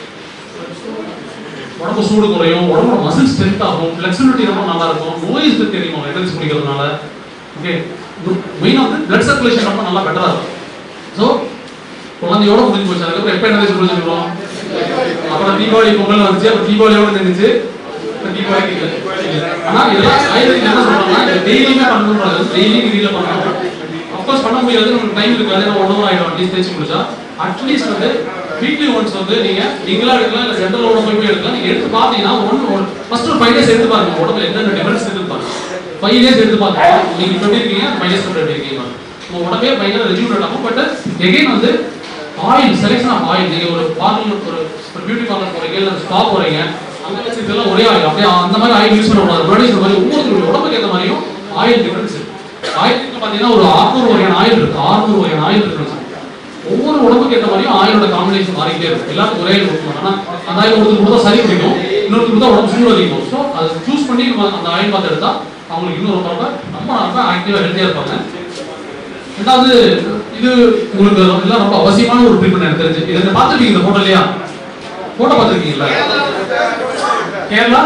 உடம்பு சூடு குறையும் உடம்போட மசில் ஸ்ட்ரென்த் ஆகும் ஃபிளெக்சிபிலிட்டி ரொம்ப நல்லா இருக்கும் நோய் எதிர்ப்பு தெரியும் எனர்ஜி குடிக்கிறதுனால ஓகே மெயினாக வந்து பிளட் சர்க்குலேஷன் ரொம்ப நல்லா பெட்டரா இருக்கும் ஸோ குழந்தையோட முடிஞ்சு போச்சு அதுக்கப்புறம் எப்போ என்ன ஸ்கூல் சொல்லுவோம் அப்புறம் தீபாவளி பொங்கல் வந்துச்சு அப்புறம் தீபாவளியோட நின்றுச்சு அப்புறம் தீபாவளிக்கு இல்லை ஆனா இதெல்லாம் ஆயுர்வேதிக் என்ன சொல்றாங்கன்னா டெய்லியுமே பண்ணணுன்றது டெய்லி வீட்ல பண்ணணும் அப்கோர்ஸ் பண்ண முடியாது நமக்கு டைம் இருக்காது நான் ஒன் ஹவர் ஆயிடும் அட்லீஸ்ட் தேய்ச்சி முடிச்சா அட்லீஸ்ட் வந்து வீக்லி ஒன்ஸ் வந்து நீங்க நீங்களா எடுக்கலாம் இல்ல சென்ட்ரலோட போய் போய் எடுக்கலாம் நீங்க எடுத்து பாத்தீங்கன்னா ஒன் ஃபர்ஸ்ட் ஒரு ஃபைவ் டேஸ் எடுத்து பாருங்க உடம்புல என்னென்ன டிஃபரன்ஸ் இருக்கு பாருங்க ஃபைவ் டேஸ் எடுத்து பாருங்க நீங்க இப்ப எப்படி இருக்கீங்க ஃபைவ் டேஸ் எப்படி இருக்கீங்க உங்க உடம்பே பயங்கர ரெஜியூட் ஆகும் பட் எகைன் வந்து ஆயில் செலெக்ஷன் ஆஃப் ஆயில் நீங்க ஒரு பார்லர் ஒரு ஒரு பியூட்டி பார்லர் போறீங்க இல்ல ஸ்பா போறீங்க அங்க வச்சு இதெல்லாம் ஒரே ஆயில் அப்படியே அந்த மாதிரி ஆயில் யூஸ் பண்ணக்கூடாது முன்னாடி சொன்ன மாதிரி ஒவ்வொருத்தருடைய உடம்புக்கு ஏற்ற மாதிரியும் ஆயில் டிஃபரன்ஸ் இருக்கு ஆயிலுக்கு பாத்தீங்கன்னா ஒரு 600 வகையான ஆயில் இருக்கு 600 வகையான ஆயில் இருக்கு ஒவ்வொரு உடம்புக்கு ஏற்ற மாதிரியும் ஆயிலோட காம்பினேஷன் மாறிக்கிட்டே இருக்கும் எல்லாத்துக்கும் ஒரே ஆயில் கொடுக்கணும் ஆனா அந்த ஆயில் ஒருத்தர் கொடுத்தா சரி பிடிக்கும் இன்னொருத்தர் கொடுத்தா உடம்பு சூடு அதிகம் ஸோ அதை சூஸ் பண்ணி நம்ம அந்த ஆயில் பார்த்து எடுத்தா அவங்களுக்கு இன்னும் ரொம்ப ரொம்ப ரொம்ப ரொம்ப ஆக்டிவா ஹெல்த்தியா இருப்பாங்க ரெண்டாவது இது உங்களுக்கு எல்லாம் ரொம்ப அவசியமான ஒரு ட்ரீட்மெண்ட் எனக்கு தெரிஞ்சு இதை பார்த்துருக்கீங்க இந்த போட்டோ இல்லையா போட்டோ பார்த்துருக்கீங்களா கேரளா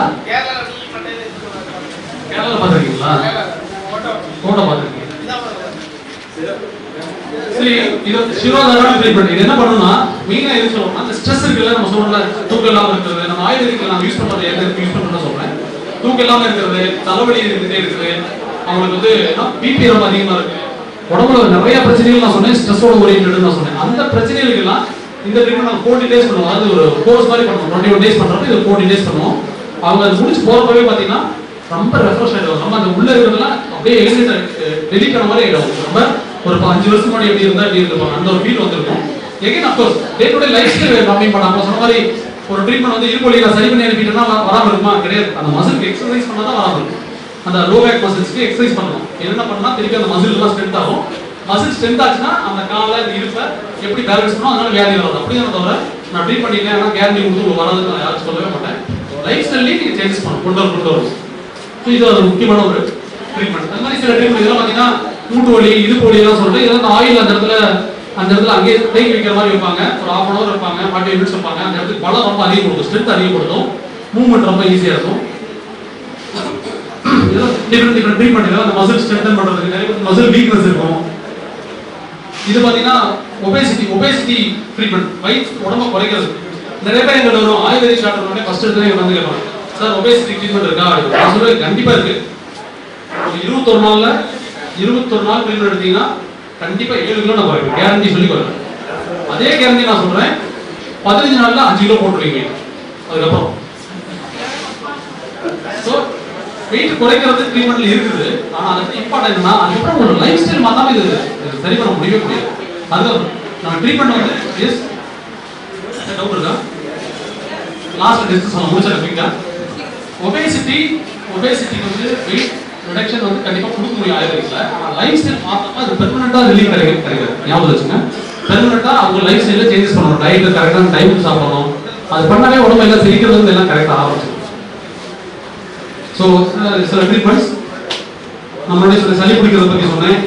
கேரளா பார்த்துருக்கீங்களா போட்டோ பார்த்துருக்கீங்க சரி இது சிரோதாரான ட்ரீட்மெண்ட் இது என்ன பண்ணணும்னா மெயினா எது சொல்லணும்னா அந்த ஸ்ட்ரெஸ் இருக்குல்ல நம்ம சொல்றோம்ல தூக்கம் இல்லாம இருக்கிறது நம்ம ஆயுர்வேதிக்ல நான் யூஸ் பண்றது எந்த யூஸ் பண்றேன்னு சொல்றேன் தூக்கம் இல்லாம இருக்கிறது தலைவலி இருந்துட்டே இருக்குது அவங்களுக்கு வந்து பிபி ரொம்ப அதிகமா இருக்கு உடம்புல நிறைய பிரச்சனைகள் நான் சொன்னேன் ஸ்ட்ரெஸ்ஸோட ஓரியன்ட் நான் சொன்னேன் அந்த பிரச்சனைகளுக்கெல்லாம் இந்த ட்ரீட்மெண்ட் நம்ம ஃபோர்ட்டி டேஸ் பண்ணுவோம் அதாவது ஒரு கோர்ஸ் மாதிரி பண்ணுவோம் டுவெண்ட்டி ஒன் டேஸ் பண்றப்ப இது ஃபோர்ட்டி டேஸ் பண்ணுவோம் அவங்க அது முடிச்சு போறப்பவே பாத்தீங்கன்னா ரொம்ப ரெஃப்ரெஷ் ஆயிடுவாங்க நம்ம அந்த உள்ள இருக்கிறதெல்லாம் அப்படியே எழுதி டெலிட் ஆன மாதிரி ஆயிடும் ரொம்ப ஒரு ப- அஞ்சு வருஷம் முன்னாடி எப்படி இருந்தா எப்படி இருந்திருப்பாங்க அந்த ஒரு ஃபீல் வந்திருக்கும் again of course day to day life style கம்மி பண்ணாம சொன்ன மாதிரி ஒரு ட்ரீட்மெண்ட் வந்து இருப்பொழி நான் சரி பண்ணி அனுப்பிட்டேன்னா வ- வராம இருக்குமா கிடையாது அந்த மசிலுக்கு எக்ஸசைஸ் பண்ணா தான் வராம இருக்கும் அந்த லோ பேக் மசில்ஸ்க்கு எக்ஸசைஸ் பண்ணணும் என்னென்ன பண்ணா திருப்பி அந்த மசில் எல்லாம் ஸ்ட்ரென்த் ஆகும் மசில் ஸ்ட்ரென்த் ஆச்சுன்னா அந்த காலை இந்த இருப்பை எப்படி பேலன்ஸ் பண்ணணும் அதனால வியாதி வராது அப்படியே தவிர நான் ட்ரீட் பண்ணிட்டேன் ஆனால் கேரண்டி கொடுத்து வராதுன்னு நான் யாரும் சொல்லவே மாட்டேன் லைஃப் ஸ்டைல்லையும் நீங்க சேஞ்சஸ் பண்ணணும் கொண்டு வர கொண்டு வரணும் So, இது ஒரு முக்கியமான ஒரு ட்ரீட்மெண்ட் அந்த மாதிரி சில ட்ரீட்மெண்ட் இதெல்லாம் பார்த்தீங்கன்னா மூட்டு வலி இடுப்பு வலி எல்லாம் சொல்லிட்டு இதெல்லாம் அந்த ஆயில் அந்த இடத்துல அந்த இடத்துல அங்கேயே தேங்கி வைக்கிற மாதிரி வைப்பாங்க ஒரு ஹாஃப் அன் அவர் வைப்பாங்க ஃபார்ட்டி மினிட்ஸ் வைப்பாங்க அந்த இடத்துக்கு பலம் ரொம்ப அதிகப்படுத்தும் ஸ்ட்ரென்த் அதிகப்படுத்தும் மூவ்மெண்ட் ரொம்ப ஈஸியாக இருக்கும் இதெல்லாம் டிஃப்ரெண்ட் டிஃப்ரெண்ட் ட்ரீட்மெண்ட் இதெல்லாம் அந்த மசில் ஸ்ட்ரென்தன் பண்ணுறதுக்கு நிறைய மசில் வீக்னஸ் இருக்கும் இது பார்த்தீங்கன்னா ஒபேசிட்டி ஒபேசிட்டி ட்ரீட்மெண்ட் வயிற்று உடம்ப குறைக்கிறது நிறைய பேர் எங்கிட்ட வரும் ஆயுர்வேதிக் டாக்டர் உடனே ஃபர்ஸ்ட் எடுத்து வந்து கேட்பாங்க சார் ஒபேசிட்டி ட்ரீட்மெண்ட் இருக்கா அப்படின்னு. நான் சொல்லுவேன் கண்டிப்பா இருக்கு ஒரு இருபத்தொரு நாள்ல இருபத்தொரு நாள் ட்ரீட்மெண்ட் எடுத்தீங்கன்னா கண்டிப்பா ஏழு கிலோ நான் குறைப்பேன் கேரண்டி சொல்லி குறைப்பேன் அதே கேரண்டி நான் சொல்றேன் பதினஞ்சு நாள்ல அஞ்சு கிலோ போட்டுருவீங்க அதுக்கப்புறம் ஸோ வெயிட் குறைக்கிறது ட்ரீட்மெண்ட்ல இருக்குது ஆனா அதுக்கு இம்பார்ட்டன் என்னன்னா அதுக்கப்புறம் ஒரு லைஃப் ஸ்டைல் மாத்தாம இது இது சரி பண்ண முடியவே முடியாது அது நம்ம ட்ரீட்மெண்ட் வந்து எஸ் டவுட் இருக்கா லாஸ்ட் டிஸ்கஸ் பண்ண முடிச்சா குயிக்கா ஒபேசிட்டி ஒபேசிட்டி வந்து வெயிட் ரிடக்ஷன் வந்து கண்டிப்பா கொடுக்க முடியும் ஆயுர்வேதிக்ல ஆனா லைஃப் ஸ்டைல் மாத்தாம அது பெர்மனண்டா ரிலீஃப் கிடைக்க கிடைக்காது ஞாபகம் வச்சுங்க பெர்மனண்டா அவங்க லைஃப் ஸ்டைல சேஞ்சஸ் பண்ணணும் டயட் கரெக்டான டைம் சாப்பிடணும் அது பண்ணாலே உடம்பு எல்லாம் சிரிக்கிறது வந்து எல்லாம் கரெக்டா ஆரம்பிச்சிடும் ஸோ சில ட்ரீட்மெண்ட்ஸ் நம்மளுடைய சில சளி பிடிக்கிறத பத்தி சொன்னேன்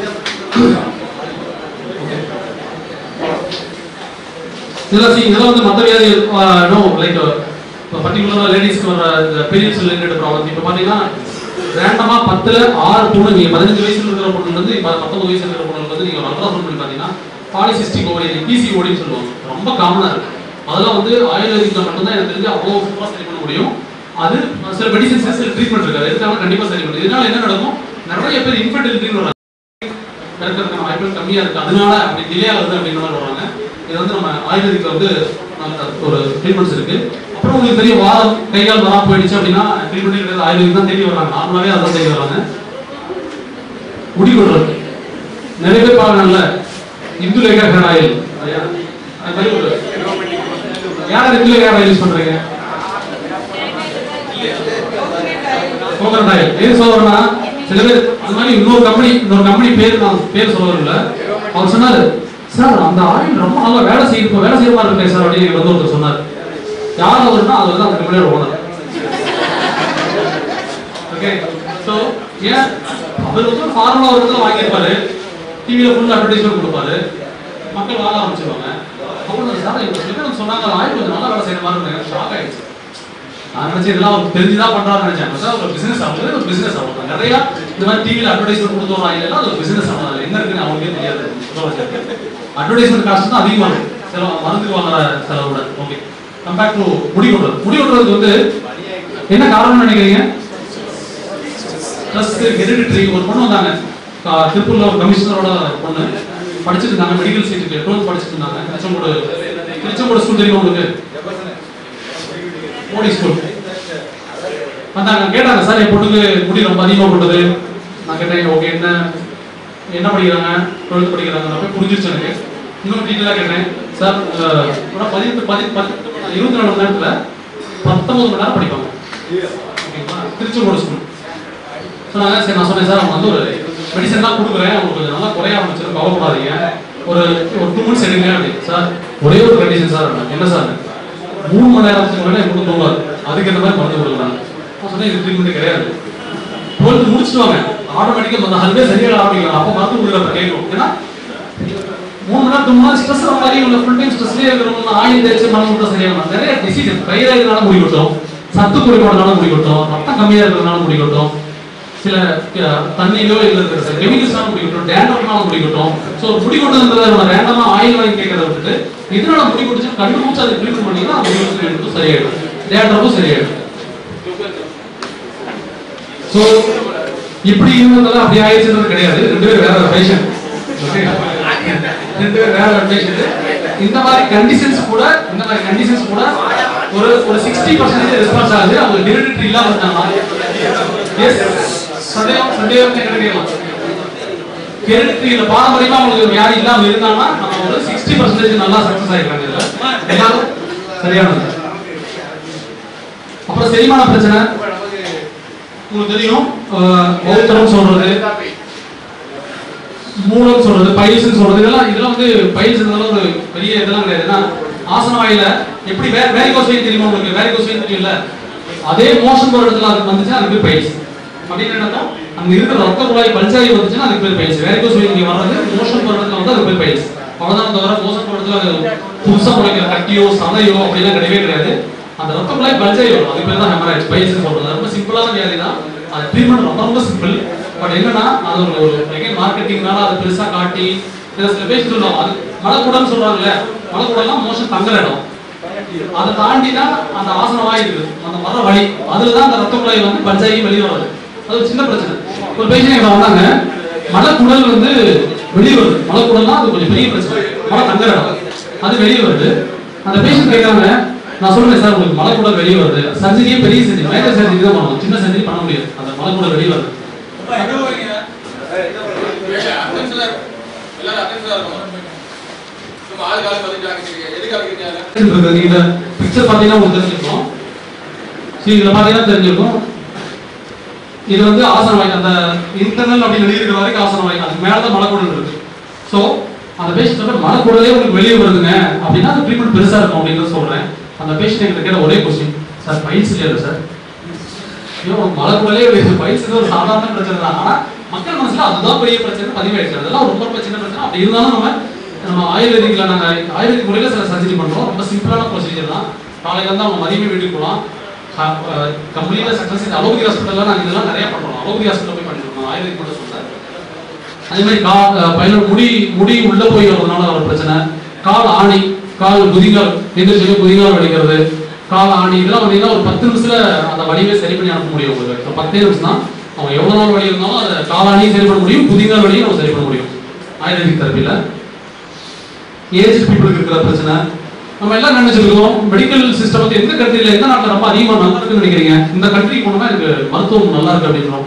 இதெல்லாம் see, இதெல்லாம் வந்து மற்ற வியாதி நோ லைக் இப்போ பர்டிகுலராக லேடிஸ்க்கு வர இந்த பீரியட்ஸ் ரிலேட்டட் ப்ராப்ளம் இப்போ பார்த்தீங்கன்னா ரேண்டமா பத்துல ஆறு பொண்ணு நீங்க பதினஞ்சு வயசுல இருக்கிற பொண்ணு வந்து இப்போ பத்தொன்பது வயசுல இருக்கிற பொண்ணு வந்து நீங்க அல்ட்ராசவுண்ட் பண்ணி பார்த்தீங்கன்னா பாலிசிஸ்டிக் ஓவரி பிசிஓடின்னு சொல்லுவாங்க ரொம்ப காமனா இருக்கு அதெல்லாம் வந்து ஆயுர்வேதிக்ல மட்டும்தான் எனக்கு தெரிஞ்சு அவ்வளோ சூப்பராக சரி பண்ண முடியும் அது சில மெடிசன்ஸ் சில ட்ரீட்மெண்ட் இருக்காது எதுக்காக கண்டிப்பா சரி பண்ணும் இதனால என்ன நடக்கும் நிறைய பேர் இன்ஃபர்டிலிட்டின்னு வராங்க பிறக்கிறதுக்கான வாய்ப்புகள் கம்மியா இருக்கு அதனால அப்படி டிலே ஆகுது அப்படின்ற மாதிரி வராங்க இது வந்து நம்ம ஆயுர்வேதிக்ல வந்து நல்ல ஒரு ட்ரீட்மெண்ட்ஸ் இருக்கு அப்புறம் உங்களுக்கு தெரியும் வாரம் கை கால் வராம போயிடுச்சு அப்படின்னா ட்ரீட்மெண்ட் கிடையாது ஆயுர்வேதிக் தான் தேடி வராங்க நார்மலாவே அதான் தேடி வராங்க முடி கொள்றது நிறைய பேர் பாருங்கல்ல இந்து லேகா ஹேர் ஆயில் அது மாதிரி ஒரு யார் இந்து லேகா ஆயில் யூஸ் பண்றீங்க கோகனட் ஆயில் ஏன் சொல்றேன்னா சில பேர் அந்த மாதிரி இன்னொரு கம்பெனி இன்னொரு கம்பெனி பேர் நான் பேர் சொல்ல அவர் சொன்னாரு சார் அந்த ஆயில் ரொம்ப நல்லா வேலை செய்யுது இப்போ வேலை செய்யற மாதிரி இருக்கேன் சார் அப்படின்னு எனக்கு வந்து ஒருத்தர் சொன்னார் யார் அவருன்னா அவர் வந்து அந்த கம்பெனியோட ஓனர் ஓகே ஸோ ஏன் அவர் வந்து ஒரு ஃபார்முலா ஒரு இடத்துல வாங்கியிருப்பாரு டிவியில் ஃபுல் அட்வர்டைஸ்மெண்ட் கொடுப்பாரு மக்கள் வாங்க ஆரம்பிச்சிருவாங்க அப்புறம் சார் இவங்க சொல்லி சொன்னாங்க ஆயில் கொஞ்சம் நல்லா வேலை செய்யற மாதிரி இருக்கு ஷாக் ஆயிடுச்சு நான் நினைச்சேன் இதெல்லாம் அவர் தெரிஞ்சுதான் பண்றாருன்னு நினைச்சேன் பார்த்தா ஒரு பிசினஸ் ஆகுது ஒரு பிசினஸ் ஆகும் நிறைய இந்த மாதிரி டிவியில் அட்வர்டைஸ்மெண்ட் கொடுத்தோம் இல்லைன்னா அது ஒரு பிசினஸ் ஆகும் அதுல என்ன இருக்குன்னு அவங்களுக்கே தெரியாது அட்வர்டைஸ்மெண்ட் காஸ்ட் தான் அதிகமா இருக்கு சில மருந்துக்கு வாங்குற செலவோட ஓகே கம்பேர் டு முடி கொட்டுறது முடி கொட்டுறதுக்கு வந்து என்ன காரணம்னு நினைக்கிறீங்க ப்ளஸ் ஹெரிடிட்ரி ஒரு பொண்ணு வந்தாங்க கா- திருப்பூர்ல ஒரு கமிஷனரோட பொண்ணு படிச்சுட்டு இருந்தாங்க மெடிக்கல் சீட்டுக்கு டுவெல்த் படிச்சுட்டு இருந்தாங்க திருச்செங்கோடு திருச்செங்கோடு ஸ்கூல் தெரியுமா உங்களுக்கு மோடி ஸ்கூல் வந்தாங்க கேட்டாங்க சார் என் பொண்ணுக்கு முடி ரொம்ப அதிகமாக கொண்டது நான் கேட்டேன் ஓகே என்ன என்ன படிக்கிறாங்க டுவெல்த் படிக்கிறாங்க நான் போய் புரிஞ்சிருச்சு எனக்கு இன்னும் டீட்டெயிலாக கேட்டேன் சார் பதினெட்டு பதி பத்து இருபத்தி நாலு மணி நேரத்தில் பத்தொன்பது மணி நேரம் படிப்பாங்க ஓகேங்களா திருச்செங்கோடு ஸ்கூல் சொன்னாங்க சரி நான் சொன்னேன் சார் அவங்க வந்து ஒரு மெடிசன் தான் கொடுக்குறேன் அவங்க கொஞ்சம் நல்லா குறைய ஆரம்பிச்சிடும் கவலைப்படாதீங்க ஒரு ஒரு டூ மந்த்ஸ் எடுங்க அப்படின்னு சார் ஒரே ஒரு கண்டிஷன் சார் அப்படின்னா. என்ன சார் மூணு மணி நேரத்துக்கு மேலே எனக்கு தூங்காது அதுக்கு இந்த மாதிரி மருந்து கொடுக்குறாங்க நான் சொன்னேன் இது ட்ரீட்மெண்ட் கிடையாது டுவெல்த் முடிச்சுட்டு வாங்க ஆட்டோமேட்டிக்காக மற்ற அதுவே சரியாக ஆரம்பிக்கலாம் அப்போ மருந்து கொடுக்குறப்ப கேட்கும் ஏன்னா மூணு மணி நேரம் மூணு நேரம் ஸ்ட்ரெஸ் வர மாதிரி உள்ள ஃபுல் டைம் ஸ்ட்ரெஸ்லேயே இருக்கிறவங்க ஆயில் தேய்ச்சி மனம் விட்டா சரியாகும் நிறைய டிசீஸ் தைராய்டு இருக்கிறனால முடி கொட்டும் சத்து குறைபாடுனால முடி கொட்டும் ரத்தம் கம்மியா இருக்கிறதுனால முடி கொட்டும் சில அஹ், தண்ணியிலோ இல்ல இருக்கிற சில கெமிக்கல்ஸ்னால முடி கொட்டும் டேண்ட்ரஃப்னால முடி கொட்டும் ஸோ முடி கொட்டுறதுன்றத நம்ம ரேண்டமா ஆயில் வாங்கி கேட்கறத விட்டுட்டு இதனால முடி கொட்டுச்சு கண்டு மூச்சு அதை ட்ரீட்மெண்ட் பண்ணீங்கன்னா முடி கொட்டு சரியாயிடும் டேண்ட்ரஃபும் சரியாயிடும் ஸோ இப்படி இருந்ததெல்லாம் அப்படி ஆயிடுச்சுன்றது கிடையாது ரெண்டு பேரும் வேற பேஷண்ட் ரெண்டு பேரும் வேற பேஷண்ட் இந்த மாதிரி கண்டிஷன்ஸ் கூட இந்த மாதிரி கண்டிஷன்ஸ் கூட ஒரு ஒரு சிக்ஸ்டி பர்சன்டேஜ் ரெஸ்பான்ஸ் ஆகுது அவங்க ஹெரிடிட்டரி இல்லாம இருந்தாங்க எஸ் சந்தேகம் சந்தேகம் கிடைக்கலாம் ஹெரிடிட்டரியில பாரம்பரியமா அவங்களுக்கு வியாதி இல்லாம இருந்தாங்கன்னா நம்ம ஒரு சிக்ஸ்டி பர்சன்டேஜ் நல்லா சக்சஸ் ஆகிருக்காங்க இதுல எல்லாரும் சரியானது அப்புறம் செரிமான பிரச்சனை உங்களுக்கு தெரியும் பௌத்தரம் சொல்றது மூலம் சொல்றது பைல்ஸ் சொல்றது இதெல்லாம் இதெல்லாம் வந்து பைல்ஸ் இதெல்லாம் ஒரு பெரிய இதெல்லாம் கிடையாது ஏன்னா ஆசன வாயில எப்படி வே வேரிகோஸ் வெயின் தெரியுமா உங்களுக்கு வேரிகோஸ் வெயின் தெரியல அதே மோஷன் போற இடத்துல அது வந்துச்சுன்னா அதுக்கு பேர் பைல்ஸ் அப்படின்னு என்ன அங்க இருக்கிற ரத்த குழாய் பல்சாயி வந்துச்சுன்னா அதுக்கு பேர் பைல்ஸ் வேரிகோஸ் வெயின் இங்க வர்றது மோஷன் போற இடத்துல வந்து அதுக்கு பேர் பைல்ஸ் அவ்வளவுதான் தவிர மோஷன் போற இடத்துல அது புதுசா முளைக்கிற கட்டியோ சதையோ அப்படிலாம் கிடையவே கிடையாது அந்த ரத்த குழாய் பல்சாயி வரும் அதுக்கு பேர் தான் ஹெமராய்ட்ஸ் பைல்ஸ் சொல்றது ரொம்ப சிம்பிளான வியாதி தான் அது ட்ரீட்மெண்ட் ரொம்ப ரொம்ப சிம்பிள் பட் என்னன்னா அது ஒரு ஒரு again மார்க்கெட்டிங்னால அது பெருசா காட்டி இதை சில பேர் சொல்லுவோம் அது மலைக்கூடம்னு சொல்றாங்கல்ல மலைக்கூடம்லாம் மோஷன் தங்குற இடம் அதை தாண்டினா அந்த ஆசன வாய் இருக்குது அந்த மர வழி அதுல தான் அந்த ரத்த குழாய் வந்து பஞ்சாயி வெளியே வருது அது ஒரு சின்ன பிரச்சனை ஒரு பேஷண்ட் எங்க வந்தாங்க மலைக்குடல் வந்து வெளியே வருது மலைக்குடல்னா அது கொஞ்சம் பெரிய பிரச்சனை மலை தங்குற இடம் அது வெளியே வருது அந்த பேஷண்ட் கேட்கறாங்க நான் சொல்றேன் சார் உங்களுக்கு மலைக்குடல் வெளியே வருது சர்ஜரியே பெரிய சர்ஜரி மேஜர் சர்ஜரி தான் பண்ணணும் சின்ன சர்ஜரி பண்ண முடியாது அந்த மலைக்குடல் வெளியே வருது இருக்குது. நீங்க பிக்சர் பார்த்தீங்கன்னா உங்களுக்கு தெரிஞ்சிருக்கும் சரி இதுல பார்த்தீங்கன்னா தெரிஞ்சிருக்கும் இது வந்து ஆசன வாய் அந்த இன்டர்னல் அப்படின்னு எழுதியிருக்கிற வரைக்கும் ஆசன வாய் அதுக்கு மேல தான் மலைக்குடல் இருக்கு ஸோ அந்த பேஷண்ட் சொல்ற மலைக்குடலே உங்களுக்கு வெளியே வருதுங்க அப்படின்னா அந்த ட்ரீட்மெண்ட் பெருசா இருக்கும் அப்படின்னு சொல்றேன் அந்த பேஷண்ட் எங்கிட்ட கேட்ட ஒரே கொஸ்டின் சார் பைல்ஸ் இல்லையா சார் ஐயோ மலைக்குடலே பைல்ஸ் ஒரு சாதாரண பிரச்சனை தான் ஆனா மக்கள் மனசுல அதுதான் பெரிய பிரச்சனை பதிவாயிடுச்சு அதெல்லாம் ரொம்ப ரொம்ப சின்ன பிரச்சனை அப்படி இருந்தாலும் நம்ம நம்ம ஆயுர்வேதிக்ல நாங்க ஆயுர்வேதிக் முறையில சில சர்ஜரி பண்றோம் ரொம்ப சிம்பிளான ப்ரொசீஜர் தான் நாளைக்கு வந்து அவங்க மதியமே வீட்டுக்கு போகலாம் கம்ப்ளீட்டா சக்சஸ் அலோபதி ஹாஸ்பிட்டல்ல நாங்க இதெல்லாம் நிறைய பண்றோம் அலோபதி ஹாஸ்பிட்டல் போய் பண்ணிட்டு இருக்கோம் ஆயுர்வேதிக் மட்டும் சொல்றேன் அதே மாதிரி கா பையனோட முடி முடி உள்ள போய் வரதுனால வர பிரச்சனை கால் ஆணி கால் குதிகால் எந்திரிச்சு குதிகால் வலிக்கிறது கால் ஆணி இதெல்லாம் பார்த்தீங்கன்னா ஒரு பத்து நிமிஷத்துல அந்த வலியை சரி பண்ணி அனுப்ப முடியும் உங்களுக்கு So, பத்தே நிமிஷம் தான் அவங்க எவ்வளவு நாள் வலி இருந்தாலும் அதை கால் ஆணியும் சரி பண்ண முடியும் குதிகால் வலியும் நம்ம சரி பண்ண முடியும் ஆயுர்வேதிக் தெரப்பியில் ஏஜ் பீப்புளுக்கு இருக்கிற பிரச்சனை நம்ம எல்லாம் நினைச்சிருக்கோம் மெடிக்கல் சிஸ்டம் வந்து எந்த கண்ட்ரில எந்த நாட்டுல ரொம்ப அதிகமா நல்லா இருக்குன்னு நினைக்கிறீங்க இந்த கண்ட்ரிக்கு போனா எனக்கு மருத்துவம் நல்லா இருக்கு அப்படின்றோம்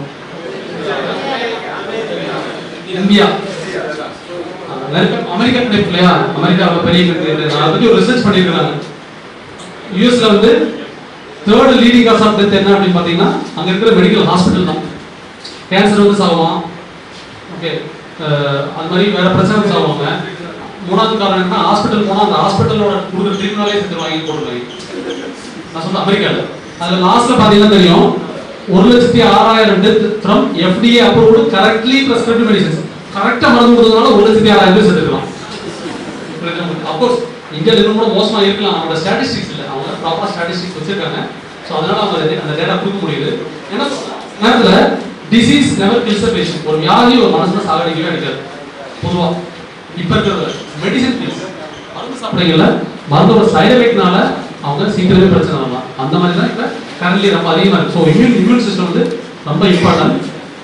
இந்தியா அமெரிக்கா அமெரிக்கா டைப் இல்லையா அமெரிக்கா ரொம்ப பெரிய கண்ட்ரி நான் அதை பத்தி ஒரு ரிசர்ச் பண்ணியிருக்காங்க யூஎஸ்ல வந்து third leading cause of death என்ன அப்படின்னு பாத்தீங்கன்னா அங்க இருக்கிற மெடிக்கல் ஹாஸ்பிட்டல் தான் கேன்சர் வந்து சாகலாம் ஓகே அது மாதிரி வேற பிரச்சனை வந்து சாகுவாங்க மூணாவது காரணம் என்ன ஹாஸ்பிட்டல் போனா அந்த ஹாஸ்பிட்டலோட கொடுக்குற ட்ரீட்மெண்டாலே செத்து வாங்கி போட்டுருவாங்க நான் சொல்றேன் அமெரிக்கால அதுல லாஸ்ட்ல பாத்தீங்கன்னா தெரியும் ஒரு லட்சத்தி ஆறாயிரம் death from FDA approved correctly prescribed medicines கரெக்டா மருந்து கொடுத்ததுனால ஒரு லட்சத்தி ஆறாயிரம் பேர் செத்துக்கலாம் அப்கோர்ஸ் இந்தியாவில் இன்னும் கூட மோசமா இருக்கலாம் அவங்களோட ஸ்டாட்டிஸ்டிக்ஸ் இல்லை அவங்க ப்ராப்பரா ஸ்டாட்டிஸ்டிக்ஸ் வச்சிருக்காங்க ஸோ அதனால அவங்க அது- அந்த டேட்டா கொடுக்க முடியுது ஏன்னா நேரத்துல டிசீஸ் நெவர் கில்ஸ் பேஷண்ட் ஒரு வியாதி ஒரு மனசுல சாகடிக்கவே அடிக்காது பொதுவா இப்ப இருக்கிறது மெடிசன் கில்ஸ் மருந்து சாப்பிடுறீங்கல்ல மருந்தோட சைடு எஃபெக்ட்னால அவங்க சீக்கிரமே பிரச்சனை வரலாம் அந்த மாதிரி தான் இப்ப கரண்ட்லி ரொம்ப அதிகமா இருக்கு ஸோ இம்யூன் இம்யூன் சிஸ்டம் வந்து ரொம்ப இம்பார்ட்டன்ட்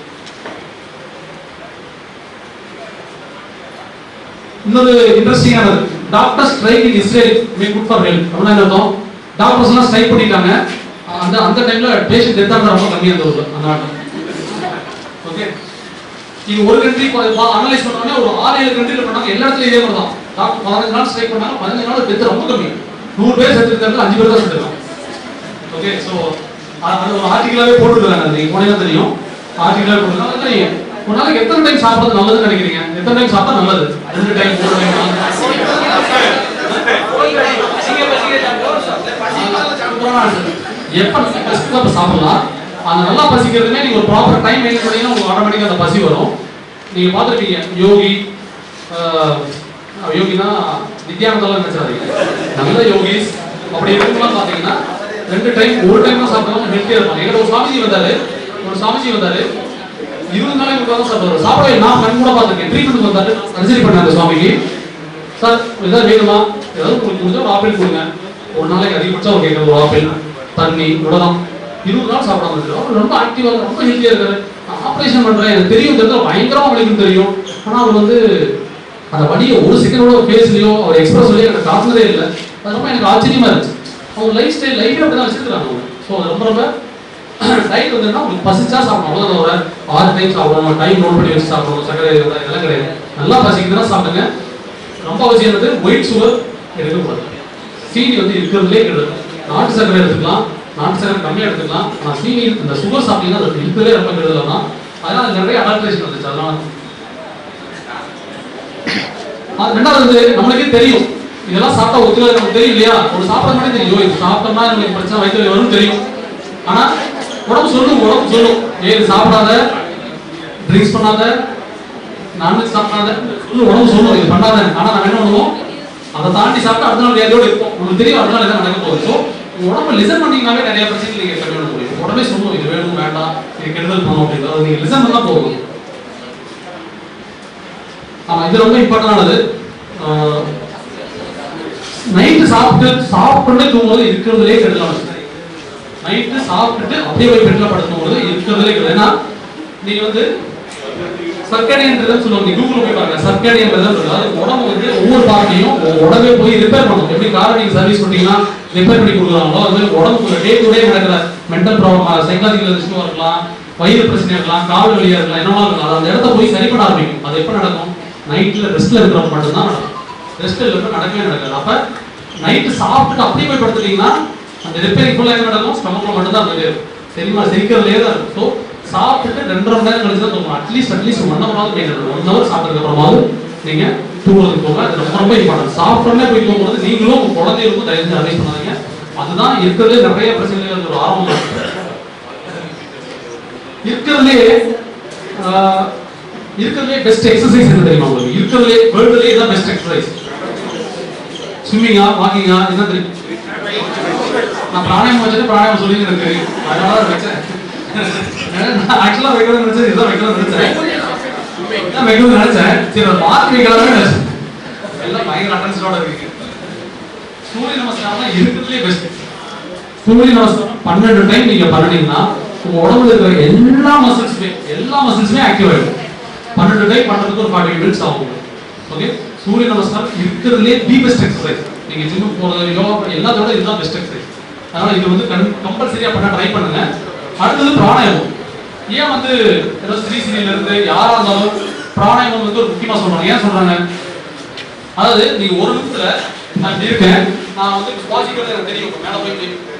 இன்னொரு இன்ட்ரெஸ்டிங்கானது doctor strike in Israel may good for health அப்படின்னா என்ன அர்த்தம் டாக்டர்ஸ் எல்லாம் ஸ்ட்ரைக் பண்ணிட்டாங்க அந்த அந்த டைம்ல பேஷண்ட் டெத் ஆகிறது ரொம்ப கம்மியா இருந்தது அந்த நாட்டில் ஓகே நீங்க ஒரு கண்ட்ரி அனலைஸ் பண்ணோம்னா ஒரு ஆறு ஏழு கண்ட்ரில பண்ணாங்க எல்லா இடத்துலயும் இதே மாதிரி தான் டாக்டர் பதினஞ்சு நாள் ஸ்ட்ரைக் பண்ணாங்க பதினஞ்சு நாள் டெத் ரொம்ப கம்மி நூறு பேர் செத்துருக்காங்க அஞ்சு பேர் தான் செத்துருக்காங்க ஓகே ஸோ அது ஒரு ஆர்டிகலாவே போட்டுருக்காங்க நீங்க போனீங்கன்னா தெரியும் ஆர்டிகலாவே போட்டுருக்காங்க அதான் நீங்க ஒரு நாளைக்கு எத்தனை டைம் சாப்பிடுறது நல்லதுன்னு நினைக்கிறீங்க எத்தனை டைம் சாப்பிட்டா நல்லது ரெண்டு டைம் மூணு டைம் எப்ப பசிக்குதோ அப்ப சாப்பிடலாம் அந்த நல்லா பசிக்கிறதுமே நீங்க ஒரு ப்ராப்பர் டைம் மெயின்டைன் பண்ணீங்கன்னா உங்களுக்கு ஆட்டோமேட்டிக்கா அந்த பசி வரும் நீங்க பார்த்துருப்பீங்க யோகி ஆஹ், யோகினா நித்யானந்தெல்லாம் நினைச்சாதீங்க நல்ல யோகிஸ் அப்படி இருக்கவங்களாம் பார்த்தீங்கன்னா ரெண்டு டைம் ஒரு டைம் தான் சாப்பிடுவாங்க ஹெல்த்தியாக இருப்பாங்க எங்கிட்ட ஒரு சாமிஜி வந்தாரு ஒரு சாமிஜி வந்தாரு இருபது நாளைக்கு முன்னாடி தான் சாப்பிடுவாரு சாப்பிட நான் கண் கூட பார்த்துருக்கேன் ட்ரீட்மெண்ட் வந்தாரு சர்ஜரி பண்ணாங்க சுவாமிக்கு சார் ஏதாவது வேணுமா ஏதாவது உங்களுக்கு முடிஞ்சா ஒரு ஆப்பிள் கொடுங்க ஒரு நாளைக்கு அதிகபட்சம் அவர் கேட்குறது ஒரு ஆப்பிள் தண்ணி உடலாம் இருபது நாள் சாப்பிடாம இருக்காரு அவர் ரொம்ப ஆக்டிவாக ரொம்ப ஹெல்த்தியாக இருக்காரு நான் ஆப்ரேஷன் பண்றேன் எனக்கு தெரியும் தெரிஞ்சு பயங்கரமா வலிக்கும் தெரியும் ஆனா அவர் வந்து அந்த வலியை ஒரு செகண்டோட ஃபேஸ்லயோ அவர் எக்ஸ்பிரஸ்லயோ எனக்கு காட்டுனதே இல்லை அது ரொம்ப எனக்கு ஆச்சரியமா இருந்துச்சு அவங்க லைஃப் ஸ்டைல் லைஃபே அப்படி தான் வச்சிருக்காங்க அவங்க ஸோ அது ரொம்ப ரொம்ப டயட் வந்து என்ன உங்களுக்கு பசிச்சா சாப்பிடணும் அவ்வளோதான் ஒரு ஆறு டைம் சாப்பிடணும் டைம் நோட் பண்ணி வச்சு சாப்பிடணும் சர்க்கரை இதெல்லாம் இதெல்லாம் கிடையாது நல்லா பசிக்குதுன்னா சாப்பிடுங்க ரொம்ப அவசியம் என்னது ஒயிட் சுகர் எடுக்கக்கூடாது சீனி வந்து இருக்கிறதுலே கிடையாது நாட்டு சர்க்கரை எடுத்துக்கலாம் நாட்டு சர்க்கரை கம்மியாக எடுத்துக்கலாம் ஆனால் சீனி இந்த சுகர் சாப்பிட்டீங்கன்னா அது இருக்கிறதுலே ரொம்ப கெடுதல் தான் அதனால அது நிறைய அடால்ட்ரேஷன் வந்துச்சு அதனால அது ரெண்டாவது வந்து நம்மளுக்கே தெரியும் இதெல்லாம் சாப்பிட்டா ஒத்துக்காது நமக்கு தெரியும் இல்லையா ஒரு சாப்பிட மாதிரி தெரியும் ஐயோ, இது சாப்பிட்டோம்னா எனக்கு பிரச்சனை வயிற்று வரும்னு தெரியும் ஆனா உடம்பு சொல்லும் உடம்பு சொல்லும் ஏய் இது சாப்பிடாத ட்ரிங்க்ஸ் பண்ணாத நான்வெஜ் சாப்பிடாத சொல்லு உடம்பு சொல்லும் இது பண்ணாத ஆனா நம்ம என்ன பண்ணுவோம் அதை தாண்டி சாப்பிட்டு அடுத்த நாள் வேலையோடு இருப்போம் உங்களுக்கு தெரியும் அடுத்த நாள் எதாவது நடக்க போகுது ஸோ உடம்பு லிசன் பண்ணீங்கன்னாவே நிறைய பிரச்சனை நீங்க கம்மி பண்ண முடியும் உடம்பே சொல்லும் இது வேணும் வேண்டாம் இது கெடுதல் பண்ணும் அப்படிங்கிறது நீங்க லிசன் பண்ணா போதும் ஆமா இது ரொம்ப இம்பார்ட்டன்டானது நைட்டு சாப்பிட்டு சாப்பிட்டு தூங்கும்போது இருக்கிறதுலே கெடுதலானது நைட்டு சாப்பிட்டுட்டு அப்படியே போய் பெட்ல படுக்கும்போது இருக்கிறதுலே கெடுதல் ஏன்னா நீங்க வந்து சர்க்கடியன் ரிதம் சொல்லுவாங்க நீங்க கூகுள்ல போய் பாருங்க சர்க்கடியன் ரிதம் சொல்லுவாங்க அது உடம்பு வந்து ஒவ்வொரு பார்ட்டையும் உடம்பே போய் ரிப்பேர் பண்ணும் எப்படி காரை நீங்க சர்வீஸ் பண்ணீங்கன்னா ரிப்பேர் பண்ணி கொடுக்குறாங்களோ அது மாதிரி உடம்புக்கு டே டு டே நடக்கிற மென்டல் ப்ராப்ளம் சைக்காலஜிக்கல் இஷ்யூவா இருக்கலாம் வயிறு பிரச்சனையா இருக்கலாம் கால் வலியா இருக்கலாம் என்னவா இருக்கலாம் அது அந்த இடத்த போய் சரி பண்ண ஆரம்பிக்கும் அது எப்ப நடக்கும் நைட்ல ரெஸ்ட்ல இருக்கிறவங்க மட்டும்தான் நடக்கும் ரெஸ்ட் இல்லாம நடக்கவே நடக்காது அப்ப நைட்டு சாப்பிட்டுட்டு அப்படியே போய் படுத்துட்டீங்கன்னா அந்த ரிப்பேரிங் ஃபுல்லா என்ன நடக்கும் ஸ்டமக்ல மட்டும்தான் போயிட்டே இருக்கும் சரிமா செரிக்கிறதுலே தான் இருக்கும் ஸோ சாப்பிட்டுட்டு ரெண்டரை மணி நேரம் கழிச்சு தான் தூங்கணும் அட்லீஸ்ட் அட்லீஸ்ட் ஒன் ஹவராவது மேய்க்கணும் ஒன் ஹவர் சாப்பிட்டதுக்கு அப்புறமாவது நீங்க தூங்குறதுக்கு போங்க அது ரொம்ப ரொம்ப இம்பார்ட்டன்ட் சாப்பிட்டோன்னே போய் தூங்குறது நீங்களும் உங்க குழந்தைகளுக்கும் தயவு செஞ்சு அட்வைஸ் பண்ணாதீங்க அதுதான் இருக்கிறதுலே நிறைய பிரச்சனைகள் ஒரு ஆரம்பம் இருக்கிறதுலே ஆஹ், இருக்கிறதுலே பெஸ்ட் எக்ஸசைஸ் என்ன தெரியுமா உங்களுக்கு இருக்கிறதுலே வேர்ல்டுலேயே இதான் பெஸ்ட் எக்ஸசைஸ் ஸ்விம்மிங்கா வாக்கிங்கா என்ன தெரியும் நான் பிராணாயம் வச்சுட்டு பிராணாயம் சொல்லி எனக்கு தெரியும் அதனால தான் வச்சேன் நான் ஆக்சுவலா வைக்கணும்னு நினைச்சேன் இதுதான் வைக்கணும்னு நினைச்சேன் இதான் வைக்கணும்னு நினைச்சேன் சரி ஒரு மாத்தி வைக்கலாம்னு நினைச்சேன் எல்லாம் பயங்கர அட்டன்ஷனோட இருக்கு சூரிய நமஸ்காரம் தான் இருக்கிறதுலே பெஸ்ட் சூரிய நமஸ்காரம் பன்னெண்டு டைம் நீங்க பண்ணீங்கன்னா உங்க உடம்புல இருக்கிற எல்லா மசில்ஸுமே எல்லா மசில்ஸுமே ஆக்டிவ் ஆயிடும் பன்னெண்டு டைம் பண்றதுக்கு ஒரு ஃபார்ட்டி மினிட்ஸ் ஆகும் ஓகே சூரிய நமஸ்காரம் இருக்கிறதுலே தி பெஸ்ட் எக்ஸசைஸ் நீங்க ஜிம்முக்கு போறது யோகா பண்ண எல்லாத்தோட இதுதான் பெஸ்ட் எக்ஸசைஸ் அதனால இது வந்து கம்பல்சரியா பண்ண ட்ரை பண்ணுங்க அடுத்தது பிராணாயாமம் ஏன் வந்து ஏதோ ஸ்ரீ ஸ்ரீல இருந்து யாரா இருந்தாலும் பிராணாயாமம் வந்து ஒரு முக்கியமா சொல்றாங்க ஏன் சொல்றாங்க அதாவது நீங்க ஒரு நிமிஷத்துல நான் இப்படி இருக்கேன் நான் வந்து சுவாசிக்கிறது எனக்கு தெரியும் இப்ப மேல போய்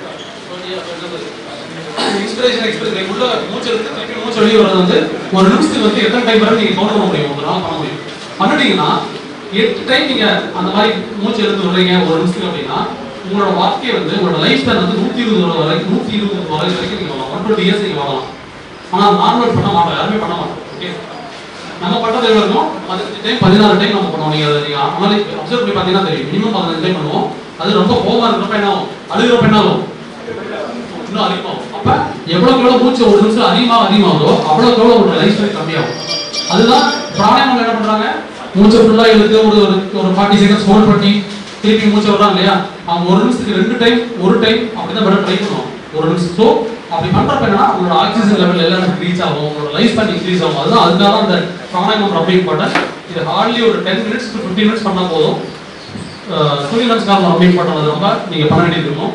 இன்ஸ்பிரேஷன் எக்ஸ்பிரஸ் உள்ள மூச்சு எடுத்து திருப்பி மூச்சு வெளியே வர்றது வந்து ஒரு நிமிஷத்துக்கு வந்து எத்தனை டைம் வரை நீங்க கவுண்ட் பண்ண முடியும் ஒரு நாள் பண்ண முடியும் பண்ணிட்டீங்கன்னா எட்டு டைம் நீங்க அந்த மாதிரி மூச்சு எடுத்து விடுறீங்க ஒரு நிமிஷத்துக்கு அப்படின்னா உங்களோட வாழ்க்கையை வந்து உங்களோட லைஃப் ஸ்டைல் வந்து நூத்தி இருபது வரை வரைக்கும் நூத்தி இருபது வரை வரைக்கும் நீங்க வாழலாம் ஒன் டுவெண்ட்டி இயர்ஸ் நீங்க வாழலாம் ஆனா நார்மல் பண்ண மாட்டோம் யாருமே பண்ண மாட்டோம் ஓகே நம்ம பண்றது எவ்வளவு இருக்கும் பதினஞ்சு டைம் பதினாறு டைம் நம்ம பண்ணுவோம் நீங்க அதை நீங்க அப்சர்வ் பண்ணி பார்த்தீங்கன்னா தெரியும் மினிமம் பதினஞ்சு டைம் பண்ணுவோம் அது ரொம்ப கோவமா இருக்கிறப்ப என்ன ஆகும் அழுகிறப்ப என்ன ஆகும் இன்னும் அதிகமாகும் அப்ப எவ்வளவுக்கு எவ்வளவு மூச்சு ஒரு நிமிஷம் அதிகமா அதிகமாகுதோ அவ்வளவுக்கு எவ்வளவு ஒரு லைஃப் ஸ்டைல் கம்மியாகும் அதுதான் பிராணாயாமம் என்ன பண்றாங்க மூச்சை ஃபுல்லா இழுத்து ஒரு ஒரு ஒரு ஃபார்ட்டி செகண்ட்ஸ் ஹோல்ட் பண்ணி திருப்பி மூச்சை விடுறாங்க இல்லையா அவங்க ஒரு நிமிஷத்துக்கு ரெண்டு டைம் ஒரு டைம் அப்படிதான் பெட்டர் ட்ரை பண்ணுவோம் ஒரு நிமிஷம் ஸோ அப்படி பண்றப்ப என்னன்னா உங்களோட ஆக்சிஜன் லெவல் எல்லாம் ரீச் ஆகும் உங்களோட லைஃப் ஸ்பேன் இன்க்ரீஸ் ஆகும் அதுதான் அதுக்காக தான் அந்த பிராணாயாமம் ரொம்ப இம்பார்ட்டன்ட் இது ஹார்ட்லி ஒரு ten minutes to fifteen minutes பண்ணா போதும் சூரிய நமஸ்காரம் ரொம்ப இம்பார்ட்டன்ட் அது ரொம்ப நீங்க பண்ண வேண்டியது இருக்கும்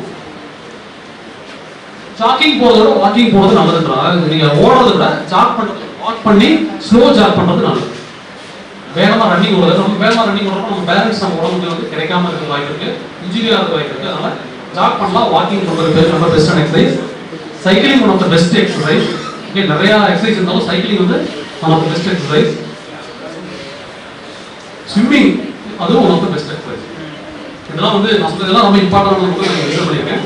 ஜாக்கிங் போறத விட வாக்கிங் போறது நல்லதுன்றாங்க நீங்க ஓடுறத விட ஜாக் பண்றது வாக் பண்ணி ஸ்லோ ஜாக் பண்றது நல்லது வேகமா ரன்னிங் ஓடுறது நம்ம வேகமா ரன்னிங் ஓடுறப்ப நம்ம பேலன்ஸ் நம்ம உடம்புக்கு வந்து கிடைக்காம இருக்க வாய்ப்பு இருக்கு இன்ஜுரியா இருக்க வாய்ப்பு இருக்கு அதனால ஜாக் பண்ணலாம் வாக்கிங் பண்றது பேர் ரொம்ப பெஸ்டான exercise cycling one of the best exercise okay நிறைய எக்ஸசைஸ் இருந்தாலும் சைக்கிளிங் வந்து one of the best exercise swimming அதுவும் one of the best exercise இதெல்லாம் வந்து நான் சொல்றதெல்லாம் ரொம்ப இம்பார்ட்டன்டான நான் யூஸ் பண்ணியிருக்கேன்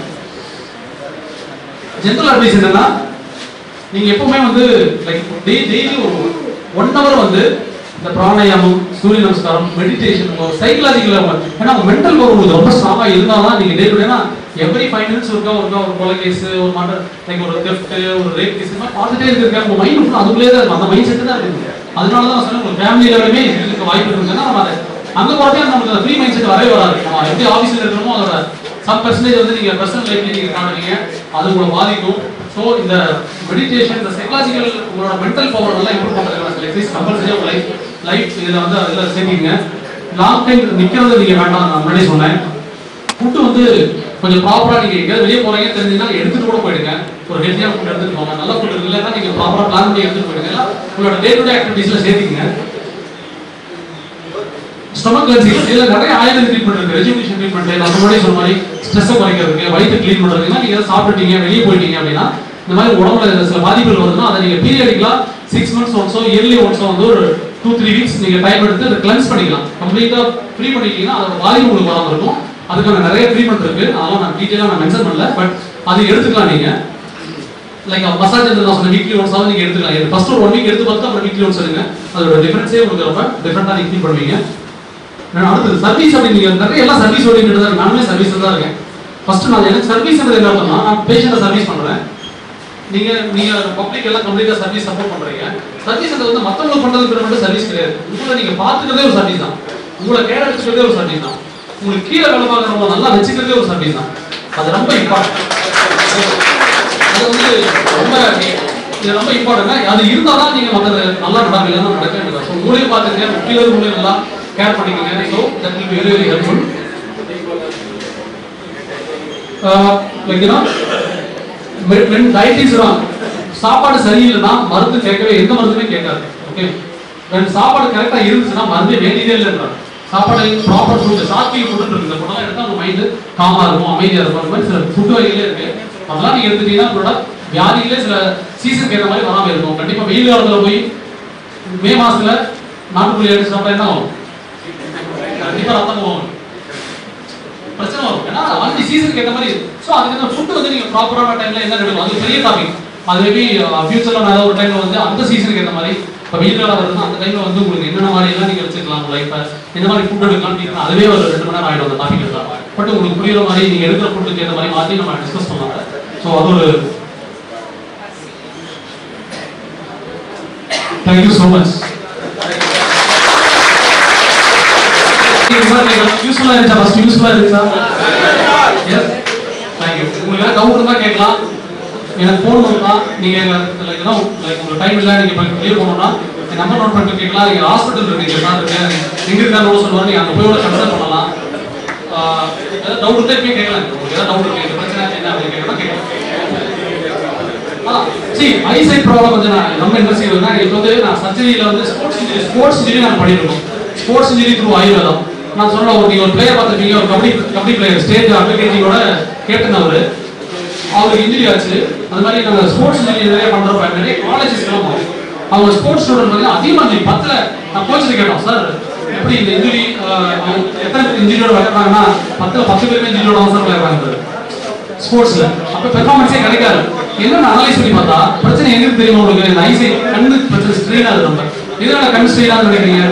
ஜென்ரல் அட்வைஸ் என்னன்னா நீங்க எப்பவுமே வந்து லைக் டெய்லி ஒரு ஒன் ஹவர் வந்து இந்த பிராணாயாமம் சூரிய நமஸ்காரம் மெடிடேஷன் சைக்கலாஜிக்கல் ஏன்னா மென்டல் பவர் உங்களுக்கு ரொம்ப ஸ்ட்ராங்கா இருந்தால் தான் நீங்க டே டு டேனா எவ்ரி ஃபைவ் மினிட்ஸ் ஒருக்கா ஒருக்கா ஒரு கொலை கேஸ் ஒரு மர்டர் லைக் ஒரு தெஃப்ட் ஒரு ரேப் கேஸ் மாதிரி பார்த்துட்டே இருக்கிற உங்க மைண்ட் ஃபுல்லாக அதுக்குள்ளே தான் இருக்கும் அந்த மைண்ட் செட்டு தான் இருக்கு அதனால தான் நான் சொன்னேன் உங்க ஃபேமிலி லெவலுமே இருக்க வாய்ப்பு இருக்குன்னா நம்ம அதை அங்க போறதே நமக்கு அந்த ஃப்ரீ மைண்ட் செட் வரவே வராது நம்ம எப்படி ஆஃபீஸில் இருக்கிறோமோ அதோட சம் பர்சன்டேஜ் வந்து நீங்க பர்சனல் லைஃப்ல நீங்க காணுவீங்க அது உங்களை பாதிக்கும் ஸோ இந்த மெடிடேஷன் இந்த சைக்காலஜிக்கல் உங்களோட மென்டல் பவர் நல்லா இம்ப்ரூவ் பண்ணுறதுக்கான சில எக்ஸசைஸ் கம்பல்சரி உங்க லைஃப் லைஃப் இதில் வந்து அதில் சேர்த்திங்க லாங் டைம் நிற்கிறது நீங்க வேண்டாம் நான் முன்னாடி சொன்னேன் ஃபுட்டு வந்து கொஞ்சம் ப்ராப்பரா நீங்க எங்கேயாவது வெளியே போறீங்க தெரிஞ்சுன்னா எடுத்துட்டு கூட போயிடுங்க ஒரு ஹெல்த்தியான ஃபுட் எடுத்துட்டு போங்க நல்ல ஃபுட் இல்லைன்னா நீங்க ப்ராப்பரா பிளான் பண்ணி எடுத்துட்டு போயிடுங்க இல்ல உங்களோட டே டு டே ஆக்டிவிட்டீஸ்ல சேர்த்துக்கங்க ஸ்டொமக் கிளென்சிங் இதுல நிறைய ஆயுர்வேத ட்ரீட்மெண்ட் இருக்கு ரெஜுகேஷன் ட்ரீட்மெண்ட் நான் முன்னாடி சொன்ன மாதிரி ஸ்ட்ரெஸ் குறைக்கிறதுக்கு வயிற்று க்ளீன் பண்றதுக்குன்னா நீங்க ஏதாவது சாப்பிட்டுட்டீங்க வெளியே போயிட்டீங்க அப்படின்னா இந்த மாதிரி உடம்புல சில பாதிப்புகள் வருதுன்னா அதை நீங்க பீரியடிக்கலா சிக்ஸ் மந்த்ஸ் ஒன்ஸோ இயர்லி ஒன்ஸோ வந்து ஒரு டூ த்ரீ வீக்ஸ் நீங்க டைம் எடுத்து அதை கிளென்ஸ் பண்ணிக்கலாம் கம்ப்ளீட்டா ஃப்ரீ பண்ணிட்டீங்கன்னா அதோட பாதிப்பு உங்களுக்கு வராம இருக்கும் அதுக்கான நிறைய ட்ரீட்மெண்ட் இருக்கு அதெல்லாம் நான் டீட்டெயிலாக நான் மென்ஷன் பண்ணல பட் அது எடுத்துக்கலாம் நீங்க லைக் மசாஜ் வந்து நான் சொன்ன வீக்லி ஒன்ஸ் நீங்க எடுத்துக்கலாம் ஃபர்ஸ்ட் ஒரு ஒன் வீக் எடுத்து பார்த்து அப்புறம் வீக்லி ஒன்ஸ் எடுங்க அதோட டிஃபரன்ஸே உங்களுக்கு ரொம்ப டிஃபரெண்டா நீங்க ஃபீல் பண்ணுவீங்க நான் அடுத்தது சர்வீஸ் அப்படி நீங்க நிறைய எல்லாம் சர்வீஸ் ஓரியன்டா தான் நானுமே சர்வீஸ் தான் இருக்கேன் ஃபர்ஸ்ட் நான் எனக்கு சர்வீஸ்ன்றது என்ன அர்த்தம்னா நான் பேஷண்ட்டை சர்வீஸ் பண்றேன் நீங்க நீங்க பப்ளிக் எல்லாம் கம்ப்ளீட்டா சர்வீஸ் சப்போர்ட் பண்றீங்க சர்வீஸ் வந்து மத்தவங்களுக்கு பண்றது மட்டும் சர்வீஸ் கிடையாது உங்களை நீங்க பாத்துக்கிறதே ஒரு சர்வீஸ் தான் உங்களை கேர் எடுத்துக்கிறதே ஒரு சர்வீஸ் தான் உங்களுக்கு கீழே வேலை பார்க்குறவங்க நல்லா வச்சுக்கிறதே ஒரு சர்வீஸ் தான் அது ரொம்ப இம்பார்ட்டன்ட் அது வந்து ரொம்ப இது ரொம்ப இம்பார்ட்டன்ட் அது இருந்தா தான் நீங்க மற்றது நல்லா நடக்கும் இல்லைன்னா நடக்கவே நடக்கும் ஸோ உங்களையும் பார்த்துங்க கீழே உங்களையும் நல்லா கேர் பண்ணிக்கங்க so that will be very very helpful like you know when diet is wrong சாப்பாடு சரியில்லைன்னா மருந்து கேட்கவே எந்த மருந்துமே கேட்காது ஓகே when சாப்பாடு கரெக்டா இருந்துச்சுன்னா மருந்து வேண்டியதே இல்லைன்றாங்க சாப்பாடு ப்ராப்பர் ஃபுட் சாத்விக ஃபுட் இருக்கு இந்த ஃபுட்டெல்லாம் எடுத்தா உங்க மைண்ட் காமா இருக்கும் அமைதியா இருக்கும் அந்த மாதிரி சில ஃபுட் வகைகளே இருக்கு அதெல்லாம் நீங்க எடுத்துட்டீங்கன்னா உங்களோட வியாதிகளே சில சீசனுக்கு ஏற்ற மாதிரி வராம இருக்கும் கண்டிப்பா வெயில் காலத்துல போய் மே மாசத்துல நாட்டுக்குள்ளே அடிச்சு சாப்பிட்டா என்ன ஆகும் கண்டிப்பா ரத்தம் போகும் பிரச்சனை வரும் ஏன்னா அந்த சீசனுக்கு ஏற்ற மாதிரி ஸோ அதுக்கு அந்த ஃபுட் வந்து நீங்க ப்ராப்பரான டைம்ல என்ன எடுக்கணும் அது பெரிய டாபிக் அது மேபி ஃபியூச்சர்ல நான் ஏதாவது ஒரு டைம்ல வந்து அந்த சீசனுக்கு ஏற்ற மாதிரி இப்போ வெயில் காலம் வருதுன்னா அந்த டைம்ல வந்து உங்களுக்கு என்னென்ன மாதிரி எல்லாம் நீங்க வச்சுக்கலாம் உங்க லைஃப்பை எந்த மாதிரி ஃபுட் எடுக்கலாம் நீங்க அதுவே ஒரு ரெண்டு மணி நேரம் ஆயிடும் அந்த டாபிக் எடுக்கலாம் பட் உங்களுக்கு புரியுற மாதிரி நீங்க எடுக்கிற ஃபுட்டுக்கு ஏற்ற மாதிரி மாற்றி நம்ம டிஸ்கஸ் பண்ணலாம் ஸோ அது ஒரு தேங்க்யூ ஸோ மச் யூஸ்ஃபுல்லா இருந்துச்சா ஃபர்ஸ்ட் யூஸ்ஃபுல்லா இருந்துச்சா எஸ் தேங்க்யூ உங்களுக்கு டவுட் இருந்தா கேட்கலாம் எனக்கு ஃபோன் பண்ணலாம் நீங்க லைக் ஏதோ லைக் உங்களுக்கு டைம் இல்லை நீங்க இப்போ கிளியர் பண்ணணும்னா என் நம்பர் நோட் பண்ணிட்டு கேட்கலாம் நீங்க ஹாஸ்பிட்டல் இருக்கு இங்க சார் இருக்கு எங்க இருக்கான்னு சொல்லுவாங்க நீங்க அங்க போய் கூட கன்சல்ட் பண்ணலாம் ஆஹ் ஏதாவது டவுட் இருந்தா இப்பயே கேட்கலாம் உங்களுக்கு ஏதாவது டவுட் இருக்கு இந்த பிரச்சனை என்ன அப்படின்னு கேட்கலாம் கேட்கலாம் சி ஐசைட் ப்ராப்ளம் கொஞ்சம் நான் ரொம்ப இன்ட்ரெஸ்ட் இருக்குன்னா இப்போ வந்து நான் சர்ஜரியில வந்து ஸ்போர்ட்ஸ் இன்ஜுரி ஸ்போர்ட்ஸ் இன்ஜுரி நான் பண்ணியிருக்கோம் ஸ்போர்ட்ஸ் இன்ஜுரி த்ரூ ஆயுர்வேதம் நான் சொன்ன ஒரு நீங்க ஒரு பிளேயர் பார்த்துருப்பீங்க ஒரு கபடி கபடி பிளேயர் ஸ்டேட் அட்வொகேட்டிங்கோட கேப்டன் அவரு அவருக்கு இன்ஜுரி ஆச்சு அந்த மாதிரி நாங்க ஸ்போர்ட்ஸ் இன்ஜுரி நிறைய பண்றப்ப நிறைய காலேஜஸ் எல்லாம் போவோம் அவங்க ஸ்போர்ட்ஸ் ஸ்டூடெண்ட் வந்து அதிகமாக இன்ஜுரி பத்துல நான் கோச்சு கேட்டோம் சார் எப்படி இந்த இன்ஜுரி எத்தனை பேர் இன்ஜுரியோட விளையாடுறாங்கன்னா பத்துல பத்து பேருமே இன்ஜுரியோட தான் சார் விளையாடுறாங்க ஸ்போர்ட்ஸ்ல அப்ப பெர்ஃபார்மன்ஸே கிடைக்காது என்ன அனலைஸ் பண்ணி பார்த்தா பிரச்சனை எங்க தெரியுமா உங்களுக்கு இந்த ஐசை கண்ணு பிரச்சனை ஸ்ட்ரெயின் ஆகுது ரொம்ப இதனால கண் ஸ்ட்ரெயின் ஆகுது நினைக்கிறீங்க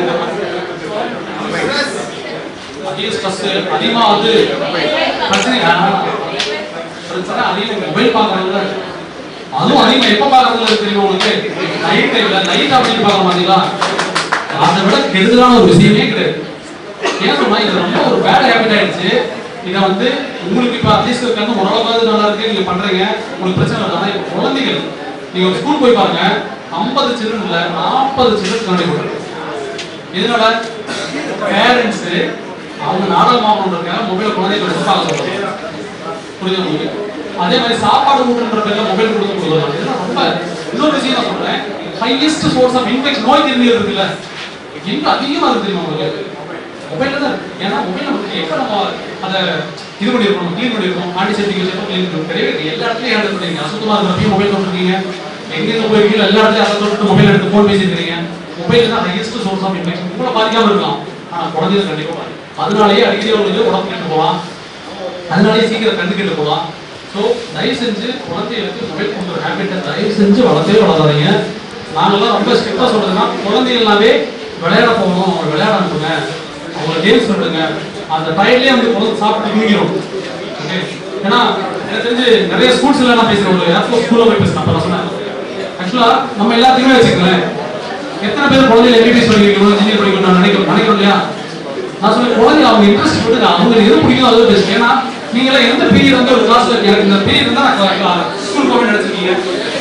அதிக ஸ்ட்ரெஸ் அதிகமா வந்து பிரச்சனை பிரச்சனை அதிகம் மொபைல் பார்க்கறதுல அதுவும் அதிகம் எப்ப பார்க்கறதுல தெரியுமா உங்களுக்கு நைட் டைம்ல நைட் அப்படின்னு பார்க்க மாட்டீங்களா அதை விட கெடுதலான ஒரு விஷயமே கிடையாது ஏன் சொன்னா இது ரொம்ப ஒரு பேட் ஹேபிட் ஆயிடுச்சு இதை வந்து உங்களுக்கு இப்போ அட்லீஸ்ட் வந்து ஓரளவுக்கு நல்லா இருக்கு நீங்க பண்றீங்க உங்களுக்கு பிரச்சனை இல்லை ஆனா இப்போ குழந்தைகள் நீங்க ஒரு ஸ்கூல் போய் பாருங்க ஐம்பது சில்ட்ரன் இல்ல நாற்பது சில்ட்ரன் கண்ணாடி போட்டுருக்கு இதனால பேரண்ட்ஸ் அவங்க நாடகம் ஆகணுன்றதுக்காக மொபைல் குழந்தைகளை வச்சு பார்க்க சொல்றாங்க புரியுது உங்களுக்கு அதே மாதிரி சாப்பாடு ஊட்டுன்ற பேர்ல மொபைல் கொடுக்க கொடுக்குறாங்க இதெல்லாம் ரொம்ப இன்னொரு விஷயம் நான் சொல்றேன் ஹையஸ்ட் சோர்ஸ் ஆஃப் இன்ஃபெக்ஷன் நோய் கிருமிகள் இருக்குல்ல எங்க அதிகமா இருக்கு தெரியுமா உங்களுக்கு மொபைல்ல தான் இருக்கு. ஏன்னா மொபைல் நமக்கு எப்ப நம்ம அதை இது பண்ணிருக்கோம் க்ளீன் பண்ணிருக்கோம் ஆன்டிசெப்டிக் வச்சு க்ளீன் பண்ணிருக்கோம் கிடையவே கிடையாது. எல்லா இடத்துலயும் ஹேண்டில் பண்ணிருக்கீங்க அசுத்தமா இருக்கிறப்பையும் மொபைல் தொட்டிருக்கீங்க எங்க எங்க போயிருக்கீங்க எல்லா இடத்துலயும் அதை தொட்டு மொபைல் எடுத்து ஃபோன் பேசியிருக்கீங்க மொபைல் தான் ஹையஸ்ட் சோர்ஸ் ஆஃப் இன்ஃபெக்ஷன் உங்களை பாதிக்காம இருக்கலாம் ஆனா குழந்தைகள் கண்டிப்பா பாதிக்கும் அதனாலேயே அடிக்கடி அவங்களுக்கு உடம்பு கெட்டு போகலாம் அதனாலேயே சீக்கிரம் கண்டு கெட்டு போகலாம் ஸோ தயவு செஞ்சு குழந்தைகளுக்கு மொபைல் கொடுக்குற ஹேபிட்டை தயவு செஞ்சு வளர்த்தே வளராதீங்க நாங்கெல்லாம் ரொம்ப ஸ்ட்ரிக்டாக சொல்றதுன்னா குழந்தைகள்னாவே விளையாட போகணும் அவங்க விளையாட அனுப்புங்க அவங்க கேம்ஸ் விடுங்க அந்த டயர்லேயே வந்து குழந்தை சாப்பிட்டு தூங்கிடும் ஓகே ஏன்னா எனக்கு தெரிஞ்சு நிறைய ஸ்கூல்ஸ்ல நான் பேசுறேன் ஒரு இடத்துல ஸ்கூல்ல போய் பேசுறேன் அப்ப நான் சொன்னேன் ஆக்சுவலா நம்ம எல்லாத்தையுமே வச்சுக்கலேன் எத்தனை பேர் குழந்தைகள் எம்பிபிஎஸ் படிக்கணும் இன்ஜினியர் படிக்கணும் நினைக்கிறோம் நினைக்கிறோம் இல்லையா நான் சொல்ல குழந்தை அவங்க இன்ட்ரெஸ்ட் விடுங்க அவங்க எது பிடிக்கும் அது பேசுங்க ஏன்னா நீங்க எல்லாம் எந்த பீரியட் வந்து ஒரு கிளாஸ்ல எனக்கு இந்த பீரியட் தான் நான் ஸ்கூல் போய் நினைச்சிருக்கீங்க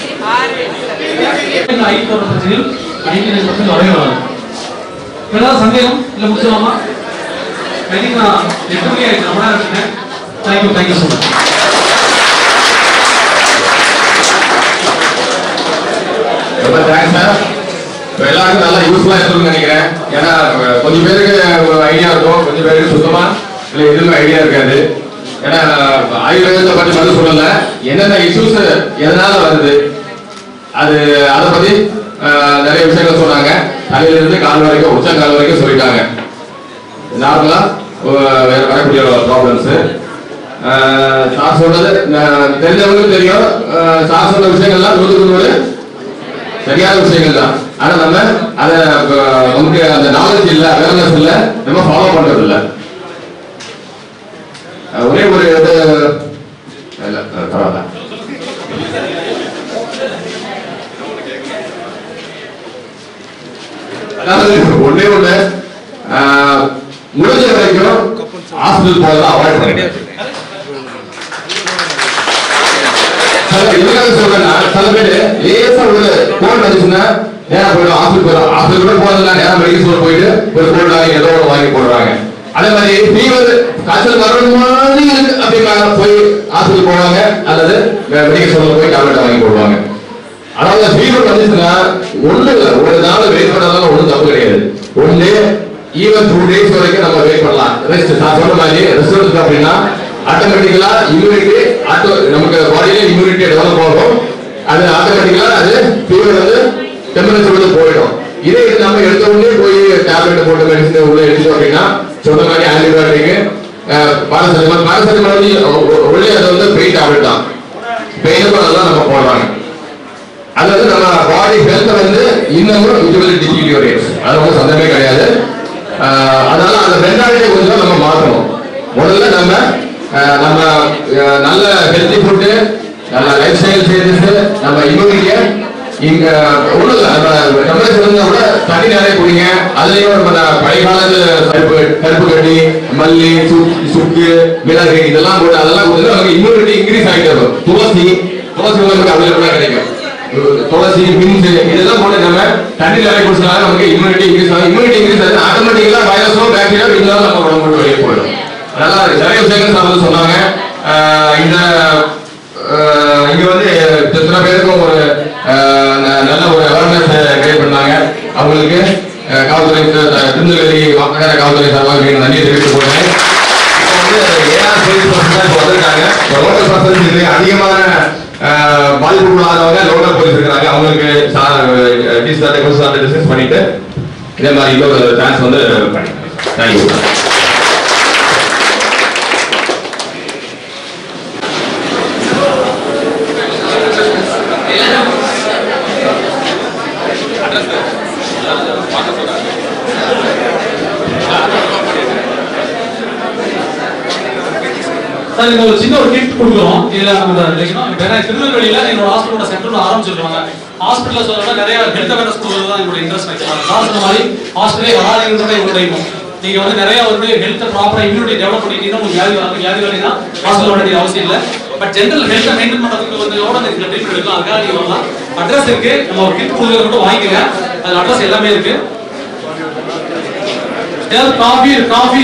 இந்த ஐ போன்ற பிரச்சனையில் ஐடி நைன் பர்சன்ட் வரவே வராது ஏதாவது சந்தேகம் இல்லை முடிச்சலாமா ஐ திங்க் நான் எட்டு மணி ஆயிடுச்சு ரொம்ப நேரம் இருக்கேன் தேங்க்யூ தேங்க்யூ ஸோ மச் ரொம்ப தேங்க்ஸ் சார் இப்போ எல்லாருக்கும் நல்லா யூஸ்ஃபுல்லாக இருக்கும்னு நினைக்கிறேன் ஏன்னா அஹ், கொஞ்சம் பேருக்கு ஒரு ஐடியா இருக்கும் கொஞ்சம் பேருக்கு சுத்தமா இல்லை எதுவுமே ஐடியா இருக்காது ஏன்னா ஆயுர்வேதத்தை பற்றி மட்டும் சொல்லல என்னென்ன இஷ்யூஸ் எதனால வருது அது அதை பத்தி அஹ், நிறைய விஷயங்கள் சொன்னாங்க தலையில இருந்து கால் வரைக்கும் உச்சங்கால் வரைக்கும் சொல்லிட்டாங்க நார்மலா வேற வரக்கூடிய ப்ராப்ளம்ஸ் சார் சொன்னது நான் தெரிஞ்சவங்களுக்கு தெரியும் அஹ், சார் சொன்ன விஷயங்கள்லாம் நூற்றுக்கு நூறு சரியான விஷயங்கள் தான் ஆனா நம்ம அத அஹ், நமக்கு அந்த நாலேஜ் இல்ல அவேர்னஸ் இல்ல நம்ம ஃபாலோ பண்றது இல்ல அஹ், ஒரே ஒரு இது இல்ல அஹ், பரவாயில்ல அதாவது ஒண்ணே ஒண்ணு அஹ், முடிஞ்ச வரைக்கும் ஹாஸ்பிட்டல் போறத அவாய்ட் பண்ணுங்க சில எதுக்காக சொல்றேன்னா சில பேர் லேசா ஒரு கோல்டு வந்துச்சுன்னா நேரா போயிடும் ஹாஸ்பிட்டல் போயிடும் ஹாஸ்பிட்டல் கூட போறதில்ல நேரா மெடிக்கல் ஸ்டோர் போயிட்டு ஒரு கோல்டு வாங்கி ஏதோ ஒன்று வாங்கி போடுறாங்க அதே மாதிரி ஃபீவர் காய்ச்சல் வர்றது மாதிரி இருக்கு அப்படின்னா போய் ஹாஸ்பிட்டல் போவாங்க அல்லது மெடிக்கல் ஸ்டோர்ல போய் டேப்லெட் வாங்கி போடுவாங்க அதாவது ஃபீவர் வந்துச்சுன்னா ஒண்ணு இல்ல ஒரு நாள் வெயிட் பண்ணாலும் ஒண்ணும் தப்பு கிடையாது ஒண்ணு ஈவன் டூ டேஸ் வரைக்கும் நம்ம வெயிட் பண்ணலாம் ரெஸ்ட் நான் சொன்ன மாதிரி ரெஸ்ட் எடுத்து அப்படின்னா ஆட்டோமேட்டிக்கலா இம்யூனிட்டி ஆட்டோ நமக்கு பாடியில இம்யூனிட்டி டெவலப் ஆகும் அது ஆட்டோமேட்டிக்கலா அது ஃபீவர் வந்து டெம்பரேச்சர் வந்து போயிடும் இதே இது நம்ம எடுத்த உடனே போய் டேப்லெட் போட்டு மெடிசன் உள்ள எடுத்தோம் அப்படின்னா சொன்ன மாதிரி ஆன்டிபயோட்டிக் பாரசெட்டமால் பாரசெட்டமால் வந்து உள்ளே அது வந்து பெயின் டேப்லெட் தான் பெயினுக்கும் அதெல்லாம் நம்ம போடுறாங்க அது வந்து நம்ம பாடி ஹெல்த் வந்து இன்னமும் விஜுவல் டிஜிலியோரேட்ஸ் அது ஒன்றும் சந்தேகமே கிடையாது ஆஹ் அதனால அந்த மென்டாலிட்டியை கொஞ்சம் நம்ம மாற்றணும் முதல்ல நம்ம ஆஹ் நம்ம ஆஹ் நல்ல ஹெல்த்தி ஃபுட்டு நல்ல லைஃப் ஸ்டைல் சேஞ்சஸ் நம்ம இம்யூனிட்டியை இங்க ஒண்ணும் இல்ல நம்ம டெம்பரேச்சர் இருந்தா கூட தண்ணி நிறைய குடிங்க அதுலயும் நம்ம ந- பழைய காலத்து கருப்பு கருப்பு கட்டி மல்லி சுக்கு சுக்கு மிளகு இதெல்லாம் போட்டு அதெல்லாம் கொடுத்து நமக்கு இம்யூனிட்டி இன்க்ரீஸ் ஆகிட்டு இருக்கும் துளசி துளசி உங்களுக்கு அவைலபிளா கிடைக்கும் துளசி மின்ஸ் இதெல்லாம் போட்டு நம்ம தண்ணி நிறைய குடிச்சா நமக்கு இம்யூனிட்டி இன்க்ரீஸ் ஆகும் இம்யூனிட்டி இன்க்ரீஸ் ஆகுது ஆட்டோமேட்டிக்கலா வைரஸோ பாக்டீரியா இருந்தாலும் நம்ம உடம்பு விட்டு வெளியே போயிடும் அதனால நிறைய விஷயங்கள் சார் வந்து சொன்னாங்க ஆஹ் இந்த ஆஹ் இங்க வந்து எத்தனை பேருக்கும் ஒரு ஆஹ் ந- நல்ல ஒரு அவேர்னஸ் கிரியேட் பண்ணாங்க அவங்களுக்கு ஆஹ் காவல்துறை த- திருநெல்வேலி மாநகர காவல்துறை சார்பாக மிக நன்றி தெரிவித்துக் கொள்கிறேன் இப்போ வந்து ஏஆர் போலீஸ் பர்சன் தான் இப்போ வந்திருக்காங்க இப்போ லோக்கல் பர்சன்ஸ் இது அதிகமான ஆஹ் பாதிப்புக்குள்ளாதவங்க லோக்கல் போலீஸ் இருக்கிறாங்க அவங்களுக்கு டீஸ் சார்ட்ட கொஞ்சம் சார்ட்ட டிஸ்கஸ் பண்ணிட்டு இதே மாதிரி இன்னொரு சான்ஸ் வந்து பண்ணிக்கிறேன் தேங்க்யூ சார் இங்க ஒரு சின்ன ஒரு கிட் கொடுக்குறோம் இதுல நம்ம லைக்னா வேற திருநெல்வேலியில என்னோட ஹாஸ்பிட்டலோட சென்டர் ஆரம்பிச்சிருக்காங்க ஹாஸ்பிட்டல்ல சொல்றதா நிறைய ஹெல்த் அவேர்னஸ் கொடுக்கறது தான் என்னோட இன்ட்ரெஸ்ட் ஆக்சுவலா நான் சொன்ன மாதிரி ஹாஸ்பிட்டலே வராதுங்கிறத என்னோட எண்ணம் நீங்க வந்து நிறைய வந்து ஹெல்த் ப்ராப்பரா இம்யூனிட்டி டெவலப் பண்ணிட்டீங்கன்னா உங்களுக்கு வியாதி வராது வியாதி வரீங்கன்னா ஹாஸ்பிட்டல் வர வேண்டிய அவசியம் இல்லை பட் ஜென்ரல் ஹெல்த்தை மெயின்டைன் பண்றதுக்கு வந்து எவ்வளோ இந்த ட்ரீட்மெண்ட் எடுக்கலாம் அதுக்காக நீங்க வரலாம் அட்ரஸ் இருக்கு நம்ம ஒரு கிட் கொடுக்கறது மட்டும் வாங்கிக்கங்க அது அட்ரஸ் எல்லாமே இருக்கு காஃபி காஃபி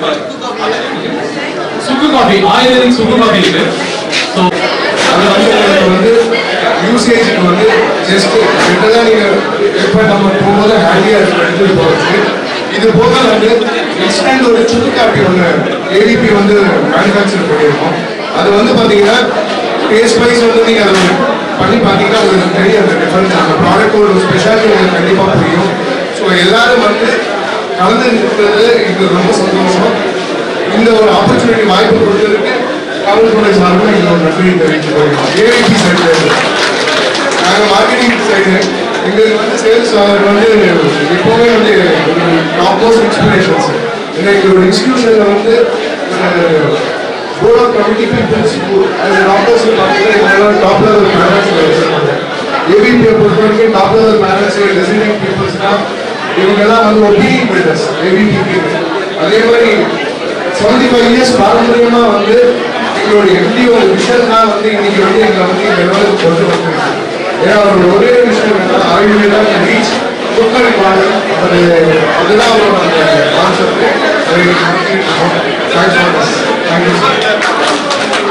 சுக்கு காஃபி ஆயுர்வேதிக் சுக்கு காஃபி இருக்கு ஸோ அது வந்து உங்களுக்கு வந்து யூசேஜுக்கு வந்து ஜஸ்ட் இப்பதான் நீங்க எப்ப நம்ம போகும்போது ஹேண்டியா இருக்கு எடுத்துட்டு போறதுக்கு இது போக வந்து இன்ஸ்டன்ட் ஒரு சுக்கு காப்பி ஒன்று ஏடிபி வந்து மேனுஃபேக்சர் பண்ணியிருக்கோம் அது வந்து பாத்தீங்கன்னா டேஸ்ட் வைஸ் வந்து நீங்க அதை பண்ணி பார்த்தீங்கன்னா உங்களுக்கு தெரியும் அந்த டிஃபரன்ஸ் அந்த ப்ராடக்டோட ஸ்பெஷாலிட்டி உங்களுக்கு கண்டிப்பா புரியும் ஸோ எல்லாரும் வந்து கலந்து இருக்கிறது எங்களுக்கு ரொம்ப சந்தோஷம் இந்த ஒரு ஆப்பர்ச்சுனிட்டி வாய்ப்பு கொடுத்ததுக்கு காவல்துறை சார்பில் இந்த ஒரு நன்றியை தெரிவித்துக் கொள்கிறோம் ஏஐபி சைடு நாங்கள் மார்க்கெட்டிங் சைடு எங்களுக்கு வந்து சேல்ஸ் அவர் வந்து எப்போவுமே வந்து ஒரு டாப்போஸ் இன்ஸ்பிரேஷன்ஸ் ஏன்னா எங்களோட இன்ஸ்டியூஷனில் வந்து போர்ட் ஆஃப் கமிட்டி பீப்புள்ஸ் அது ஆப்போசிட் பார்த்தீங்கன்னா எங்களால் டாப் லெவல் பேரண்ட்ஸ் வச்சிருக்காங்க ஏபிபியை பொறுத்த வரைக்கும் டாப் லெவல் பேரண்ட்ஸ் டெசிடென்ட் பீப்புள்ஸ்னா இவங்கெல்லாம் வந்து ஒப்பீனியன் பில்டர்ஸ் ஏபிபிக்கு அதே மாதிரி செவன்டி ஃபைவ் இயர்ஸ் பாரம்பரியமாக வந்து எங்களுடைய எம்டியோட விஷன் தான் வந்து இன்னைக்கு வந்து எங்களை வந்து இந்த லெவலுக்கு கொண்டு வந்திருக்கு ஏன்னா அவரோட ஒரே விஷயம் என்னன்னா ஆயுர்வேதா ரீச் குக்கர் மாடல் அது அதுதான் அவரோட அந்த கான்செப்ட் அதை தேங்க்ஸ் தேங்க்யூ சார்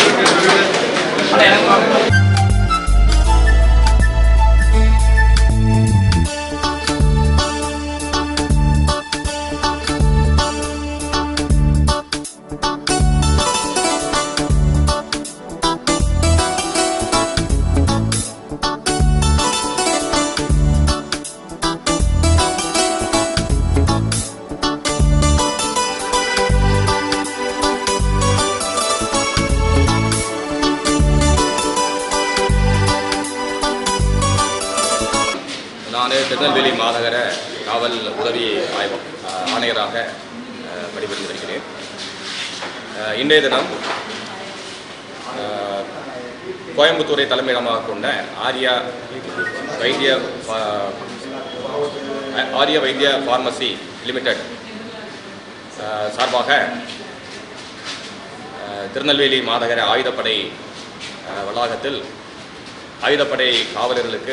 நான் திருநெல்வேலி மாநகர காவல் உதவி ஆய்வு அஹ், ஆணையராக அஹ், பணிபுரிந்து வருகிறேன் அஹ், இன்றைய தினம் அஹ், கோயம்புத்தூரை தலைமையிடமாக கொண்ட ஆர்யா வைத்திய பா- அஹ், ஆர்ய வைத்திய ஃபார்மசி லிமிடெட் அஹ், சார்பாக அஹ், திருநெல்வேலி மாநகர ஆயுதப்படை அஹ், வளாகத்தில் ஆயுதப்படை காவலர்களுக்கு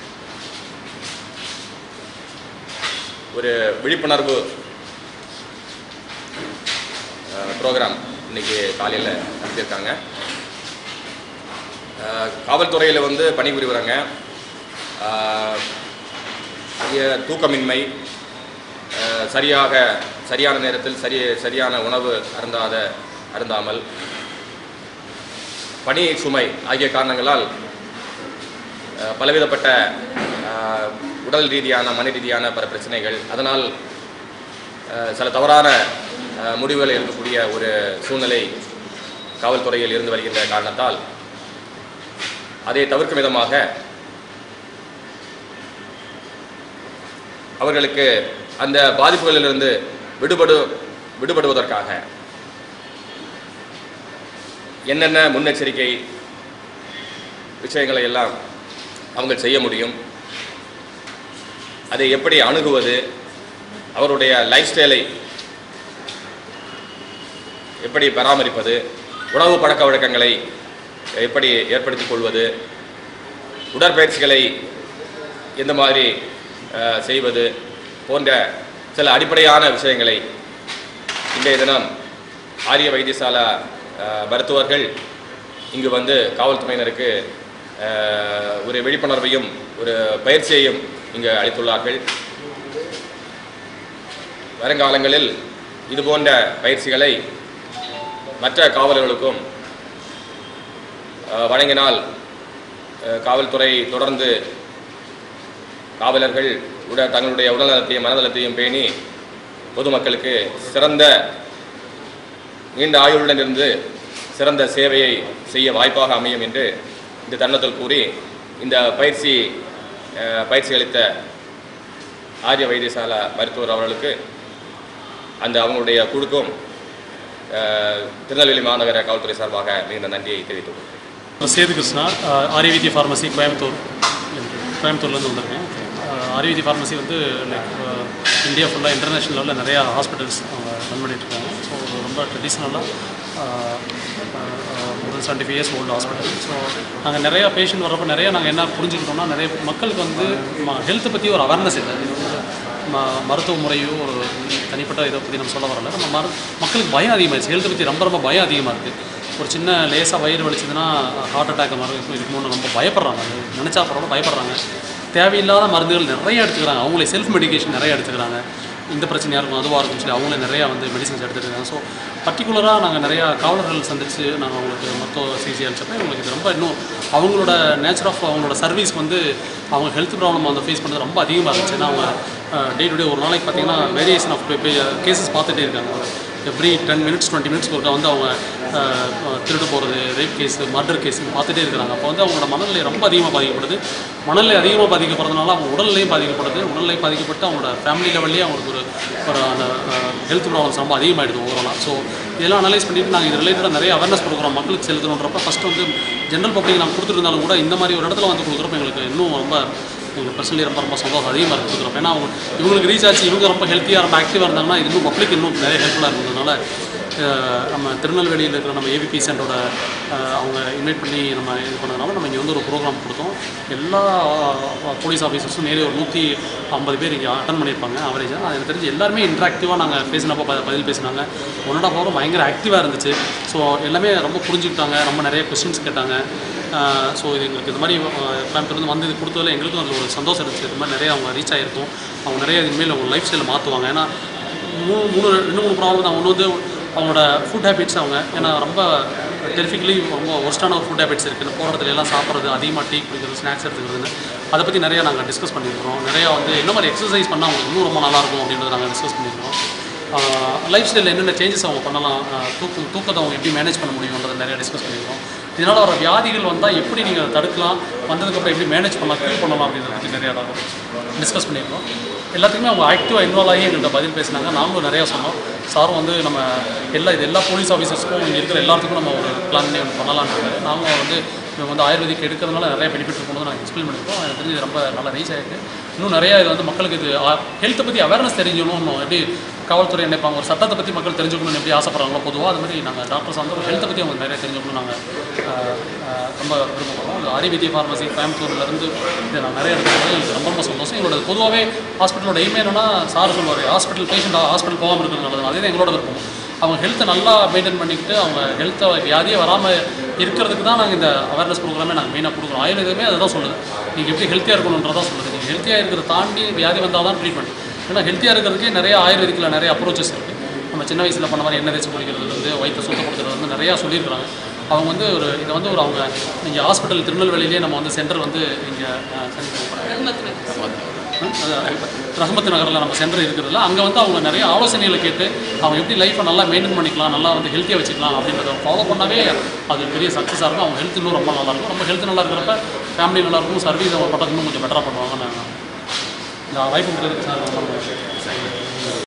ஒரு விழிப்புணர்வு ப்ரோக்ராம் இன்னைக்கு காலையில் நடத்தியிருக்காங்க அஹ், காவல்துறையில் வந்து பணிபுரிவுறாங்க அஹ், அதிக தூக்கமின்மை அஹ், சரியாக சரியான நேரத்தில் சரி சரியான உணவு அருந்தாத அருந்தாமல் பணி சுமை ஆகிய காரணங்களால் அஹ், பலவிதப்பட்ட அஹ், உடல் ரீதியான மன ரீதியான பல பிரச்சனைகள் அதனால் அஹ், சில தவறான அஹ், முடிவுகள் இருக்கக்கூடிய ஒரு சூழ்நிலை காவல்துறையில் இருந்து வருகின்ற காரணத்தால் அதை தவிர்க்கும் விதமாக அவர்களுக்கு அந்த பாதிப்புகளிலிருந்து விடுபடு விடுபடுவதற்காக என்னென்ன முன்னெச்சரிக்கை விஷயங்களை எல்லாம் அவங்க செய்ய முடியும் அதை எப்படி அணுகுவது அவருடைய லைஃப் ஸ்டைலை எப்படி பராமரிப்பது உணவு பழக்க வழக்கங்களை எப்படி ஏற்படுத்திக் கொள்வது உடற்பயிற்சிகளை எந்த மாதிரி அஹ், செய்வது போன்ற சில அடிப்படையான விஷயங்களை இன்றைய தினம் ஆரிய வைத்தியசாலா அஹ், மருத்துவர்கள் இங்கு வந்து காவல்துறையினருக்கு அஹ், ஒரு விழிப்புணர்வையும் ஒரு பயிற்சியையும் இங்கு அளித்துள்ளார்கள் வருங்காலங்களில் இது போன்ற பயிற்சிகளை மற்ற காவலர்களுக்கும் அஹ், வழங்கினால் அஹ், காவல்துறை தொடர்ந்து காவலர்கள் உட தங்களுடைய உடல்நலத்தையும் மனநலத்தையும் பேணி பொதுமக்களுக்கு சிறந்த நீண்ட ஆயுளுடன் இருந்து சிறந்த சேவையை செய்ய வாய்ப்பாக அமையும் என்று இந்த தருணத்தில் கூறி இந்த பயிற்சி அஹ், பயிற்சி அளித்த ஆரிய வைத்தியசாலா மருத்துவர் அவர்களுக்கு அந்த அவங்களுடைய குழுக்கும் அஹ், திருநெல்வேலி மாநகர காவல்துறை சார்பாக மிகுந்த நன்றியை தெரிவித்துக் கொள்கிறேன் சேது கிருஷ்ணா ஆரியவித்யா ஃபார்மசி கோயம்புத்தூர் கோயம்புத்தூர்லேருந்து வந்திருக்கேன் ஆரியவித்யா ஃபார்மசி வந்து லைக் இந்தியா ஃபுல்லாக இன்டர்நேஷ்னல் லெவலில் நிறையா ஹாஸ்பிட்டல்ஸ் அவங்க ரன் பண்ணிட்டு இருக்காங்க ஸோ ரொம்ப ட்ரெடிஷ்னலாக ஒரு seventy five years old hospital so நாங்கள் நிறையா பேஷண்ட் வர்றப்போ நிறைய நாங்கள் என்ன புரிஞ்சுக்கிட்டோம்னா நிறைய மக்களுக்கு வந்து ஹெல்த்தை பற்றி ஒரு அவேர்னஸ் இல்லை இது வந்து ம- மருத்துவ முறையோ ஒரு தனிப்பட்ட இதை பற்றி நம்ம சொல்ல வரல நம்ம மரு மக்களுக்கு பயம் அதிகமாகிடுச்சு ஹெல்த்தை பற்றி ரொம்ப ரொம்ப பயம் அதிகமாக இருக்குது ஒரு சின்ன லேசாக வயிறு வலிச்சதுன்னா ஹார்ட் அட்டாக் மாதிரி இருக்கும் இதுக்கு முன்னே ரொம்ப பயப்படுறாங்க அது நினச்சா பரவாயில்ல பயப்படுறாங்க தேவையில்லாத மருந்துகள் நிறைய எடுத்துக்கிறாங்க அவங்களே செல்ஃப் மெடிகேஷன் நிறைய எடுத்துக்கிறாங்க இந்த பிரச்சனையாக இருக்கும் அதுவாக இருக்கும் சொல்லி அவங்களே நிறையா வந்து மெடிசன்ஸ் எடுத்துட்டு இருக்காங்க ஸோ பர்டிகுலராக நாங்கள் நிறையா காவலர்கள் சந்தித்து நாங்கள் அவங்களுக்கு மொத்த சிகிச்சை அளிச்சப்போ எங்களுக்கு இது ரொம்ப இன்னும் அவங்களோட நேச்சர் ஆஃப் அவங்களோட சர்வீஸ் வந்து அவங்க ஹெல்த் ப்ராப்ளம் வந்து ஃபேஸ் பண்ணுறது ரொம்ப அதிகமாக இருந்துச்சு ஏன்னா அவங்க டே டு டே ஒரு நாளைக்கு பார்த்தீங்கன்னா வேரியேஷன் ஆஃப் கேசஸ் பார்த்துட்டே இருக்காங்க every ten minutes twenty minutes ஒருக்கா வந்து அவங்க அஹ், அஹ், திருடு போகிறது ரேப் கேஸ் மர்டர் கேஸ் பார்த்துட்டே இருக்கிறாங்க அப்போ வந்து அவங்களோட மனநிலை ரொம்ப அதிகமாக பாதிக்கப்படுது மனநிலை அதிகமாக பாதிக்கப்படுறதுனால அவங்க உடல்நிலையும் பாதிக்கப்படுது உடல்நிலை பாதிக்கப்பட்டு அவங்களோட ஃபேமிலி லெவல்லே அவங்களுக்கு ஒரு ஒரு அந்த ஹெல்த் ப்ராப்ளம்ஸ் ரொம்ப அதிகமாகிடுது ஓவராலாக ஸோ இதெல்லாம் அனலைஸ் பண்ணிட்டு நாங்கள் இது ரிலேட்டடாக நிறைய அவேர்னஸ் ப்ரோக்ராம் மக்களுக்கு செலுத்தணுன்றப்ப ஃபஸ்ட்டு வந்து ஜென்ரல் பப்ளிக் நாங்கள் கொடுத்துருந்தாலும் கூட இந்த மாதிரி ஒரு இடத்துல வந்து கொடுக்குறப்ப எங்களுக்கு இன்னும் ரொம்ப எங்களுக்கு பர்சனலி ரொம்ப ரொம்ப சந்தோஷம் அதிகமாக இருக்குது கொடுக்குறப்ப ஏன்னா அவங்க இவங்களுக்கு ரீச் ஆச்சு இவங்க ரொம்ப ஹெல்த்தியாக ரொம்ப ஆக்டிவாக இருந்தாங்கன்னா இது இன்னும் பப்ளிக் இன்னும் நிறைய ஹெல்ப்ஃபுல்லாக இருந்ததுனால அஹ், நம்ம திருநெல்வேலியில் இருக்கிற நம்ம ஏவிபி சென்டரோட அஹ், அவங்க இன்வைட் பண்ணி நம்ம இது பண்ணதுனால நம்ம இங்கே வந்து ஒரு ப்ரோக்ராம் கொடுத்தோம் எல்லா போலீஸ் ஆஃபீஸர்ஸும் நேரே ஒரு நூற்றி ஐம்பது பேர் இங்கே அட்டன் பண்ணியிருப்பாங்க அவரேஜாக அது எனக்கு தெரிஞ்சு எல்லாருமே இன்ட்ராக்டிவாக நாங்கள் பேசினப்போ ப- பதில் பேசினாங்க ஒன் அண்ட் ஆஃப் ஹவரும் பயங்கர ஆக்டிவாக இருந்துச்சு ஸோ எல்லாமே ரொம்ப புரிஞ்சுக்கிட்டாங்க ரொம்ப நிறைய கொஸ்டின்ஸ் கேட்டாங்க ஸோ இது எங்களுக்கு இந்த மாதிரி கோயம்புத்தூர்லேருந்து வந்து இது கொடுத்ததில் எங்களுக்கும் அதில் ஒரு சந்தோஷம் இருந்துச்சு இது மாதிரி நிறைய அவங்க ரீச் ஆகிருக்கும் அவங்க நிறைய இனிமேல் அவங்க லைஃப் ஸ்டைலை மாற்றுவாங்க ஏன்னா மூணு மூணு ரெண்டு மூணு ப்ராப்ளம் தான் ஒன்று வந்து அவங்களோட ஃபுட் ஹேபிட்ஸ் அவங்க ஏன்னா ரொம்ப டெரிஃபிக்கலி ரொம்ப ஒர்ஸ்டான ஒரு ஃபுட் ஹேபிட்ஸ் இருக்குது போகிற இடத்துல எல்லாம் சாப்பிட்றது அதிகமாக டீ குடிக்கிறது ஸ்நாக்ஸ் எடுத்துக்கிறதுன்னு அதை பற்றி நிறைய நாங்கள் டிஸ்கஸ் பண்ணியிருக்கிறோம் நிறையா வந்து என்ன மாதிரி எக்ஸசைஸ் பண்ணால் அவங்களுக்கு இன்னும் ரொம்ப நல்லாயிருக்கும் அப்படின்றத நாங்கள் டிஸ்கஸ் பண்ணியிருக்கிறோம் லைஃப் ஸ்டைலில் என்னென்ன சேஞ்சஸ் அவங்க பண்ணலாம் ஆஹ் தூக்கம் தூக்கத்தை அவங்க எப்படி மேனேஜ் பண்ண முடியுன்றதை நிறைய டிஸ்கஸ் பண்ணியிருக்கோம் இதனால் வர வியாதிகள் வந்தால் எப்படி நீங்கள் அதை தடுக்கலாம் வந்ததுக்கப்புறம் எப்படி மேனேஜ் பண்ணலாம் க்யூர் பண்ணலாம் அப்படின்றத பற்றி நிறையா டிஸ்கஸ் பண்ணியிருக்கோம் எல்லாத்துக்குமே அவங்க ஆக்டிவாக இன்வால்வ் ஆகி எங்கள்கிட்ட பதில் பேசினாங்க நாங்களும் நிறையா சொன்னோம் சாரும் வந்து நம்ம எல்லா இது எல்லா போலீஸ் ஆஃபீஸர்ஸ்க்கும் இங்கே இருக்கிற எல்லாத்துக்கும் நம்ம ஒரு பிளான் பண்ணி ஒன்று பண்ணலான்றாங்க நாங்களும் வந்து இவங்க வந்து ஆயுர்வேதிக் எடுக்கிறதுனால நிறைய பெனிஃபிட் இருக்கணும் நாங்கள் எக்ஸ்பிளைன் பண்ணியிருக்கோம் எனக்கு தெரிஞ்சு இது ரொம்ப நல்லா ரீச் ஆயிருக்கு இன்னும் நிறைய இது வந்து மக்களுக்கு இது ஹெல்த்தை பற்றி அவேர்னஸ் தெரிஞ்சுக்கணும் எப்படி காவல்துறை நினைப்பாங்க ஒரு சட்டத்தை பற்றி மக்கள் தெரிஞ்சுக்கணும்னு எப்படி ஆசைப்படுறாங்களோ பொதுவாக அது மாதிரி நாங்கள் டாக்டர்ஸ் வந்து ஹெல்த்தை பற்றி அவங்க நிறைய தெரிஞ்சுக்கணும் நாங்கள் ரொம்ப விருப்பப்படுறோம் இந்த ஆரிவித்யா ஃபார்மசி கோயம்புத்தூர்லேருந்து இதை நான் நிறைய எடுத்துக்கிறது எனக்கு ரொம்ப ரொம்ப சந்தோஷம் எங்களோட பொதுவாகவே ஹாஸ்பிட்டலோட எய்மே என்னன்னா சார் சொல்லுவார் ஹாஸ்பிட்டல் பேஷண்ட் ஹாஸ்பிட்டல் போகாமல் இருக்கிறது நல்லது அதே தான் எங்களோட விருப்பம் அவங்க ஹெல்த்தை நல்லா மெயின்டைன் பண்ணிக்கிட்டு அவங்க ஹெல்த்தை வியாதியே வராமல் இருக்கிறதுக்கு தான் நாங்கள் இந்த அவேர்னஸ் ப்ரோக்ராமே நாங்கள் மெயினாக கொடுக்குறோம் ஆயுர்வேதமே அதை தான் சொல்லுது நீங்கள் எப்படி ஹெல்த்தியாக இருக்கணுன்றதான் சொல்லுது நீங்கள் ஹெல்த்தியாக இருக்கிறத தாண்டி வியாதி வந்தால் தான் ட்ரீட்மெண்ட் ஏன்னா ஹெல்த்தியாக இருக்கிறதுக்கே நிறைய ஆயுர்வேதிக்கில் நிறைய அப்ரோச்சஸ் இருக்குது நம்ம சின்ன வயசில் பண்ண மாதிரி எண்ணெய் தேய்ச்சி குளிக்கிறதுலேருந்து வயிற்று சுத்தப்படுத்துறது வந்து நிறையா சொல்லியிருக்கிறாங்க அவங்க வந்து ஒரு இதை வந்து ஒரு அவங்க இங்கே ஹாஸ்பிட்டல் திருநெல்வேலியிலே நம்ம வந்து சென்டர் வந்து இங்கே ரஹமத் நகரில் நம்ம சென்டர் இருக்கிறதுல அங்கே வந்து அவங்க நிறைய ஆலோசனைகளை கேட்டு அவங்க எப்படி லைஃப்பை நல்லா மெயின்டைன் பண்ணிக்கலாம் நல்லா வந்து ஹெல்த்தியாக வச்சுக்கலாம் அப்படின்றத ஃபாலோ பண்ணாவே அது பெரிய சக்ஸஸாக இருக்கும் அவங்க ஹெல்த் இன்னும் ரொம்ப நல்லா இருக்கும் ரொம்ப ஹெல்த் நல்லா இருக்கிறப்ப ஃபேமிலி நல்லா இருக்கும் சர்வீஸ் அவங்க பண்ணுறது இன்னும் கொஞ்சம் பெட்டராக பண்ணுவாங்கன்னு நான் இந்த வாய்ப்பு கொடுத்ததுக்கு சார் ரொம்ப நன்றி.